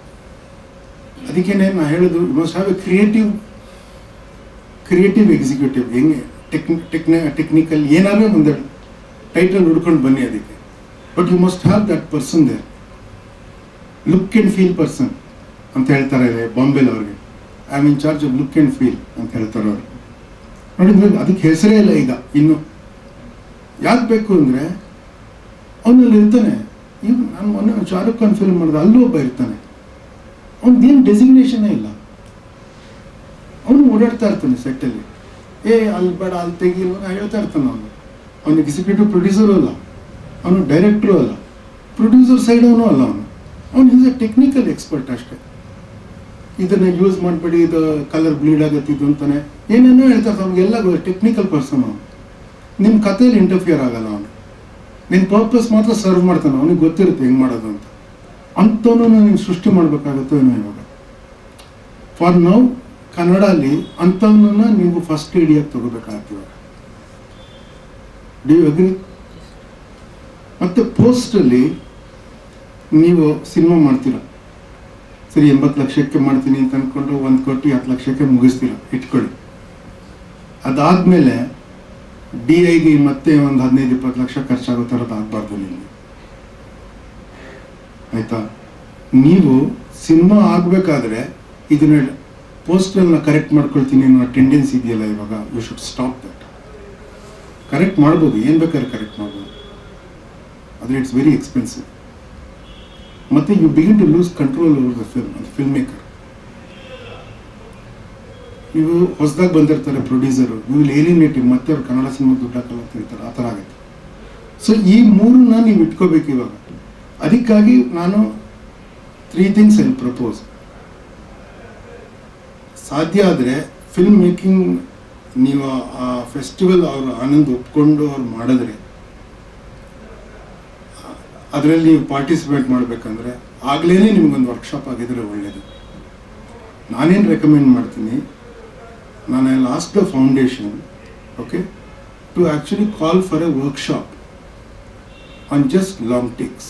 ಅದಕ್ಕೇನೆ ನಾ ಹೇಳೋದು you must have a creative creative executive ಹೆಂಗೆ ಟೆಕ್ನಿ ಟೆಕ್ನಿ technical ಏನಾದರೂ ಒಂದು ಟೈಟಲ್ ಹುಡ್ಕೊಂಡು ಬನ್ನಿ ಅದಕ್ಕೆ but you must have that person there look and feel person ಅಂತ ಹೇಳ್ತಾರೆ ಬಾಂಬೆಲ್ ಅವ್ರಿಗೆ I am in charge of look and feel ಅಂತ ಹೇಳ್ತಾರೆ ಅವರು ನೋಡಿದ್ರೆ ಅದಕ್ಕೆ ಹೆಸರೇ ಇಲ್ಲ ಈಗ ಇನ್ನು ಯಾಕೆ ಬೇಕು ಅಂದರೆ ಅವನಲ್ಲಿ ಇರ್ತಾನೆ ಈಗ ನಾನು ಮೊನ್ನೆ ಶಾರುಖ್ ಖಾನ್ ಫಿಲ್ಮ್ ಮಾಡಿದೆ ಅಲ್ಲೂ ಒಬ್ಬ ಇರ್ತಾನೆ ಅವ್ನಿಗೇನು ಡೆಸಿಗ್ನೇಷನೇ ಇಲ್ಲ ಅವನು ಓಡಾಡ್ತಾ ಇರ್ತಾನೆ ಸೆಟ್ಟಲ್ಲಿ ಏ ಅಲ್ಲಿ ಬೇಡ ಅಲ್ಲಿ ತೆಗಿಲ್ವ ಹೇಳ್ತಾ ಇರ್ತಾನೆ ಅವನು ಅವನು ಎಕ್ಸಿಕ್ಯೂಟಿವ್ ಪ್ರೊಡ್ಯೂಸರು ಅಲ್ಲ ಅವನು ಡೈರೆಕ್ಟ್ರು ಅಲ್ಲ ಪ್ರೊಡ್ಯೂಸರ್ ಸೈಡ್ ಅವನು ಅಲ್ಲ ಅವನು ಅವನು ಈಸ್ ಎ ಟೆಕ್ನಿಕಲ್ ಎಕ್ಸ್ಪರ್ಟ್ ಅಷ್ಟೇ ಇದನ್ನ ಯೂಸ್ ಮಾಡಬೇಡಿ ಇದು ಕಲರ್ ಬ್ಲೀಡ್ ಆಗತ್ತಿದ್ದು ಅಂತಾನೆ ಏನೇನೋ ಹೇಳ್ತಾರೆ ಅವ್ನಿಗೆಲ್ಲ ಟೆಕ್ನಿಕಲ್ ಪರ್ಸನ್ ಅವನು ನಿಮ್ಮ ಕಥೆಯಲ್ಲಿ ಇಂಟರ್ಫಿಯರ್ ಆಗಲ್ಲ ಅವನು ನಿನ್ನ ಪರ್ಪಸ್ ಮಾತ್ರ ಸರ್ವ್ ಮಾಡ್ತಾನೆ ಅವನಿಗೆ ಗೊತ್ತಿರುತ್ತೆ ಹೆಂಗೆ ಮಾಡೋದು ಅಂತ ಅಂಥವನು ನೀನು ಸೃಷ್ಟಿ ಮಾಡಬೇಕಾಗುತ್ತೋ ಏನೋ ಇವಾಗ ಫಾರ್ ನೌ ಕನ್ನಡ ಅಲ್ಲಿ ಅಂಥವನ್ನ ನೀವು ಫಸ್ಟ್ ಹಿಡಿಯೋಕೆ ತಗೋಬೇಕಾಗ್ತದೆ ಇವಾಗ ಡಿ ಯು ಅಗ್ರಿ ಮತ್ತೆ ಪೋಸ್ಟಲ್ಲಿ ನೀವು ಸಿನಿಮಾ ಮಾಡ್ತೀರ ಸರಿ ಎಂಬತ್ತು ಲಕ್ಷಕ್ಕೆ ಮಾಡ್ತೀನಿ ಅಂತ ಅಂದ್ಕೊಂಡು ಒಂದು ಕೋಟಿ ಹತ್ತು ಲಕ್ಷಕ್ಕೆ ಮುಗಿಸ್ತೀರ ಇಟ್ಕೊಳ್ಳಿ ಅದಾದಮೇಲೆ ಡಿ ಐಗೆ ಮತ್ತೆ ಒಂದು ಹದಿನೈದು ಇಪ್ಪತ್ತು ಲಕ್ಷ ಖರ್ಚಾಗೋ ಥರದ್ದು ಆಗಬಾರ್ದು ನಿಮಗೆ ಆಯ್ತಾ ನೀವು ಸಿನಿಮಾ ಆಗಬೇಕಾದ್ರೆ ಇದನ್ನ ಪೋಸ್ಟಲ್ನ ಕರೆಕ್ಟ್ ಮಾಡ್ಕೊಳ್ತೀನಿ ಅನ್ನೋ ಟೆಂಡೆನ್ಸಿ ಇದೆಯಲ್ಲ ಇವಾಗ you should stop that correct ಮಾಡ್ಬೋದು ಏನು ಬೇಕಾದ್ರೆ ಕರೆಕ್ಟ್ ಮಾಡ್ಬೋದು ಆದರೆ ಇಟ್ಸ್ ವೆರಿ ಎಕ್ಸ್ಪೆನ್ಸಿವ್ ಮತ್ತೆ you begin to lose control over the film filmmaker ನೀವು ಹೊಸದಾಗಿ ಬಂದಿರ್ತಾರೆ ಪ್ರೊಡ್ಯೂಸರು ಯು ವಿಲ್ ಏಲಿನೇಟಿವ್ ಮತ್ತೆ ಅವ್ರು ಕನ್ನಡ ಸಿನಿಮಾ ದುಡ್ಡು ಹಾಕಲ್ಲ ಅಂತ ಹೇಳ್ತಾರೆ ಆ ಥರ ಆಗುತ್ತೆ ಸೊ ಈ ಮೂರನ್ನ ನೀವು ಇಟ್ಕೋಬೇಕು ಇವಾಗ ಅದಕ್ಕಾಗಿ ನಾನು ತ್ರೀ ಥಿಂಗ್ಸ್ ಐ ಪ್ರಪೋಸ್ ಸಾಧ್ಯ ಆದರೆ ಫಿಲ್ಮ್ ಮೇಕಿಂಗ್ ನೀವು ಆ ಫೆಸ್ಟಿವಲ್ ಅವರು ಆನಂದ್ ಒಪ್ಕೊಂಡು ಅವ್ರು ಮಾಡಿದ್ರೆ ಅದರಲ್ಲಿ ನೀವು ಪಾರ್ಟಿಸಿಪೇಟ್ ಮಾಡಬೇಕಂದ್ರೆ ಆಗಲೇ ನಿಮ್ಗೊಂದು ವರ್ಕ್ಶಾಪ್ ಆಗಿದ್ರೆ ಒಳ್ಳೆಯದು ನಾನೇನು ರೆಕಮೆಂಡ್ ಮಾಡ್ತೀನಿ ನಾನು I last the foundation okay to actually call for a workshop on just long takes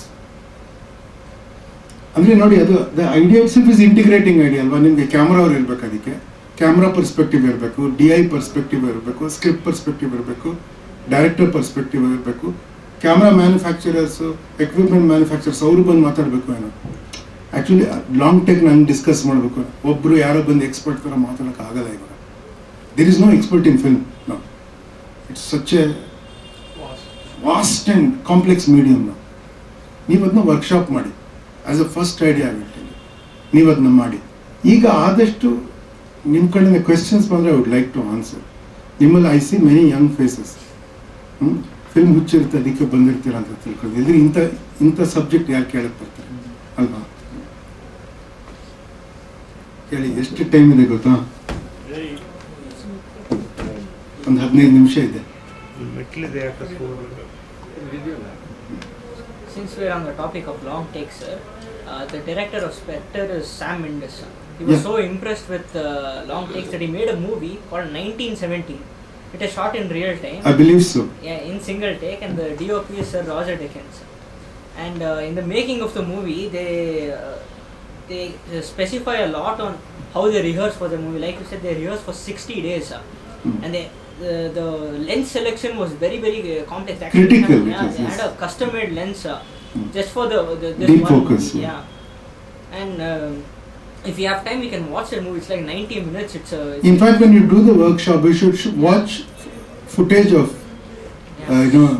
ಅಂದರೆ ನೋಡಿ ಅದು the idea itself is integrating idea ಅಲ್ವಾ ನಿಮಗೆ ಕ್ಯಾಮ್ರಾ ಅವ್ರು ಇರಬೇಕು ಅದಕ್ಕೆ ಕ್ಯಾಮ್ರಾ ಪರ್ಸ್ಪೆಕ್ಟಿವ್ ಇರಬೇಕು ಡಿ ಐ ಪರ್ಸ್ಪೆಕ್ಟಿವ್ ಇರಬೇಕು ಸ್ಕ್ರಿಪ್ಟ್ ಪರ್ಸ್ಪೆಕ್ಟಿವ್ ಇರಬೇಕು ಡೈರೆಕ್ಟರ್ ಪರ್ಸ್ಪೆಕ್ಟಿವ್ ಇರಬೇಕು ಕ್ಯಾಮ್ರಾ ಮ್ಯಾನುಫ್ಯಾಕ್ಚರರ್ಸು ಎಕ್ವಿಪ್ಮೆಂಟ್ ಮ್ಯಾನುಫ್ಯಾಕ್ಚರ್ಸ್ ಅವರು ಬಂದು ಮಾತಾಡಬೇಕು ಏನೋ ಆ್ಯಕ್ಚುಲಿ ಲಾಂಗ್ ಟೇಕ್ ನಾನು ಡಿಸ್ಕಸ್ ಮಾಡಬೇಕು ಒಬ್ಬರು ಯಾರೋ ಬಂದು ಎಕ್ಸ್ಪರ್ಟ್ ಥರ ಮಾತಾಡೋಕೆ ಆಗಲ್ಲ ಇವಾಗ there is no expert in film no it's such a vast and complex medium ನೀವು ಅದನ್ನ ವರ್ಕ್ಶಾಪ್ ಮಾಡಿ ಆಸ್ ಅ ಫಸ್ಟ್ ಐಡಿಯಾ ಆಗಿರ್ತೀನಿ ನೀವು ಅದನ್ನ ಮಾಡಿ ಈಗ ಆದಷ್ಟು ನಿಮ್ಮ ಕಡೆಯಿಂದ ಕ್ವೆಶನ್ಸ್ ಬಂದರೆ I would like to answer ನಿಮ್ಮಲ್ಲಿ I see many young faces film ಹುಚ್ಚಿರುತ್ತೆ ಅದಕ್ಕೆ ಬಂದಿರ್ತೀರ ಅಂತ ತಿಳ್ಕೊಳ್ಳಿ ಇದ್ರೆ ಇಂಥ ಇಂಥ ಸಬ್ಜೆಕ್ಟ್ ಯಾರು ಕೇಳಕ್ಕೆ ಬರ್ತಾರೆ ಅಲ್ವಾ ಕೇಳಿ ಎಷ್ಟು ಟೈಮ್ ಇದೆ ಗೊತ್ತಾ ಒಂದು ಹದಿನೈದು ನಿಮಿಷ ಇದೆ ಮೆಟ್ಲಿದೆ ಯಾಕೆ ಸೂರು Since we're on the topic of long takes, sir, uh, the director of Spectre is Sam Mendes. sir. He was Yeah. so impressed with uh, long takes that he made a movie called 1917. It is shot in real time. I believe so yeah, in single take, and the DOP is Sir Roger Dickens. And uh, in the making of the movie, they uh, they uh, specify a lot on how they rehearse for the movie. Like you said, they rehearse for 60 days. uh, Hmm. And they, the, the lens selection was very, very uh, complex. They actually Critical, Had, it yeah, is, they yes. had a custom made lens uh, Hmm. just for the, the this Deep one focus, movie. yeah. Yeah. And um, if you have time, you can watch the movie. It's like 90 minutes. It's a. It's In fact, when you do the workshop, you should, should watch footage of, yeah. uh, you know,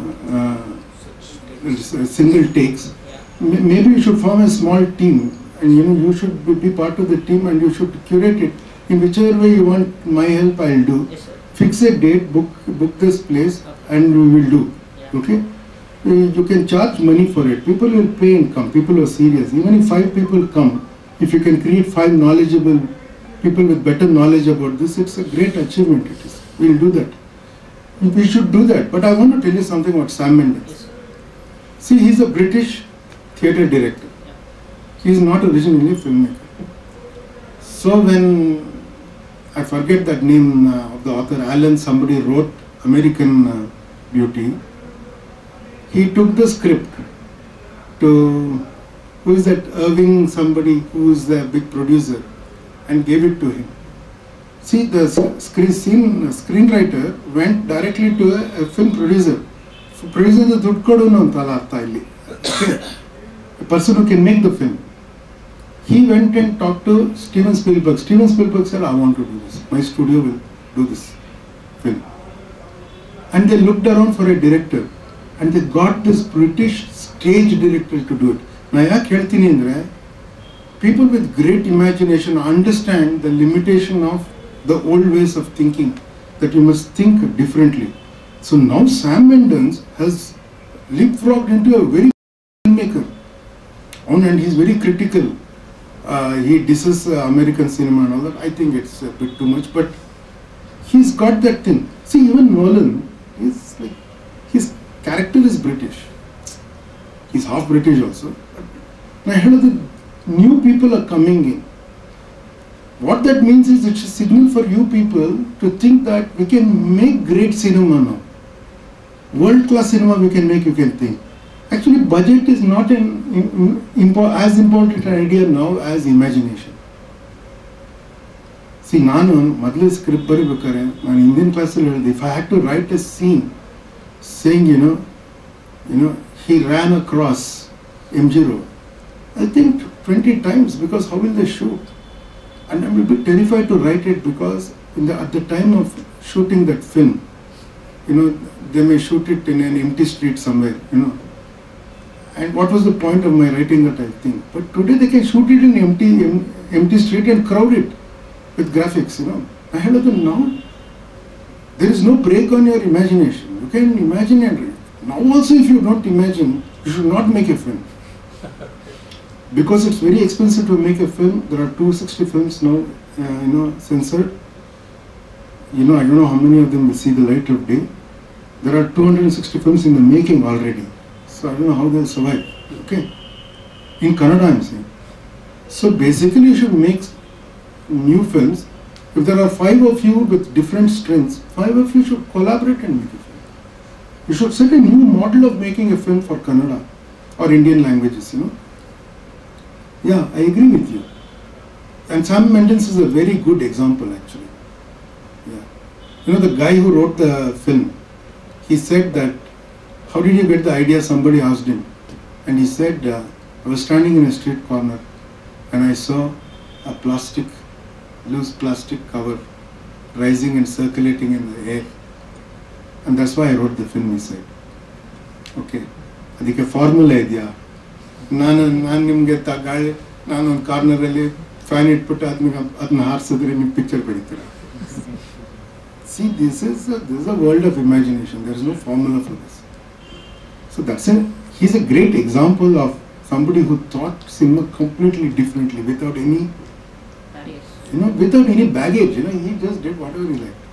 uh, s- single takes. yeah. M- Maybe you should form a small team, and you know, you should be- be part of the team, and you should curate it in whichever way you want. My help, I'll do. Yes, sir. Fix a date, book book this place, and we will do. Yeah. Okay. You you can charge money for it. People will pay and come. People are serious. Even if five people come, if you can create five knowledgeable people with better knowledge about this, it's a great achievement. It is. We'll do that. We should do that. But I want to tell you something about Sam Mendes. Yes, sir. See, he's a British theatre director. He is not originally a filmmaker. So when I forget that name uh, of the author, Alan, somebody wrote American uh, Beauty. He took the script to who is that Irving somebody who is the big producer and gave it to him. See, the s- screen, scene, screenwriter went directly to a, a film producer. Producer ದುಡ್ಡು ಕೊಡೋನು ಅಂತಲ್ಲ ಅರ್ಥ ಇಲ್ಲಿ a person who can make the film. He went and talked to Steven Spielberg. Steven Spielberg said, I want to do this. My studio will do this film. And they looked around for a director and they got this British stage director to do it. ನಾ ಯಾಕೆ ಹೇಳ್ತೀನಿ ಅಂದರೆ people with great imagination understand the limitation of the old ways of thinking, that you must think differently. So now Sam Mendes has leapfrogged into a very filmmaker. On and he's very critical. Uh, he disses uh, American cinema and all that. I think it's a bit too much, but he's got that thing. See, even Nolan is like his character is British. He's half British also. But I heard that new people are coming in. What that means is it's a signal for you people to think that we can make great cinema now. World class cinema we can make, you can think. Actually, budget is not an im- impo- as important an idea now as imagination. See ನಾನು ಮೊದಲು script ಬರಿಬೇಕಾದ್ರೆ ನಾನು ಹಿಂದಿನ ಕ್ಲಾಸಲ್ಲಿ ಹೇಳಿದೆ if I had to write a scene saying you know you know he ran across M G road I think 20 times because how will they shoot? And I'm a bit terrified to write it because in the, at the time of shooting that film, you know, they may shoot it in an empty street somewhere, you know. And what was the point of my writing that I think? But today they can shoot it in empty em- empty street and crowd it with graphics, you know. I had them now. There is no break on your imagination. You can imagine and now also if you don't imagine, you should not make a film because it's very expensive to make a film. There are 260 films now, uh, you know, censored. You know, I don't know how many of them will see the light of day. There are 260 films in the making already. So I don't know how they'll survive. Okay, in Kannada, I'm saying. So basically, you should make new films. If there are five of you with different strengths, five of you should collaborate and make a film. You should set a new model of making a film for Kannada or Indian languages, you know. Yeah, I agree with you. And Sam Mendes is a very good example, actually. Yeah. You know, the guy who wrote the film, he said that, how did you get the idea? Somebody asked him. And he said, uh, I was standing in a street corner and I saw a plastic, loose plastic cover rising and circulating in the air. And that's why I wrote the film, he said. Okay. ಅದಕ್ಕೆ formula ಇದೆಯಾ ನಾನು ನಾನು ನಿಮಗೆ ತ ಗಾಳಿ ನಾನು ಒಂದು ಕಾರ್ನರಲ್ಲಿ fan ಇಟ್ಬಿಟ್ಟು ಅದನ್ನ ಅದನ್ನ ಹಾರಿಸಿದ್ರೆ ನೀವು ಪಿಕ್ಚರ್ ಬೆಳಿತೀರ see this is this a world of imagination there is no formula for this so that's an he's a great example of somebody who thought cinema completely differently without any That is. you know without any baggage you know he just did whatever he liked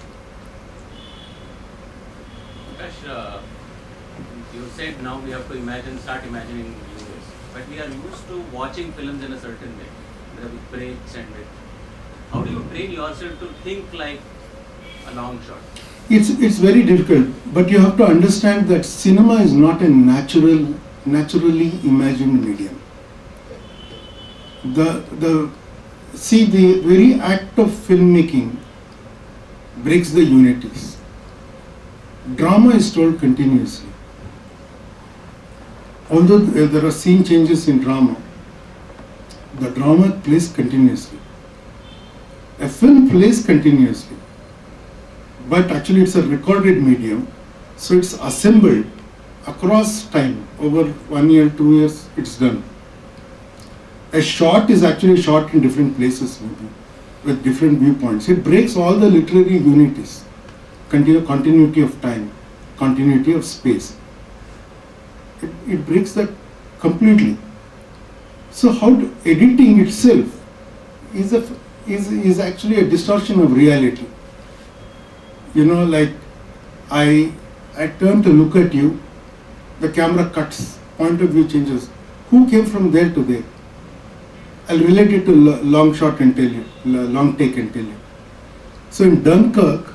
Prakash, uh, you said now we have to imagine, start imagining new ways. But we are used to watching films in a certain way, with breaks and with. How do you train yourself to think like a long shot? it's it's very difficult but you have to understand that cinema is not a natural naturally imagined medium the the see the very act of filmmaking breaks the unities. Drama is told continuously. Although there there are scene changes in drama, the drama plays continuously. A film plays continuously, but actually it's a recorded medium, so it's assembled across time over one year, two years, it's done. A shot is actually shot in different places, maybe, with different viewpoints. It breaks all the literary unities, continu- continuity of time, continuity of space. It, it breaks that completely. So how do, editing itself is a is is actually a distortion of reality. You know, like I I turn to look at you, the camera cuts, point of view changes. Who came from there to there? I'll relate it to lo- long shot and tell you, lo- long take and tell you. So in Dunkirk,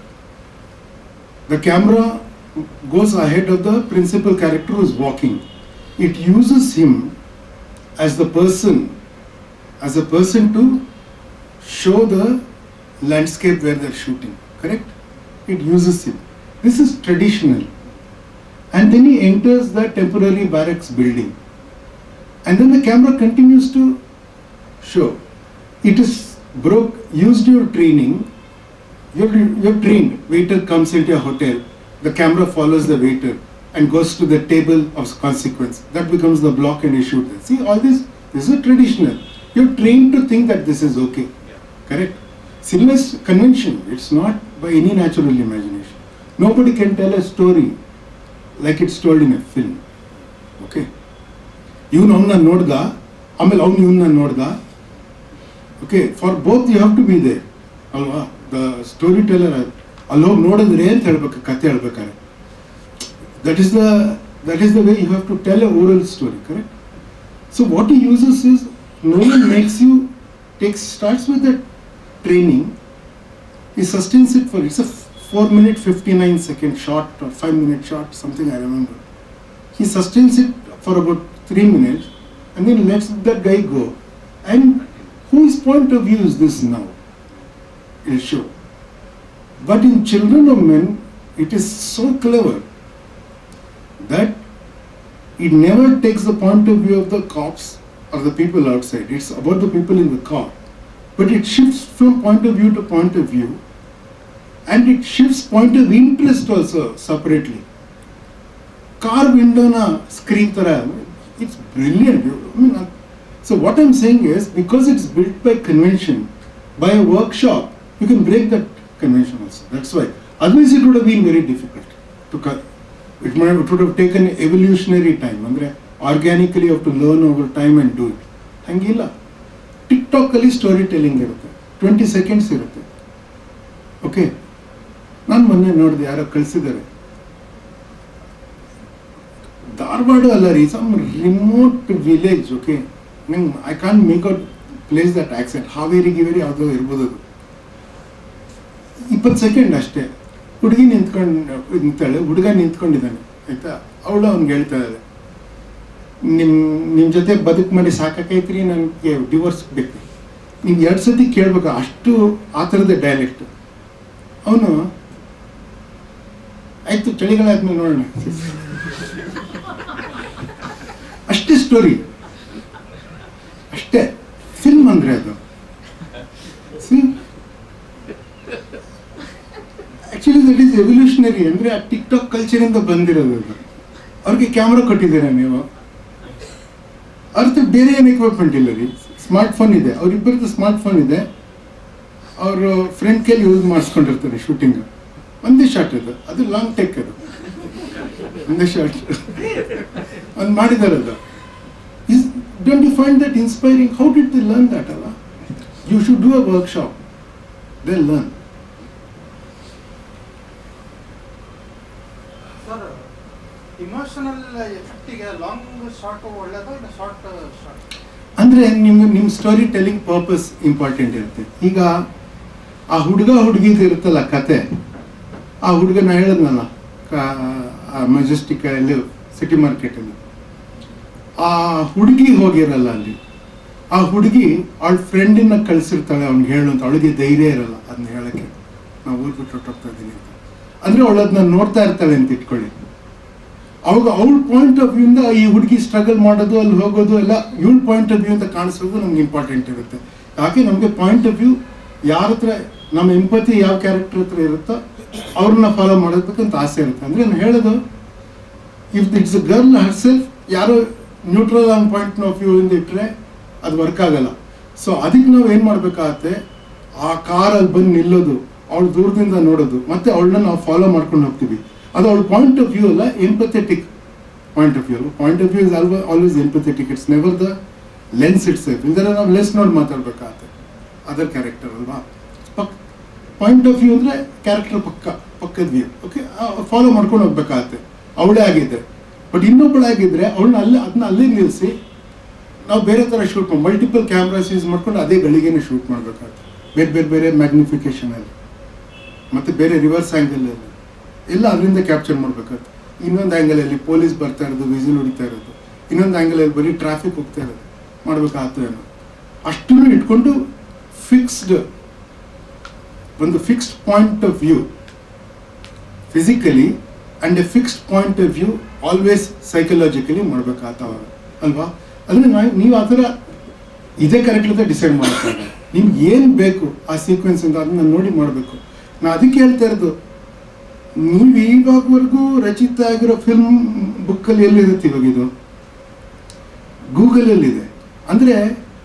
the camera goes ahead of the principal character who is walking. It uses him as the person, as a person to show the landscape where they're shooting. Correct? It uses him. This is traditional. And then he enters the temporary barracks building. And then the camera continues to show. It is broke, used your training, you're, you're trained. Waiter comes into a hotel, the camera follows the waiter and goes to the table of consequence. That becomes the block and you shoot it. See, all this, this is traditional. You're trained to think that this is okay. Correct? Cinema is convention. It's not by any natural imagination. Nobody can tell a story like it's told in a film. Okay? ಇವನು ಅವನ್ನ ನೋಡ್ದ ಆಮೇಲೆ ಅವ್ನು ಇವನ್ನ ನೋಡ್ದ okay for both you have to be there ಅಲ್ವಾ the storyteller ಅಲ್ಲಿ ಹೋಗಿ ನೋಡಿದ್ರೆ ಅಂತ ಹೇಳ್ಬೇಕು ಕತೆ ಹೇಳ್ಬೇಕಾದ್ರೆ that is the that is the way you have to tell a oral story correct so what you uses is no one makes you takes starts with the training he sustains it for it's a 4 minute 59 second shot or 5 minute shot something i remember he sustains it for about 3 minutes and then lets that guy go and whose point of view is this now it'll show but in children of men it is so clever that it never takes the point of view of the cops or the people outside. It's about the people in the car. But it shifts from point of view to point of view and it shifts point of interest also separately. Car window na screen tara, it's brilliant. You- I mean, uh, so what I'm saying is because it's built by convention, by a workshop, you can break that convention also. That's why. Otherwise it would have been very difficult to cut. It might it would have taken evolutionary time. ಅಂದ್ರೆ organically of to learn over time and do it ಹಂಗಿಲ್ಲ ಟಿಕ್ ಟಾಕಲ್ಲಿ storytelling ಇರುತ್ತೆ twenty seconds ಇರುತ್ತೆ okay ನಾನು ಮೊನ್ನೆ ನೋಡಿದೆ ಯಾರೋ ಕಳಿಸಿದ್ದಾರೆ ಧಾರವಾಡ ಅಲ್ಲ ರೀ ಸಮ್ ರಿಮೋಟ್ ವಿಲೇಜ್ ಓಕೆ ನಂಗೆ I can make out place that accent Haveri ಗಿವೇರಿ ಯಾವುದೋ ಇರ್ಬೋದು ಅದು ಇಪ್ಪತ್ತು ಸೆಕೆಂಡ್ ಅಷ್ಟೇ ಹುಡುಗಿ ನಿಂತ್ಕೊಂಡು ನಿಂತಾಳೆ ಹುಡುಗ ನಿಂತ್ಕೊಂಡಿದ್ದಾನೆ ಆಯ್ತಾ ಅವಳು ಅವ್ನಿಗೆ ಹೇಳ್ತಾ ಇದ್ದಾಳೆ ನಿಮ್ಮ ನಿಮ್ಮ ಜೊತೆ ಬದುಕು ಮಾಡಿ ಸಾಕಾಕೈತ್ರಿ ನನಗೆ ಡಿವೋರ್ಸ್ ಬೇಕು ನೀವು ಎರಡು ಸತಿ ಕೇಳ್ಬೇಕು ಅಷ್ಟು ಆ ಥರದ ಡೈಲೆಕ್ಟ್ ಅವನು ಆಯ್ತು ಚಳಿಗಾಲ ಆದ್ಮೇಲೆ ನೋಡೋಣ ಅಷ್ಟೇ ಸ್ಟೋರಿ ಅಷ್ಟೇ ಫಿಲ್ಮ್ ಅಂದ್ರೆ ಅದು ಆಕ್ಚುಲಿ ದಟ್ ಈಸ್ ಎವಲ್ಯೂಷನರಿ ಅಂದ್ರೆ ಆ ಟಿಕ್ ಟಾಕ್ ಕಲ್ಚರಿಂದ ಬಂದಿರೋದು ಅದು ಅವ್ರಿಗೆ ಕ್ಯಾಮ್ರಾ ಕೊಟ್ಟಿದ್ದೀರಾ ನೀವು ಅವ್ರದ್ದು ಬೇರೆ ಏನು ಎಕ್ವಿಪ್ಮೆಂಟ್ ಇಲ್ಲ ರೀ ಸ್ಮಾರ್ಟ್ ಫೋನ್ ಇದೆ ಅವ್ರಿಬ್ಬರದ್ದು ಸ್ಮಾರ್ಟ್ ಫೋನ್ ಇದೆ ಅವರು ಫ್ರೆಂಡ್ ಕೈಲಿ ಯೂಸ್ ಮಾಡಿಸ್ಕೊಂಡಿರ್ತಾರೆ ಶೂಟಿಂಗ್ ಒಂದೇ ಶಾಟ್ ಅದು ಅದು ಲಾಂಗ್ ಟೇಕ್ ಅದು ಒಂದೇ ಶಾಟ್ ಒಂದು ಮಾಡಿದ್ದಾರೆ ಅದು is don't you find that inspiring how did they learn that ಅಲ್ಲ you should do a workshop they learn sir emotional ಎಫೆಕ್ಟಿಗೆ ಲಾಂಗ್ ಶಾರ್ಟ್ ಒಳ್ಳೇದು ಇಲ್ಲ ಶಾರ್ಟ್ ಶಾರ್ಟ್ ಅಂದ್ರೆ ನಿಮ್ಮ ನಿಮ್ಮ ಸ್ಟೋರಿ ಟೆಲ್ಲಿಂಗ್ ಪರ್ಪಸ್ ಇಂಪಾರ್ಟೆಂಟ್ ಇರುತ್ತೆ ಈಗ ಆ ಹುಡುಗ ಹುಡುಗಿದು ಇರುತ್ತಲ್ಲ ಕತೆ ಆ ಹುಡುಗ ನಾ ಹೇಳಿದ್ನಲ್ಲ ಮೆಜೆಸ್ಟಿಕ್ ಅಲ್ಲಿ ಸಿಟಿ ಮಾರ್ಕೆಟಲ್ಲಿ ಆ ಹುಡುಗಿ ಹೋಗಿರಲ್ಲ ಅಲ್ಲಿ ಆ ಹುಡುಗಿ ಅವಳ ಫ್ರೆಂಡಿನ ಕಳಿಸಿರ್ತಾಳೆ ಅವ್ನಿಗೆ ಹೇಳು ಅಂತ ಅವಳಿಗೆ ಧೈರ್ಯ ಇರಲ್ಲ ಅದನ್ನ ಹೇಳಕ್ಕೆ ನಾವು ಊರ್ ಬಿಟ್ಟು ಹೊರಟೋಗ್ತಾ ಇದ್ದೀನಿ ಅಂತ ಅಂದ್ರೆ ಅವಳು ಅದನ್ನ ನೋಡ್ತಾ ಇರ್ತಾಳೆ ಅಂತ ಇಟ್ಕೊಳ್ಳಿ ಅವಾಗ ಅವಳ ಪಾಯಿಂಟ್ ಆಫ್ ವ್ಯೂ ಇಂದ ಈ ಹುಡುಗಿ ಸ್ಟ್ರಗಲ್ ಮಾಡೋದು ಅಲ್ಲಿ ಹೋಗೋದು ಎಲ್ಲ ಇವಳ ಪಾಯಿಂಟ್ ಆಫ್ ವ್ಯೂ ಅಂತ ಕಾಣಿಸೋದು ನಮ್ಗೆ ಇಂಪಾರ್ಟೆಂಟ್ ಇರುತ್ತೆ ಯಾಕೆ ನಮಗೆ ಪಾಯಿಂಟ್ ಆಫ್ ವ್ಯೂ ಯಾರ ಹತ್ರ ನಮ್ಮ ಎಂಪತಿ ಯಾವ ಕ್ಯಾರೆಕ್ಟರ್ ಹತ್ರ ಇರುತ್ತೋ ಅವ್ರನ್ನ ಫಾಲೋ ಮಾಡೋದಕ್ಕಂತ ಆಸೆ ಇರುತ್ತೆ ಅಂದ್ರೆ ನಾನು ಹೇಳೋದು if it's a girl herself ಯಾರೋ neutral on point of view ಇಂದ ಇಟ್ಟರೆ ಅದು ವರ್ಕ್ ಆಗಲ್ಲ ಸೊ ಅದಕ್ಕೆ ನಾವು ಏನು ಮಾಡಬೇಕಾಗತ್ತೆ ಆ ಕಾರಲ್ಲಿ ಬಂದು ನಿಲ್ಲೋದು ಅವಳು ದೂರದಿಂದ ನೋಡೋದು ಮತ್ತೆ ಅವಳನ್ನ ನಾವು ಫಾಲೋ ಮಾಡ್ಕೊಂಡು ಹೋಗ್ತೀವಿ ಅದು ಅವಳ ಪಾಯಿಂಟ್ ಆಫ್ ವ್ಯೂ ಅಲ್ಲ empathetic point of view point of view is ಆಲ್ವ always empathetic it's never the lens it's self ಇಲ್ದರೆ ನಾವು ಲೆನ್ಸ್ ನೋಡಿ ಮಾತಾಡ್ಬೇಕಾಗತ್ತೆ ಅದರ್ ಕ್ಯಾರೆಕ್ಟರ್ ಅಲ್ವಾ ಪಕ್ ಪಾಯಿಂಟ್ ಆಫ್ ವ್ಯೂ ಅಂದರೆ ಕ್ಯಾರೆಕ್ಟರ್ ಪಕ್ಕ ಪಕ್ಕದ ವ್ಯೂ ಓಕೆ ಫಾಲೋ ಮಾಡ್ಕೊಂಡು ಹೋಗ್ಬೇಕಾಗತ್ತೆ ಅವಳೇ ಆಗಿದ್ದರೆ ಬಟ್ ಇನ್ನೊಬ್ಬಳಾಗಿದ್ದರೆ ಅವಳನ್ನ ಅಲ್ಲೇ ಅದನ್ನ ಅಲ್ಲೇ ನಿಲ್ಲಿಸಿ ನಾವು ಬೇರೆ ಥರ ಶೂಟ್ ಮಾಡಿ ಮಲ್ಟಿಪಲ್ ಕ್ಯಾಮ್ರಾಸ್ ಯೂಸ್ ಮಾಡ್ಕೊಂಡು ಅದೇ ಗಳಿಗೆನೇ ಶೂಟ್ ಮಾಡಬೇಕಾಗುತ್ತೆ ಬೇರೆ ಬೇರೆ ಬೇರೆ ಮ್ಯಾಗ್ನಿಫಿಕೇಶನಲ್ಲಿ ಮತ್ತು ಬೇರೆ ರಿವರ್ಸ್ ಆ್ಯಂಗಲಲ್ಲಿ ಎಲ್ಲ ಅದರಿಂದ ಕ್ಯಾಪ್ಚರ್ ಮಾಡಬೇಕಾಗುತ್ತೆ ಇನ್ನೊಂದು ಆ್ಯಂಗಲಲ್ಲಿ ಪೊಲೀಸ್ ಬರ್ತಾ ಇರೋದು ವಿಸಿಲ್ ಹೊಡಿತಾ ಇರೋದು ಇನ್ನೊಂದು ಆ್ಯಂಗಲಲ್ಲಿ ಬರೀ ಟ್ರಾಫಿಕ್ ಹೋಗ್ತಾ ಇರೋದು ಮಾಡಬೇಕಾಗ್ತದೆ ಏನೋ ಅಷ್ಟನ್ನು ಇಟ್ಕೊಂಡು ಫಿಕ್ಸ್ಡ್ ಒಂದು fixed point of view physically and a fixed point of view always psychologically ಮಾಡಬೇಕಾಗ್ತಾವ ಅಲ್ವಾ ಅಂದರೆ ನಾವು ನೀವು ಆ ಥರ ಇದೇ ಕರೆಕ್ಟ್ ಅಂತ ಡಿಸೈಡ್ ಮಾಡ್ತಾರೆ ನಿಮ್ಗೆ ಏನು ಬೇಕು ಆ ಸೀಕ್ವೆನ್ಸ್ ಅಂತ ಅದನ್ನ ನೋಡಿ ಮಾಡಬೇಕು ನಾ ಅದಕ್ಕೆ ಹೇಳ್ತಾ ಇರೋದು ನೀವು ಇವಾಗವರೆಗೂ ರಚಿತ ಆಗಿರೋ ಫಿಲ್ಮ್ ಬುಕ್ಕಲ್ಲಿ ಎಲ್ಲಿರುತ್ತೆ ಇವಾಗ ಇದು ಗೂಗಲಲ್ಲಿದೆ ಅಂದರೆ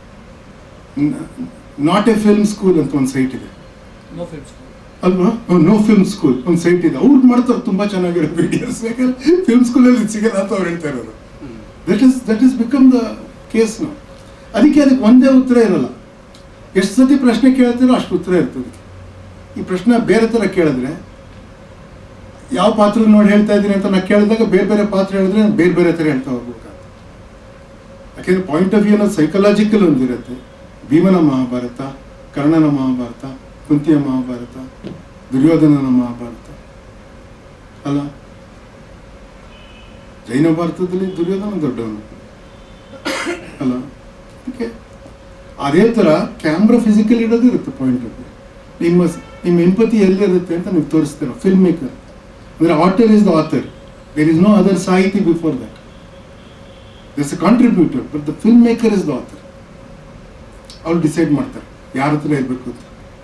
ನಾಟ್ ಎ ಫಿಲ್ಮ್ ಸ್ಕೂಲ್ ಅಂತ ಒಂದು ಸೈಟ್ ಇದೆ No films. ಅಲ್ವಾ ನೋ ಫಿಲ್ಮ್ ಸ್ಕೂಲ್ ಒಂದು ಸೈಟ್ ಇದೆ ಅವ್ರು ಮಾಡ್ತಾರೆ ತುಂಬಾ ಚೆನ್ನಾಗಿರೋ ವಿಡಿಯೋಸ್ ಯಾಕಂದ್ರೆ ಫಿಲ್ಮ್ ಸ್ಕೂಲಲ್ಲಿ ಇದು ಸಿಗಲ್ಲ ಅಂತ ಅವ್ರು ಹೇಳ್ತಾ ಇರೋದು that is that is become the case ನಾವು ಅದಕ್ಕೆ ಅದಕ್ಕೆ ಒಂದೇ ಉತ್ತರ ಇರಲ್ಲ ಎಷ್ಟು ಸತಿ ಪ್ರಶ್ನೆ ಕೇಳ್ತೀರೋ ಅಷ್ಟು ಉತ್ತರ ಇರ್ತದೆ ಈ ಪ್ರಶ್ನೆ ಬೇರೆ ಥರ ಕೇಳಿದ್ರೆ ಯಾವ ಪಾತ್ರ ನೋಡಿ ಹೇಳ್ತಾ ಇದ್ದೀನಿ ಅಂತ ನಾ ಕೇಳಿದಾಗ ಬೇರೆ ಬೇರೆ ಪಾತ್ರ ಹೇಳಿದ್ರೆ ನಾನ್ ಬೇರೆ ಬೇರೆ ಥರ ಹೇಳ್ತಾ ಹೋಗ್ಬೇಕಾಗ್ತದೆ ಯಾಕೆಂದ್ರೆ ಪಾಯಿಂಟ್ ಆಫ್ ವ್ಯೂ ಅನ್ನೋದು ಸೈಕಲಾಜಿಕಲ್ ಒಂದಿರುತ್ತೆ ಭೀಮನ ಮಹಾಭಾರತ ಕರ್ಣನ ಮಹಾಭಾರತ ಕುಂತಿಯ ಮಹಾಭಾರತ ದುರ್ಯೋಧನನ ಮಹಾಭಾರತ ಅಲ್ಲ ಜೈನ ಭಾರತದಲ್ಲಿ ದುರ್ಯೋಧನ ದೊಡ್ಡವನು ಅಲ್ಲ ಅದಕ್ಕೆ ಅದೇ ಥರ ಕ್ಯಾಮ್ರಾ ಫಿಸಿಕಲ್ ಇಡೋದು ಇರುತ್ತೆ ಪಾಯಿಂಟ್ ಆಫ್ ವ್ಯೂ ನಿಮ್ಮ ನಿಮ್ಮ ಎಂಪತಿ ಎಲ್ಲಿರುತ್ತೆ ಅಂತ ನೀವು ತೋರಿಸ್ತೀರ ಫಿಲ್ಮ್ ಮೇಕರ್ ಅಂದರೆ auteur is the author there is no other ಸಾಹಿತಿ before that there's a contributor but the filmmaker is the author ಅವ್ರು ಡಿಸೈಡ್ ಮಾಡ್ತಾರೆ ಯಾರ ಹತ್ರ ಇರಬೇಕು ಅಂತ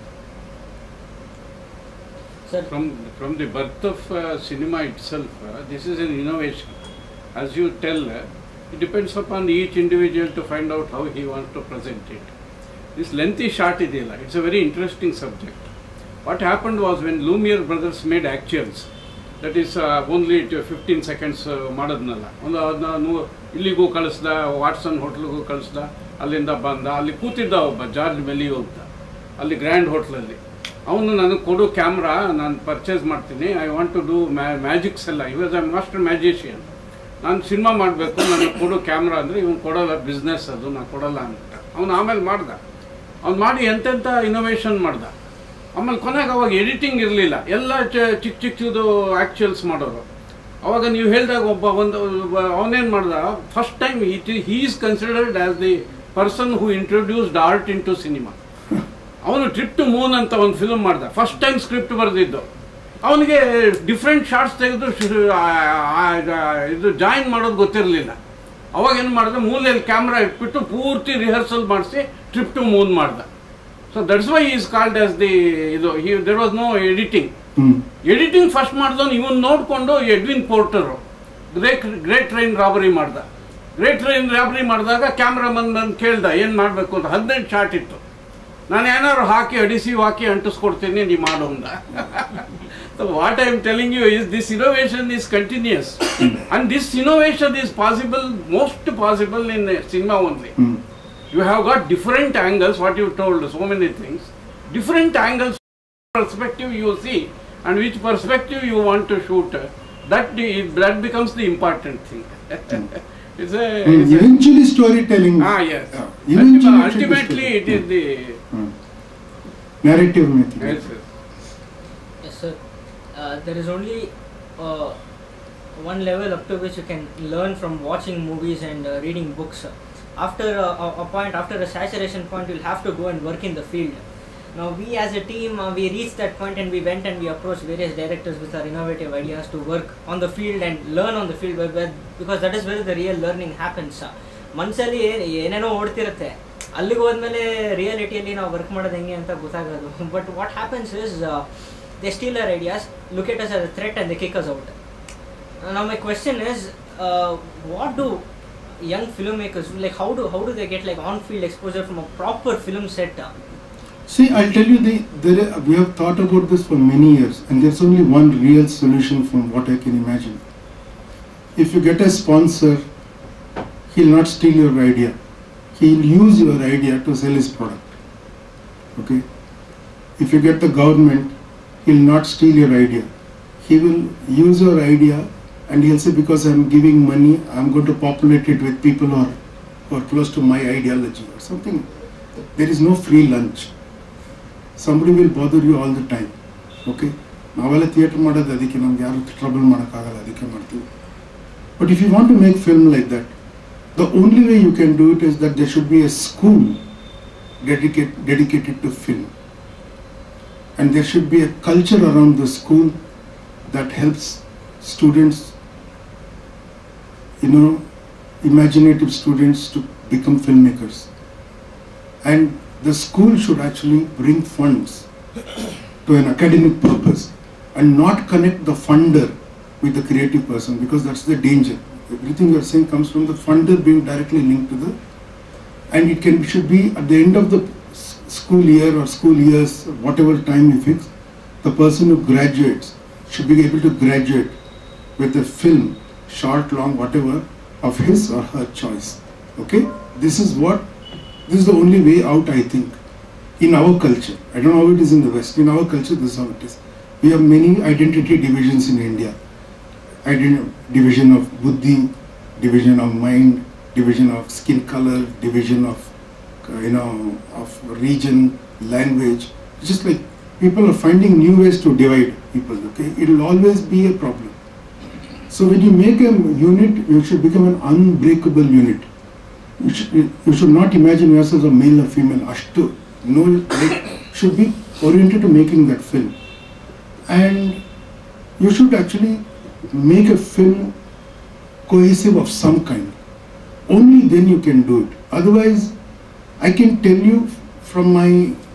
Sir, From, from the birth of uh, cinema itself, uh, this is an innovation. As you tell, uh, it depends upon each individual to find out how he wants to present it. This lengthy shot ಇದೆಯಲ್ಲ it's a very interesting subject. What happened was when Lumiere brothers made actuals, that is uh, only fifteen seconds ಮಾಡೋದ್ನಲ್ಲ ಒಂದು ಅದನ್ನ ನೂ ಇಲ್ಲಿಗೂ ಕಳಿಸ್ದ Watson ಹೋಟ್ಲಿಗೂ ಕಳಿಸ್ದ ಅಲ್ಲಿಂದ ಬಂದ ಅಲ್ಲಿ ಕೂತಿದ್ದ ಒಬ್ಬ ಜಾರ್ಜ್ ಮೆಲಿಯೋ ಅಂತ ಅಲ್ಲಿ ಗ್ರ್ಯಾಂಡ್ ಹೋಟ್ಲಲ್ಲಿ ಅವನು ನನಗೆ ಕೊಡು ಕ್ಯಾಮ್ರಾ ನಾನು ಪರ್ಚೇಸ್ ಮಾಡ್ತೀನಿ I want to do magics ಎಲ್ಲ ಇವಾಸ್ ಐ ಮಾಸ್ಟರ್ ಮ್ಯಾಜಿಷಿಯನ್ ನಾನು ಸಿನಿಮಾ ಮಾಡಬೇಕು ನನಗೆ ಕೊಡು ಕ್ಯಾಮ್ರಾ ಅಂದರೆ ಇವನು ಕೊಡೋಲ್ಲ ಬಿಸ್ನೆಸ್ ಅದು ನಾನು ಕೊಡಲ್ಲ ಅಂತ ಅವನು ಆಮೇಲೆ ಮಾಡ್ದ ಅವ್ನು ಮಾಡಿ ಎಂತೆಂಥ ಇನೋವೇಷನ್ ಮಾಡ್ದ ಆಮೇಲೆ ಕೊನೆಗೆ ಅವಾಗ ಎಡಿಟಿಂಗ್ ಇರಲಿಲ್ಲ ಎಲ್ಲ ಚ- ಚಿಕ್ಕ ಚಿಕ್ಕದು ಆ್ಯಕ್ಚುಯಲ್ಸ್ ಮಾಡೋರು ಅವಾಗ ನೀವು ಹೇಳಿದಾಗ ಒಬ್ಬ ಒಂದು ಅವನೇನು ಮಾಡ್ದ first time it he is considered as the person who introduced art into cinema ಅವನು ಟ್ರಿಪ್ ಟು ಮೂನ್ ಅಂತ ಒಂದು ಫಿಲ್ಮ್ ಮಾಡ್ದ ಫಸ್ಟ್ ಟೈಮ್ ಸ್ಕ್ರಿಪ್ಟ್ ಬರೆದಿದ್ದು ಅವನಿಗೆ ಡಿಫ್ರೆಂಟ್ ಶಾರ್ಟ್ಸ್ ತೆಗೆದು ಶು- ಆ- ಆ- ಇದು ಜಾಯಿನ್ ಮಾಡೋದು ಗೊತ್ತಿರಲಿಲ್ಲ ಅವಾಗ ಏನು ಮಾಡಿದ ಮೂಲೆಯಲ್ಲಿ ಕ್ಯಾಮ್ರಾ ಇಟ್ಬಿಟ್ಟು ಪೂರ್ತಿ ರಿಹರ್ಸಲ್ ಮಾಡಿಸಿ ಟ್ರಿಪ್ ಟು ಮೂನ್ ಮಾಡ್ದ so that's why is called as the ಇದು there was no editing hmm editing first ಮಾಡಿದವನು ಇವನ್ ನೋಡಿಕೊಂಡು Edwin Porter great great train robbery ಮಾಡ್ದ ಗ್ರೇಟ್ ಟ್ರೈನ್ ರಾಬರಿ ಮಾಡಿದಾಗ ಕ್ಯಾಮ್ರಾಮನ್ ನಾನು ಕೇಳ್ದ ಏನು ಮಾಡಬೇಕು ಅಂತ ಹದಿನೆಂಟು ಶಾಟ್ ಇತ್ತು ನಾನು ಏನಾದ್ರು ಹಾಕಿ ಅಡಿಸಿವ್ ಹಾಕಿ ಅಂಟಿಸ್ಕೊಡ್ತೀನಿ ನೀವು ಮಾಡು ಅಂದ what I am telling you is this innovation is continuous and this innovation is possible most possible in cinema only hmm you have got different angles what you told so many things different angles perspective you see and which perspective you want to shoot uh, that the- that becomes the important thing it's a, it's a eventually storytelling ah yes Yeah. Eventually Ultima- ultimately it is the hmm. narrative method yes, yes. Yes, sir. Uh, there is only uh, one level up to which you can learn from watching movies and uh, reading books. after a, a, a point, after a saturation point, you'll have to go and work in the field. Now we as a team, uh, we reached that point and we went and we approached various directors with our innovative ideas to work on the field and learn on the field where, where, because that is where the real learning happens. ಮನಸ್ಸಲ್ಲಿ ಏನೇನೋ ಓಡ್ತಿರುತ್ತೆ ಅಲ್ಲಿಗೆ ಹೋದ್ಮೇಲೆ ರಿಯಾಲಿಟಿಯಲ್ಲಿ ನಾವು work ಮಾಡೋದು ಹೆಂಗೆ ಅಂತ ಗೊತ್ತಾಗೋದು but what happens is they steal our ideas look at us a threat and they kick us out now my question is uh, what do young filmmakers do? like how do how do they get like on field exposure from a proper film set uh? See, I'll tell you, the, there, we have thought about this for many years, and there's only one real solution from what I can imagine. If you get a sponsor, he'll not steal your idea. He'll use your idea to sell his product. Okay? If you get the government, he'll not steal your idea. He will use your idea and he'll say, because I'm giving money, I'm going to populate it with people who are, who are close to my ideology or something. There is no free lunch. somebody will bother you all the time okay ನಾವೆಲ್ಲ theatre ಮಾಡೋದು ಅದಕ್ಕೆ ನಮ್ಗೆ ಯಾರು trouble ಮಾಡೋಕ್ಕಾಗಲ್ಲ ಅದಕ್ಕೆ ಮಾಡ್ತೀವಿ but if you want to make film like that the only way you can do it is that there should be a school dedicate dedicated to film and there should be a culture around the school that helps students you know imaginative students to become filmmakers and the school should actually bring funds to an academic purpose and not connect the funder with the creative person because that's the danger everything you're saying comes from the funder being directly linked to the and it can should be at the end of the s- school year or school years whatever time you fix the person who graduates should be able to graduate with a film short long whatever of his or her choice okay this is what this is the only way out i think in our culture i don't know how it is in the west in our culture this is how it is we have many identity divisions in india Ident- division of buddhi division of mind division of skin color division of uh, you know of region language it's just like people are finding new ways to divide people okay it will always be a problem so when you make a unit you should become an unbreakable unit you should, you should not imagine yourself as a male or female ashtu no like, should be oriented to making that film and you should actually make a film cohesive of some kind only then you can do it otherwise i can tell you from my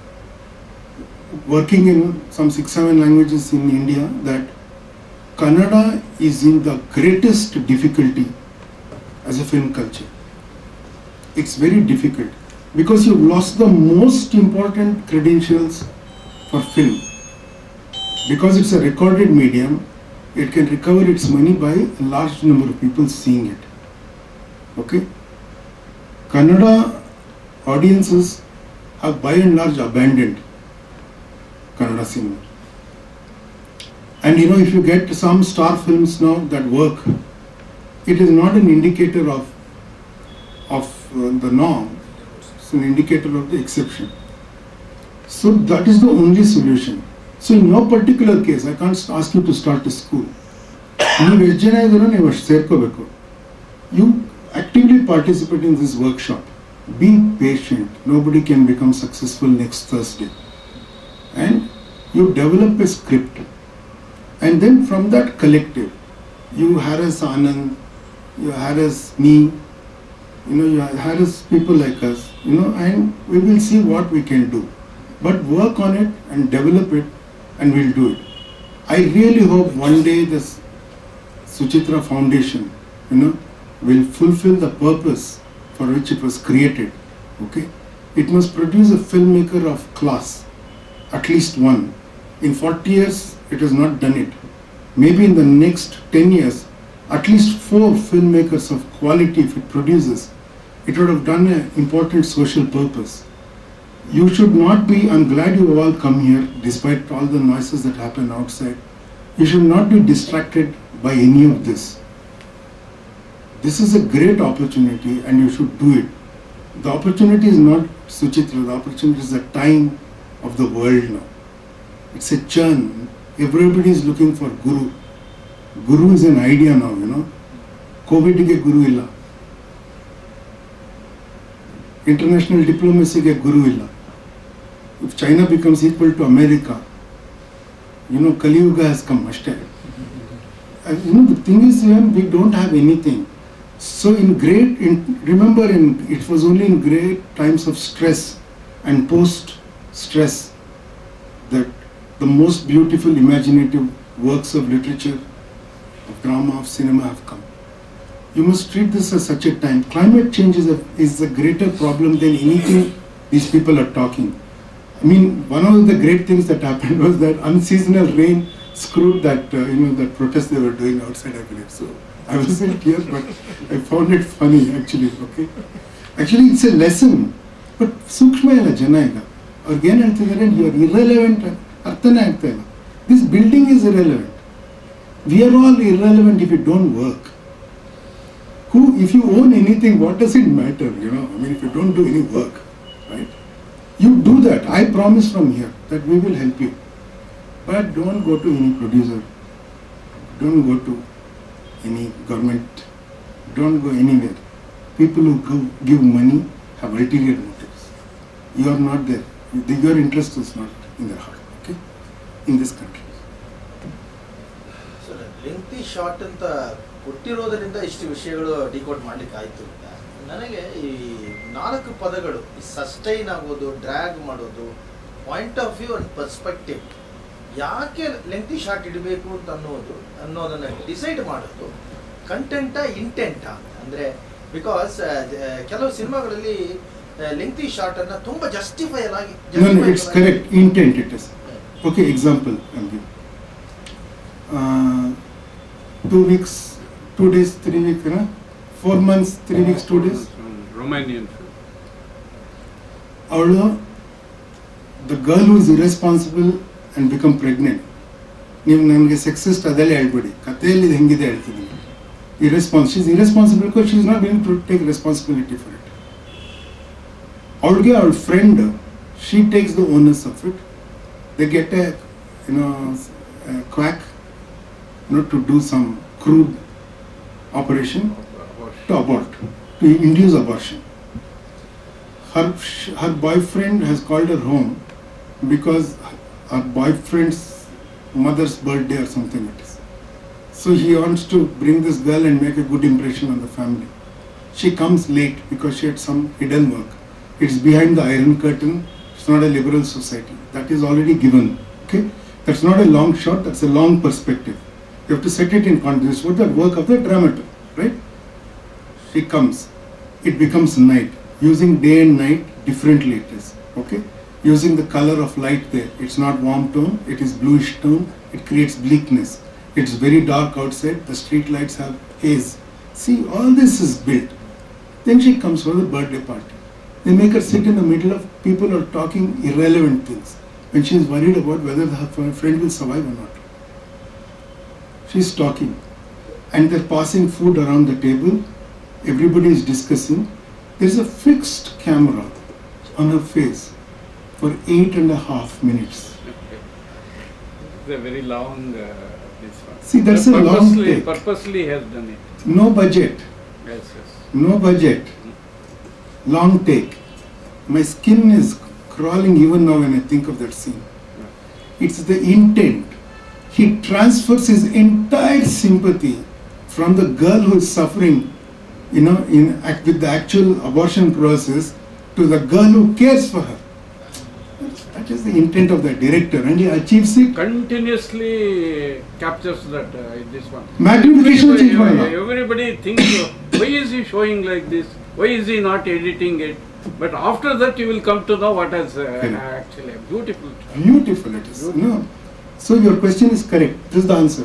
working in some six seven languages in india that kannada is in the greatest difficulty as a film culture it's very difficult because you've lost the most important credentials for film because it's a recorded medium it can recover its money by a large number of people seeing it okay kannada audiences have by and large abandoned kannada cinema and you know if you get some star films now that work it is not an indicator of of uh, the norm it's an indicator of the exception so that is the only solution so in no particular case i can't ask you to start a school ನೀವು ಎಷ್ಟು ಜನ ಇದ್ರು ನೀವು ಅಷ್ಟು ಸೇರ್ಕೋಬೇಕು you actively participate in this workshop be patient nobody can become successful next Thursday and you develop a script and then from that collective you harass Anand you harass me you know, you harass people like us, you know, and we will see what we can do. But work on it and develop it, and we'll do it. I really hope one day this Suchitra Foundation, you know, will fulfill the purpose for which it was created. Okay, it must produce a filmmaker of class, at least one. In 40 years, it has not done it. Maybe in the next 10 years, at least four filmmakers of quality, if it produces, it would have done an important social purpose. You should not be, I'm glad you have all come here, despite all the noises that happen outside. You should not be distracted by any of this. This is a great opportunity and you should do it. The opportunity is not Suchitra, the opportunity is the time of the world now. It's a churn. Everybody is looking for Guru. Guru is an idea now, you know. ಕೋವಿಡ್ಗೆ ಗುರು ಇಲ್ಲ international ಡಿಪ್ಲೊಮೆಸಿಗೆ ಗುರು ಇಲ್ಲ if China becomes equal to America you know Kaliyuga has come ಅಷ್ಟೇ you know the thing is here we don't have anything so in great in, remember in it was only in great times of stress and post stress that the most beautiful imaginative works of literature of drama of cinema have come you must treat this as such a time climate change is a, is a greater problem than anything these people are talking I mean, one of the great things that happened was that unseasonal rain screwed that, uh, you know, that protest they were doing outside, I believe. So I wasn't here, but I found it funny, actually, okay? Actually, it's a lesson. But ಸೂಕ್ಷ್ಮ ಇಲ್ಲ ಜನ ಈಗ ಅವ್ರಿಗೆ ಏನು ಹೇಳ್ತಿದ್ದಾರೆ you are irrelevant ಅರ್ಥನೇ ಆಗ್ತಾ ಇಲ್ಲ this building is irrelevant we are all irrelevant if you don't work who if you own anything what does it matter you know i mean if you don't do any work right you do that i promise from here that we will help you but don't go to any producer don't go to any government don't go anywhere people who go, give money have ulterior motives you are not there your interest is not in their heart okay in this country sir lengthy short ಅಂತ ಕೊಟ್ಟಿರೋದರಿಂದ ಇಷ್ಟು ವಿಷಯಗಳು decode ಮಾಡ್ಲಿಕ್ಕೆ ಆಯ್ತು ಅಂತ ನನಗೆ ಈ ನಾಲ್ಕು ಪದಗಳು ಈ ಸಸ್ಟೈನ್ ಆಗೋದು ಡ್ರ್ಯಾಗ್ ಮಾಡೋದು point of view and perspective ಯಾಕೆ ಲೆಂತಿ ಶಾರ್ಟ್ ಇಡಬೇಕು ಅಂತ ಅನ್ನೋದು ಅನ್ನೋದನ್ನ ಡಿಸೈಡ್ ಮಾಡೋದು ಕಂಟೆಂಟಾ ಇಂಟೆಂಟಾ ಅಂದರೆ ಬಿಕಾಸ್ ಕೆಲವು ಸಿನಿಮಾಗಳಲ್ಲಿ ಲೆಂತಿ ಶಾರ್ಟ್ ಅನ್ನ ತುಂಬಾ ಜಸ್ಟಿಫೈಲ್ ಆಗಿ No, no, it's correct. Intent it is. Okay, example I'll give. Uh, two weeks, two days, three weeks, you know, four months, three weeks, two days. Romanian film. ಅವಳು the girl who is irresponsible and become pregnant ನೀವು ನನಗೆ sexist ಅದೆಲ್ಲ ಹೇಳ್ಬೇಡಿ ಕಥೆಯಲ್ಲಿ ಇದು ಹೆಂಗಿದೆ ಹೇಳ್ತಿದ್ದೀನಿ irresponse is irresponsible because she is not will to take responsibility for it ಅವಳಿಗೆ ಅವಳ friend she takes the onus of it they get a you know quack not to do some crude operation to abort, to induce abortion. Her, her boyfriend has called her home because her boyfriend's mother's birthday or something it is. So he wants to bring this girl and make a good impression on the family. She comes late because she had some hidden work. It's behind the iron curtain. It's not a liberal society. That is already given. Okay? That's not a long shot, that's a long perspective. You have to set it in context. What the work of the dramaturg, right? She comes. It becomes night. Using day and night differently it is. Okay? Using the color of light there. It's not warm tone, it is bluish tone. It creates bleakness. It's very dark outside. The street lights have haze. See, all this is built. Then she comes for the birthday party. They make her sit in the middle of people who are talking irrelevant things. When she is worried about whether her friend will survive or not. She's talking. And they're passing food around the table. Everybody is discussing. There's a fixed camera on her face for eight and a half minutes. It's a very long uh, this one. See, that's a long purposely, take. Purposely has done it. No budget. Yes, yes. No budget. Long take. My skin is crawling even now when I think of that scene. It's the intent. He transfers his entire sympathy from the girl who is suffering, you know, in act with the actual abortion process to the girl who cares for her. That is the intent of the director, and he achieves it. Continuously captures that uh, in this one. Magnification everybody, change ಮಾಡಲ್ಲ. everybody thinks, uh, why is he showing like this? Why is he not editing it? But after that, you will come to know what has uh, Correct. actually beautiful. Beautiful it is. No. So your question is correct. This is the answer.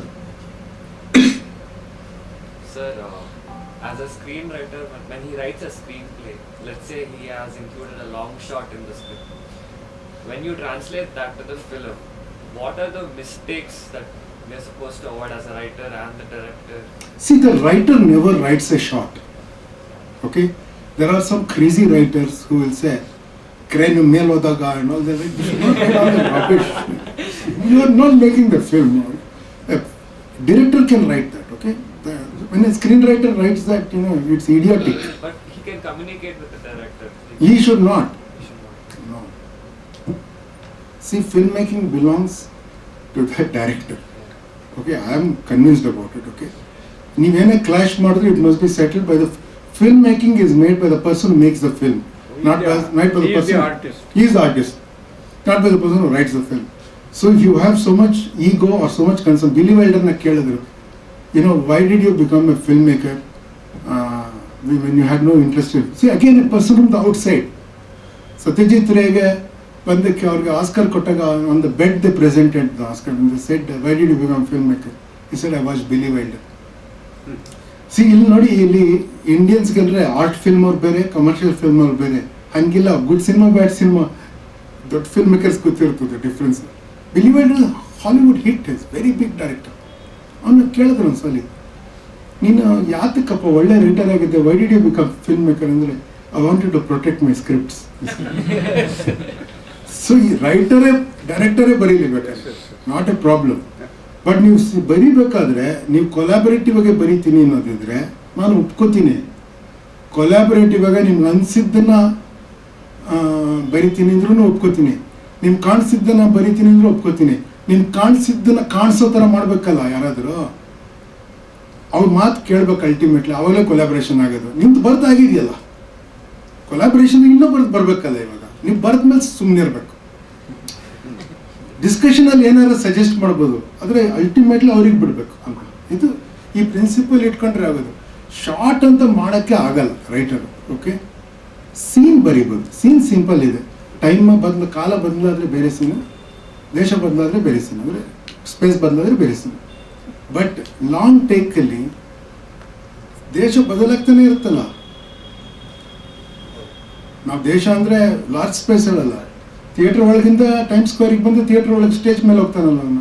Sir, uh, as a screenwriter, when, when he writes a screenplay, let's say he has included a long shot in the script. When you translate that to the film, what are the mistakes that we are supposed to avoid as a writer and the director? See, the writer never writes a shot. Okay? There are some crazy writers who will say, crane ಮೇಲ್ ಹೋದಾಗ and all that. You should not write all the rubbish. You are not making the film. A director can write that, okay? The- when a screenwriter writes that, you know, it's idiotic. But he can communicate with the director. He He should not. No. See, filmmaking belongs to the director. Okay, I am convinced about it. Okay, ನೀವೇನೇ clash ಮಾಡಿದ್ರೆ it must be settled by the filmmaking is made by the person makes the film not by not by the He is the person artist. he is the artist not by the person who writes the film so if you have so much ego or so much concern Billy ವೆಲ್ಡರ್ನ ಕೇಳಿದ್ರು you know why did you become a filmmaker uh, when you had no interest in see again a person from the outside Satyajit ರೇಗೆ ಬಂದಕ್ಕೆ ಅವ್ರಿಗೆ Oscar ಕೊಟ್ಟಾಗ on the bed they presented the Oscar the said why did you become film maker he said I watch Billy Wilder see ಇಲ್ಲಿ ನೋಡಿ ಇಲ್ಲಿ Indians ಗೆಲ್ರೆ art film ಅವ್ರು ಬೇರೆ commercial film ಅವ್ರು ಬೇರೆ ಹಂಗಿಲ್ಲ ಗುಡ್ ಸಿನಿಮಾ ಬ್ಯಾಡ್ ಸಿನಿಮಾ ದೊಡ್ಡ film makers ಗೊತ್ತಿರ್ತದೆ difference Billy Wilder Hollywood hit is very big director ಅವನ್ನ ಕೇಳಿದ್ರು ಒಂದ್ಸಲಿ ನೀನು ಯಾತಕ್ಕಪ್ಪ ಒಳ್ಳೆ ರೈಟರ್ ಆಗಿದ್ದೆ why did you become film maker ಅಂದರೆ I wanted to protect my scripts so ಈ ರೈಟರೇ ಡೈರೆಕ್ಟರೇ ಬರೀಲಿ ಬೇಕಾದ್ರೆ ನಾಟ್ ಎ ಪ್ರಾಬ್ಲಮ್ ಬಟ್ ನೀವು ಸಿ- ಬರಿಬೇಕಾದ್ರೆ ನೀವು ಕೊಲಾಬರೇಟಿವ್ ಆಗಿ ಬರಿತೀನಿ ಅನ್ನೋದಿದ್ರೆ ನಾನು ಒಪ್ಕೋತೀನಿ ಕೊಲಾಬರೇಟಿವ್ ಆಗಿ ನಿಮ್ಗೆ ಅನ್ಸಿದ್ದನ್ನ ಆ, ಬರಿತೀನಿ ಅಂದ್ರೂ ಒಪ್ಕೋತೀನಿ ನಿಮ್ಗೆ ಕಾಣಿಸಿದ್ದನ್ನ ಬರಿತೀನಿ ಅಂದ್ರೂ ಒಪ್ಕೋತೀನಿ ನಿಮ್ಗೆ ಕಾಣಿಸಿದ್ದನ್ನ ಕಾಣಿಸೋ ಥರ ಮಾಡ್ಬೇಕಲ್ಲ ಯಾರಾದರೂ ಅವ್ರ ಮಾತು ಕೇಳ್ಬೇಕು ಅಲ್ಟಿಮೇಟ್ಲಿ ಅವಾಗಲೇ ಕೊಲಾಬ್ರೇಷನ್ ಆಗೋದು ನಿಮ್ದು ಬರ್ದಾಗಿದೆಯಲ್ಲ ಕೊಲಾಬ್ರೇಷನ್ ಇನ್ನೂ ಬರ್ದು ಬರ್ಬೇಕಲ್ಲ ಇವಾಗ ನೀವು ಬರ್ದ ಮೇಲೆ ಸುಮ್ಮನೆ ಇರಬೇಕು ಡಿಸ್ಕಷನ್ ಅಲ್ಲಿ ಏನಾದ್ರು ಸಜೆಸ್ಟ್ ಮಾಡ್ಬೋದು ಆದರೆ ಅಲ್ಟಿಮೇಟ್ಲಿ ಅವ್ರಿಗೆ ಬಿಡಬೇಕು ಅಂತ ಇದು ಈ ಪ್ರಿನ್ಸಿಪಲ್ ಇಟ್ಕೊಂಡ್ರೆ ಆಗೋದು ಶಾರ್ಟ್ ಅಂತ ಮಾಡೋಕ್ಕೆ ಆಗಲ್ಲ ರೈಟರ್ ಓಕೆ ಸೀನ್ ಬರಿಬೋದು ಸೀನ್ ಸಿಂಪಲ್ ಇದೆ ಟೈಮ್ ಬದಲು ಕಾಲ ಬದಲಾದ್ರೆ ಬೇರೆ ಸೀನು ದೇಶ ಬದಲಾದ್ರೆ ಬೇರೆ ಸೀನ್ ಅಂದರೆ ಸ್ಪೇಸ್ ಬದಲಾದ್ರೆ ಬೇರೆ ಸೀನ್ ಬಟ್ ಲಾಂಗ್ ಟೇಕಲ್ಲಿ ದೇಶ ಬದಲಾಗ್ತಾನೆ ಇರುತ್ತಲ್ಲ ನಾವು ದೇಶ ಅಂದರೆ ಲಾರ್ಜ್ ಸ್ಪೇಸ್ ಹೇಳಲ್ಲ ಥಿಯೇಟರ್ ಒಳಗಿಂದ ಟೈಮ್ ಸ್ಕ್ವೇರಿಗೆ ಬಂದು ಥಿಯೇಟರ್ ಒಳಗೆ ಸ್ಟೇಜ್ ಮೇಲೆ ಹೋಗ್ತಾನಲ್ಲ ಅವನು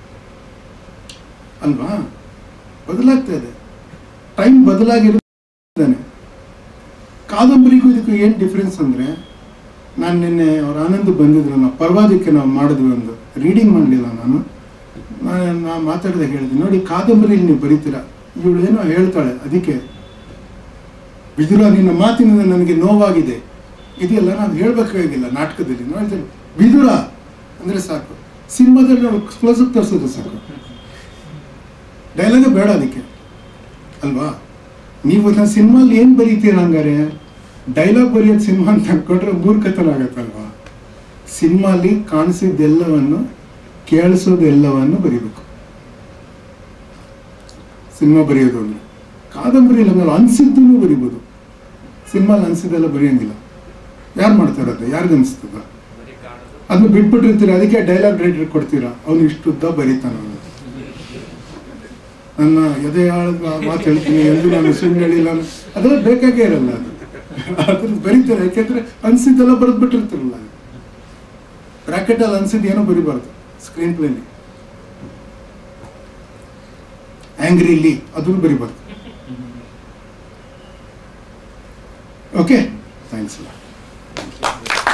ಅಲ್ವಾ ಬದಲಾಗ್ತಾ ಇದೆ ಟೈಮ್ ಬದಲಾಗಿರ್ತಾನೆ ಕಾದಂಬರಿಗೂ ಇದಕ್ಕೂ ಏನು ಡಿಫ್ರೆನ್ಸ್ ಅಂದರೆ ನಾನು ನಿನ್ನೆ ಅವ್ರ ಆನಂದ್ ಬಂದಿದ್ರು ನಾವು ಪರ್ವಾದಕ್ಕೆ ನಾವು ಮಾಡಿದ್ವಿ ಒಂದು ರೀಡಿಂಗ್ ಮಾಡಲಿಲ್ಲ ನಾನು ನಾನು ನಾ ಮಾತಾಡಿದಾಗ ಹೇಳಿದೆ ನೋಡಿ ಕಾದಂಬರಿಲಿ ನೀವು ಬರೀತೀರಾ ಇವಳು ಏನೋ ಹೇಳ್ತಾಳೆ ಅದಕ್ಕೆ ಬಿದುರ ನಿನ್ನ ಮಾತಿನಿಂದ ನನಗೆ ನೋವಾಗಿದೆ ಇದೆಲ್ಲ ನಾನು ಹೇಳ್ಬೇಕಾಗಿಲ್ಲ ನಾಟಕದಲ್ಲಿ ನಾವು ಹೇಳ್ತೇವೆ ಬಿದುರ ಅಂದರೆ ಸಾಕು ಸಿನಿಮಾದಲ್ಲಿ ನಾವು ಕ್ಲೋಸಪ್ ತರಿಸೋದು ಸಾಕು ಡೈಲಾಗ ಬೇಡ ಅದಕ್ಕೆ ಅಲ್ವಾ ನೀವು ನಾನು ಸಿನಿಮಾಲಿ ಏನು ಬರೀತೀರ ಹಂಗಾರೆ ಡೈಲಾಗ್ ಬರೆಯೋದು ಸಿನಿಮಾ ಅಂತ ಅನ್ಕೊಂಡ್ರೆ ಮೂರ್ಖತನ ಆಗತ್ತಲ್ವಾ ಸಿನಿಮಾಲಿ ಕಾಣಿಸಿದ್ದೆಲ್ಲವನ್ನು ಕೇಳಿಸೋದೆಲ್ಲವನ್ನು ಬರೀಬೇಕು ಸಿನಿಮಾ ಬರೆಯೋದು ಅಂದ್ರೆ ಕಾದಂಬರಿ ಹಂಗಲ್ಲ ಅನ್ಸಿದ್ದನ್ನು ಬರಿಬೋದು ಸಿನಿಮಾಲಿ ಅನ್ಸಿದ್ದೆಲ್ಲ ಬರೆಯಂಗಿಲ್ಲ ಯಾರು ಮಾಡ್ತಾರೆ ಅದು ಯಾರಿಗೂ ಅನಿಸ್ತದ ಅದನ್ನ ಬಿಟ್ಬಿಟ್ಟಿರ್ತೀರ ಅದಕ್ಕೆ ಡೈಲಾಗ್ ರೈಟರ್ ಕೊಡ್ತೀರಾ ಅವನು ಇಷ್ಟು ಉದ್ದ ಬರೀತಾನ ಅವನು ನನ್ನ ಎದೆ ಆಳದ ಮಾತು ಹೇಳ್ತೀನಿ ಎಂದು ನಾನು ಸುಳ್ಳು ಹೇಳಿಲ್ಲ ಅನ್ನೋ- ಅದೆಲ್ಲ ಬೇಕಾಗೇ ಇರಲ್ಲ ಅದು ಅದ್ರ ಬರೀತಾರೆ ಯಾಕೆಂದ್ರೆ ಅನ್ಸಿದ್ದೆಲ್ಲ ಬರೆದ್ಬಿಟ್ಟಿರ್ತಾರಲ್ಲ ಬ್ರಾಕೆಟಲ್ಲಿ ಅನ್ಸಿದ್ದು ಏನೋ ಬರಿಬಾರ್ದು ಸ್ಕ್ರೀನ್ ಪ್ಲೇಲಿ ಆಂಗ್ರಿಲಿ ಅದನ್ನು ಬರಿಬಾರ್ದು ಓಕೆ ಥ್ಯಾಂಕ್ಸ್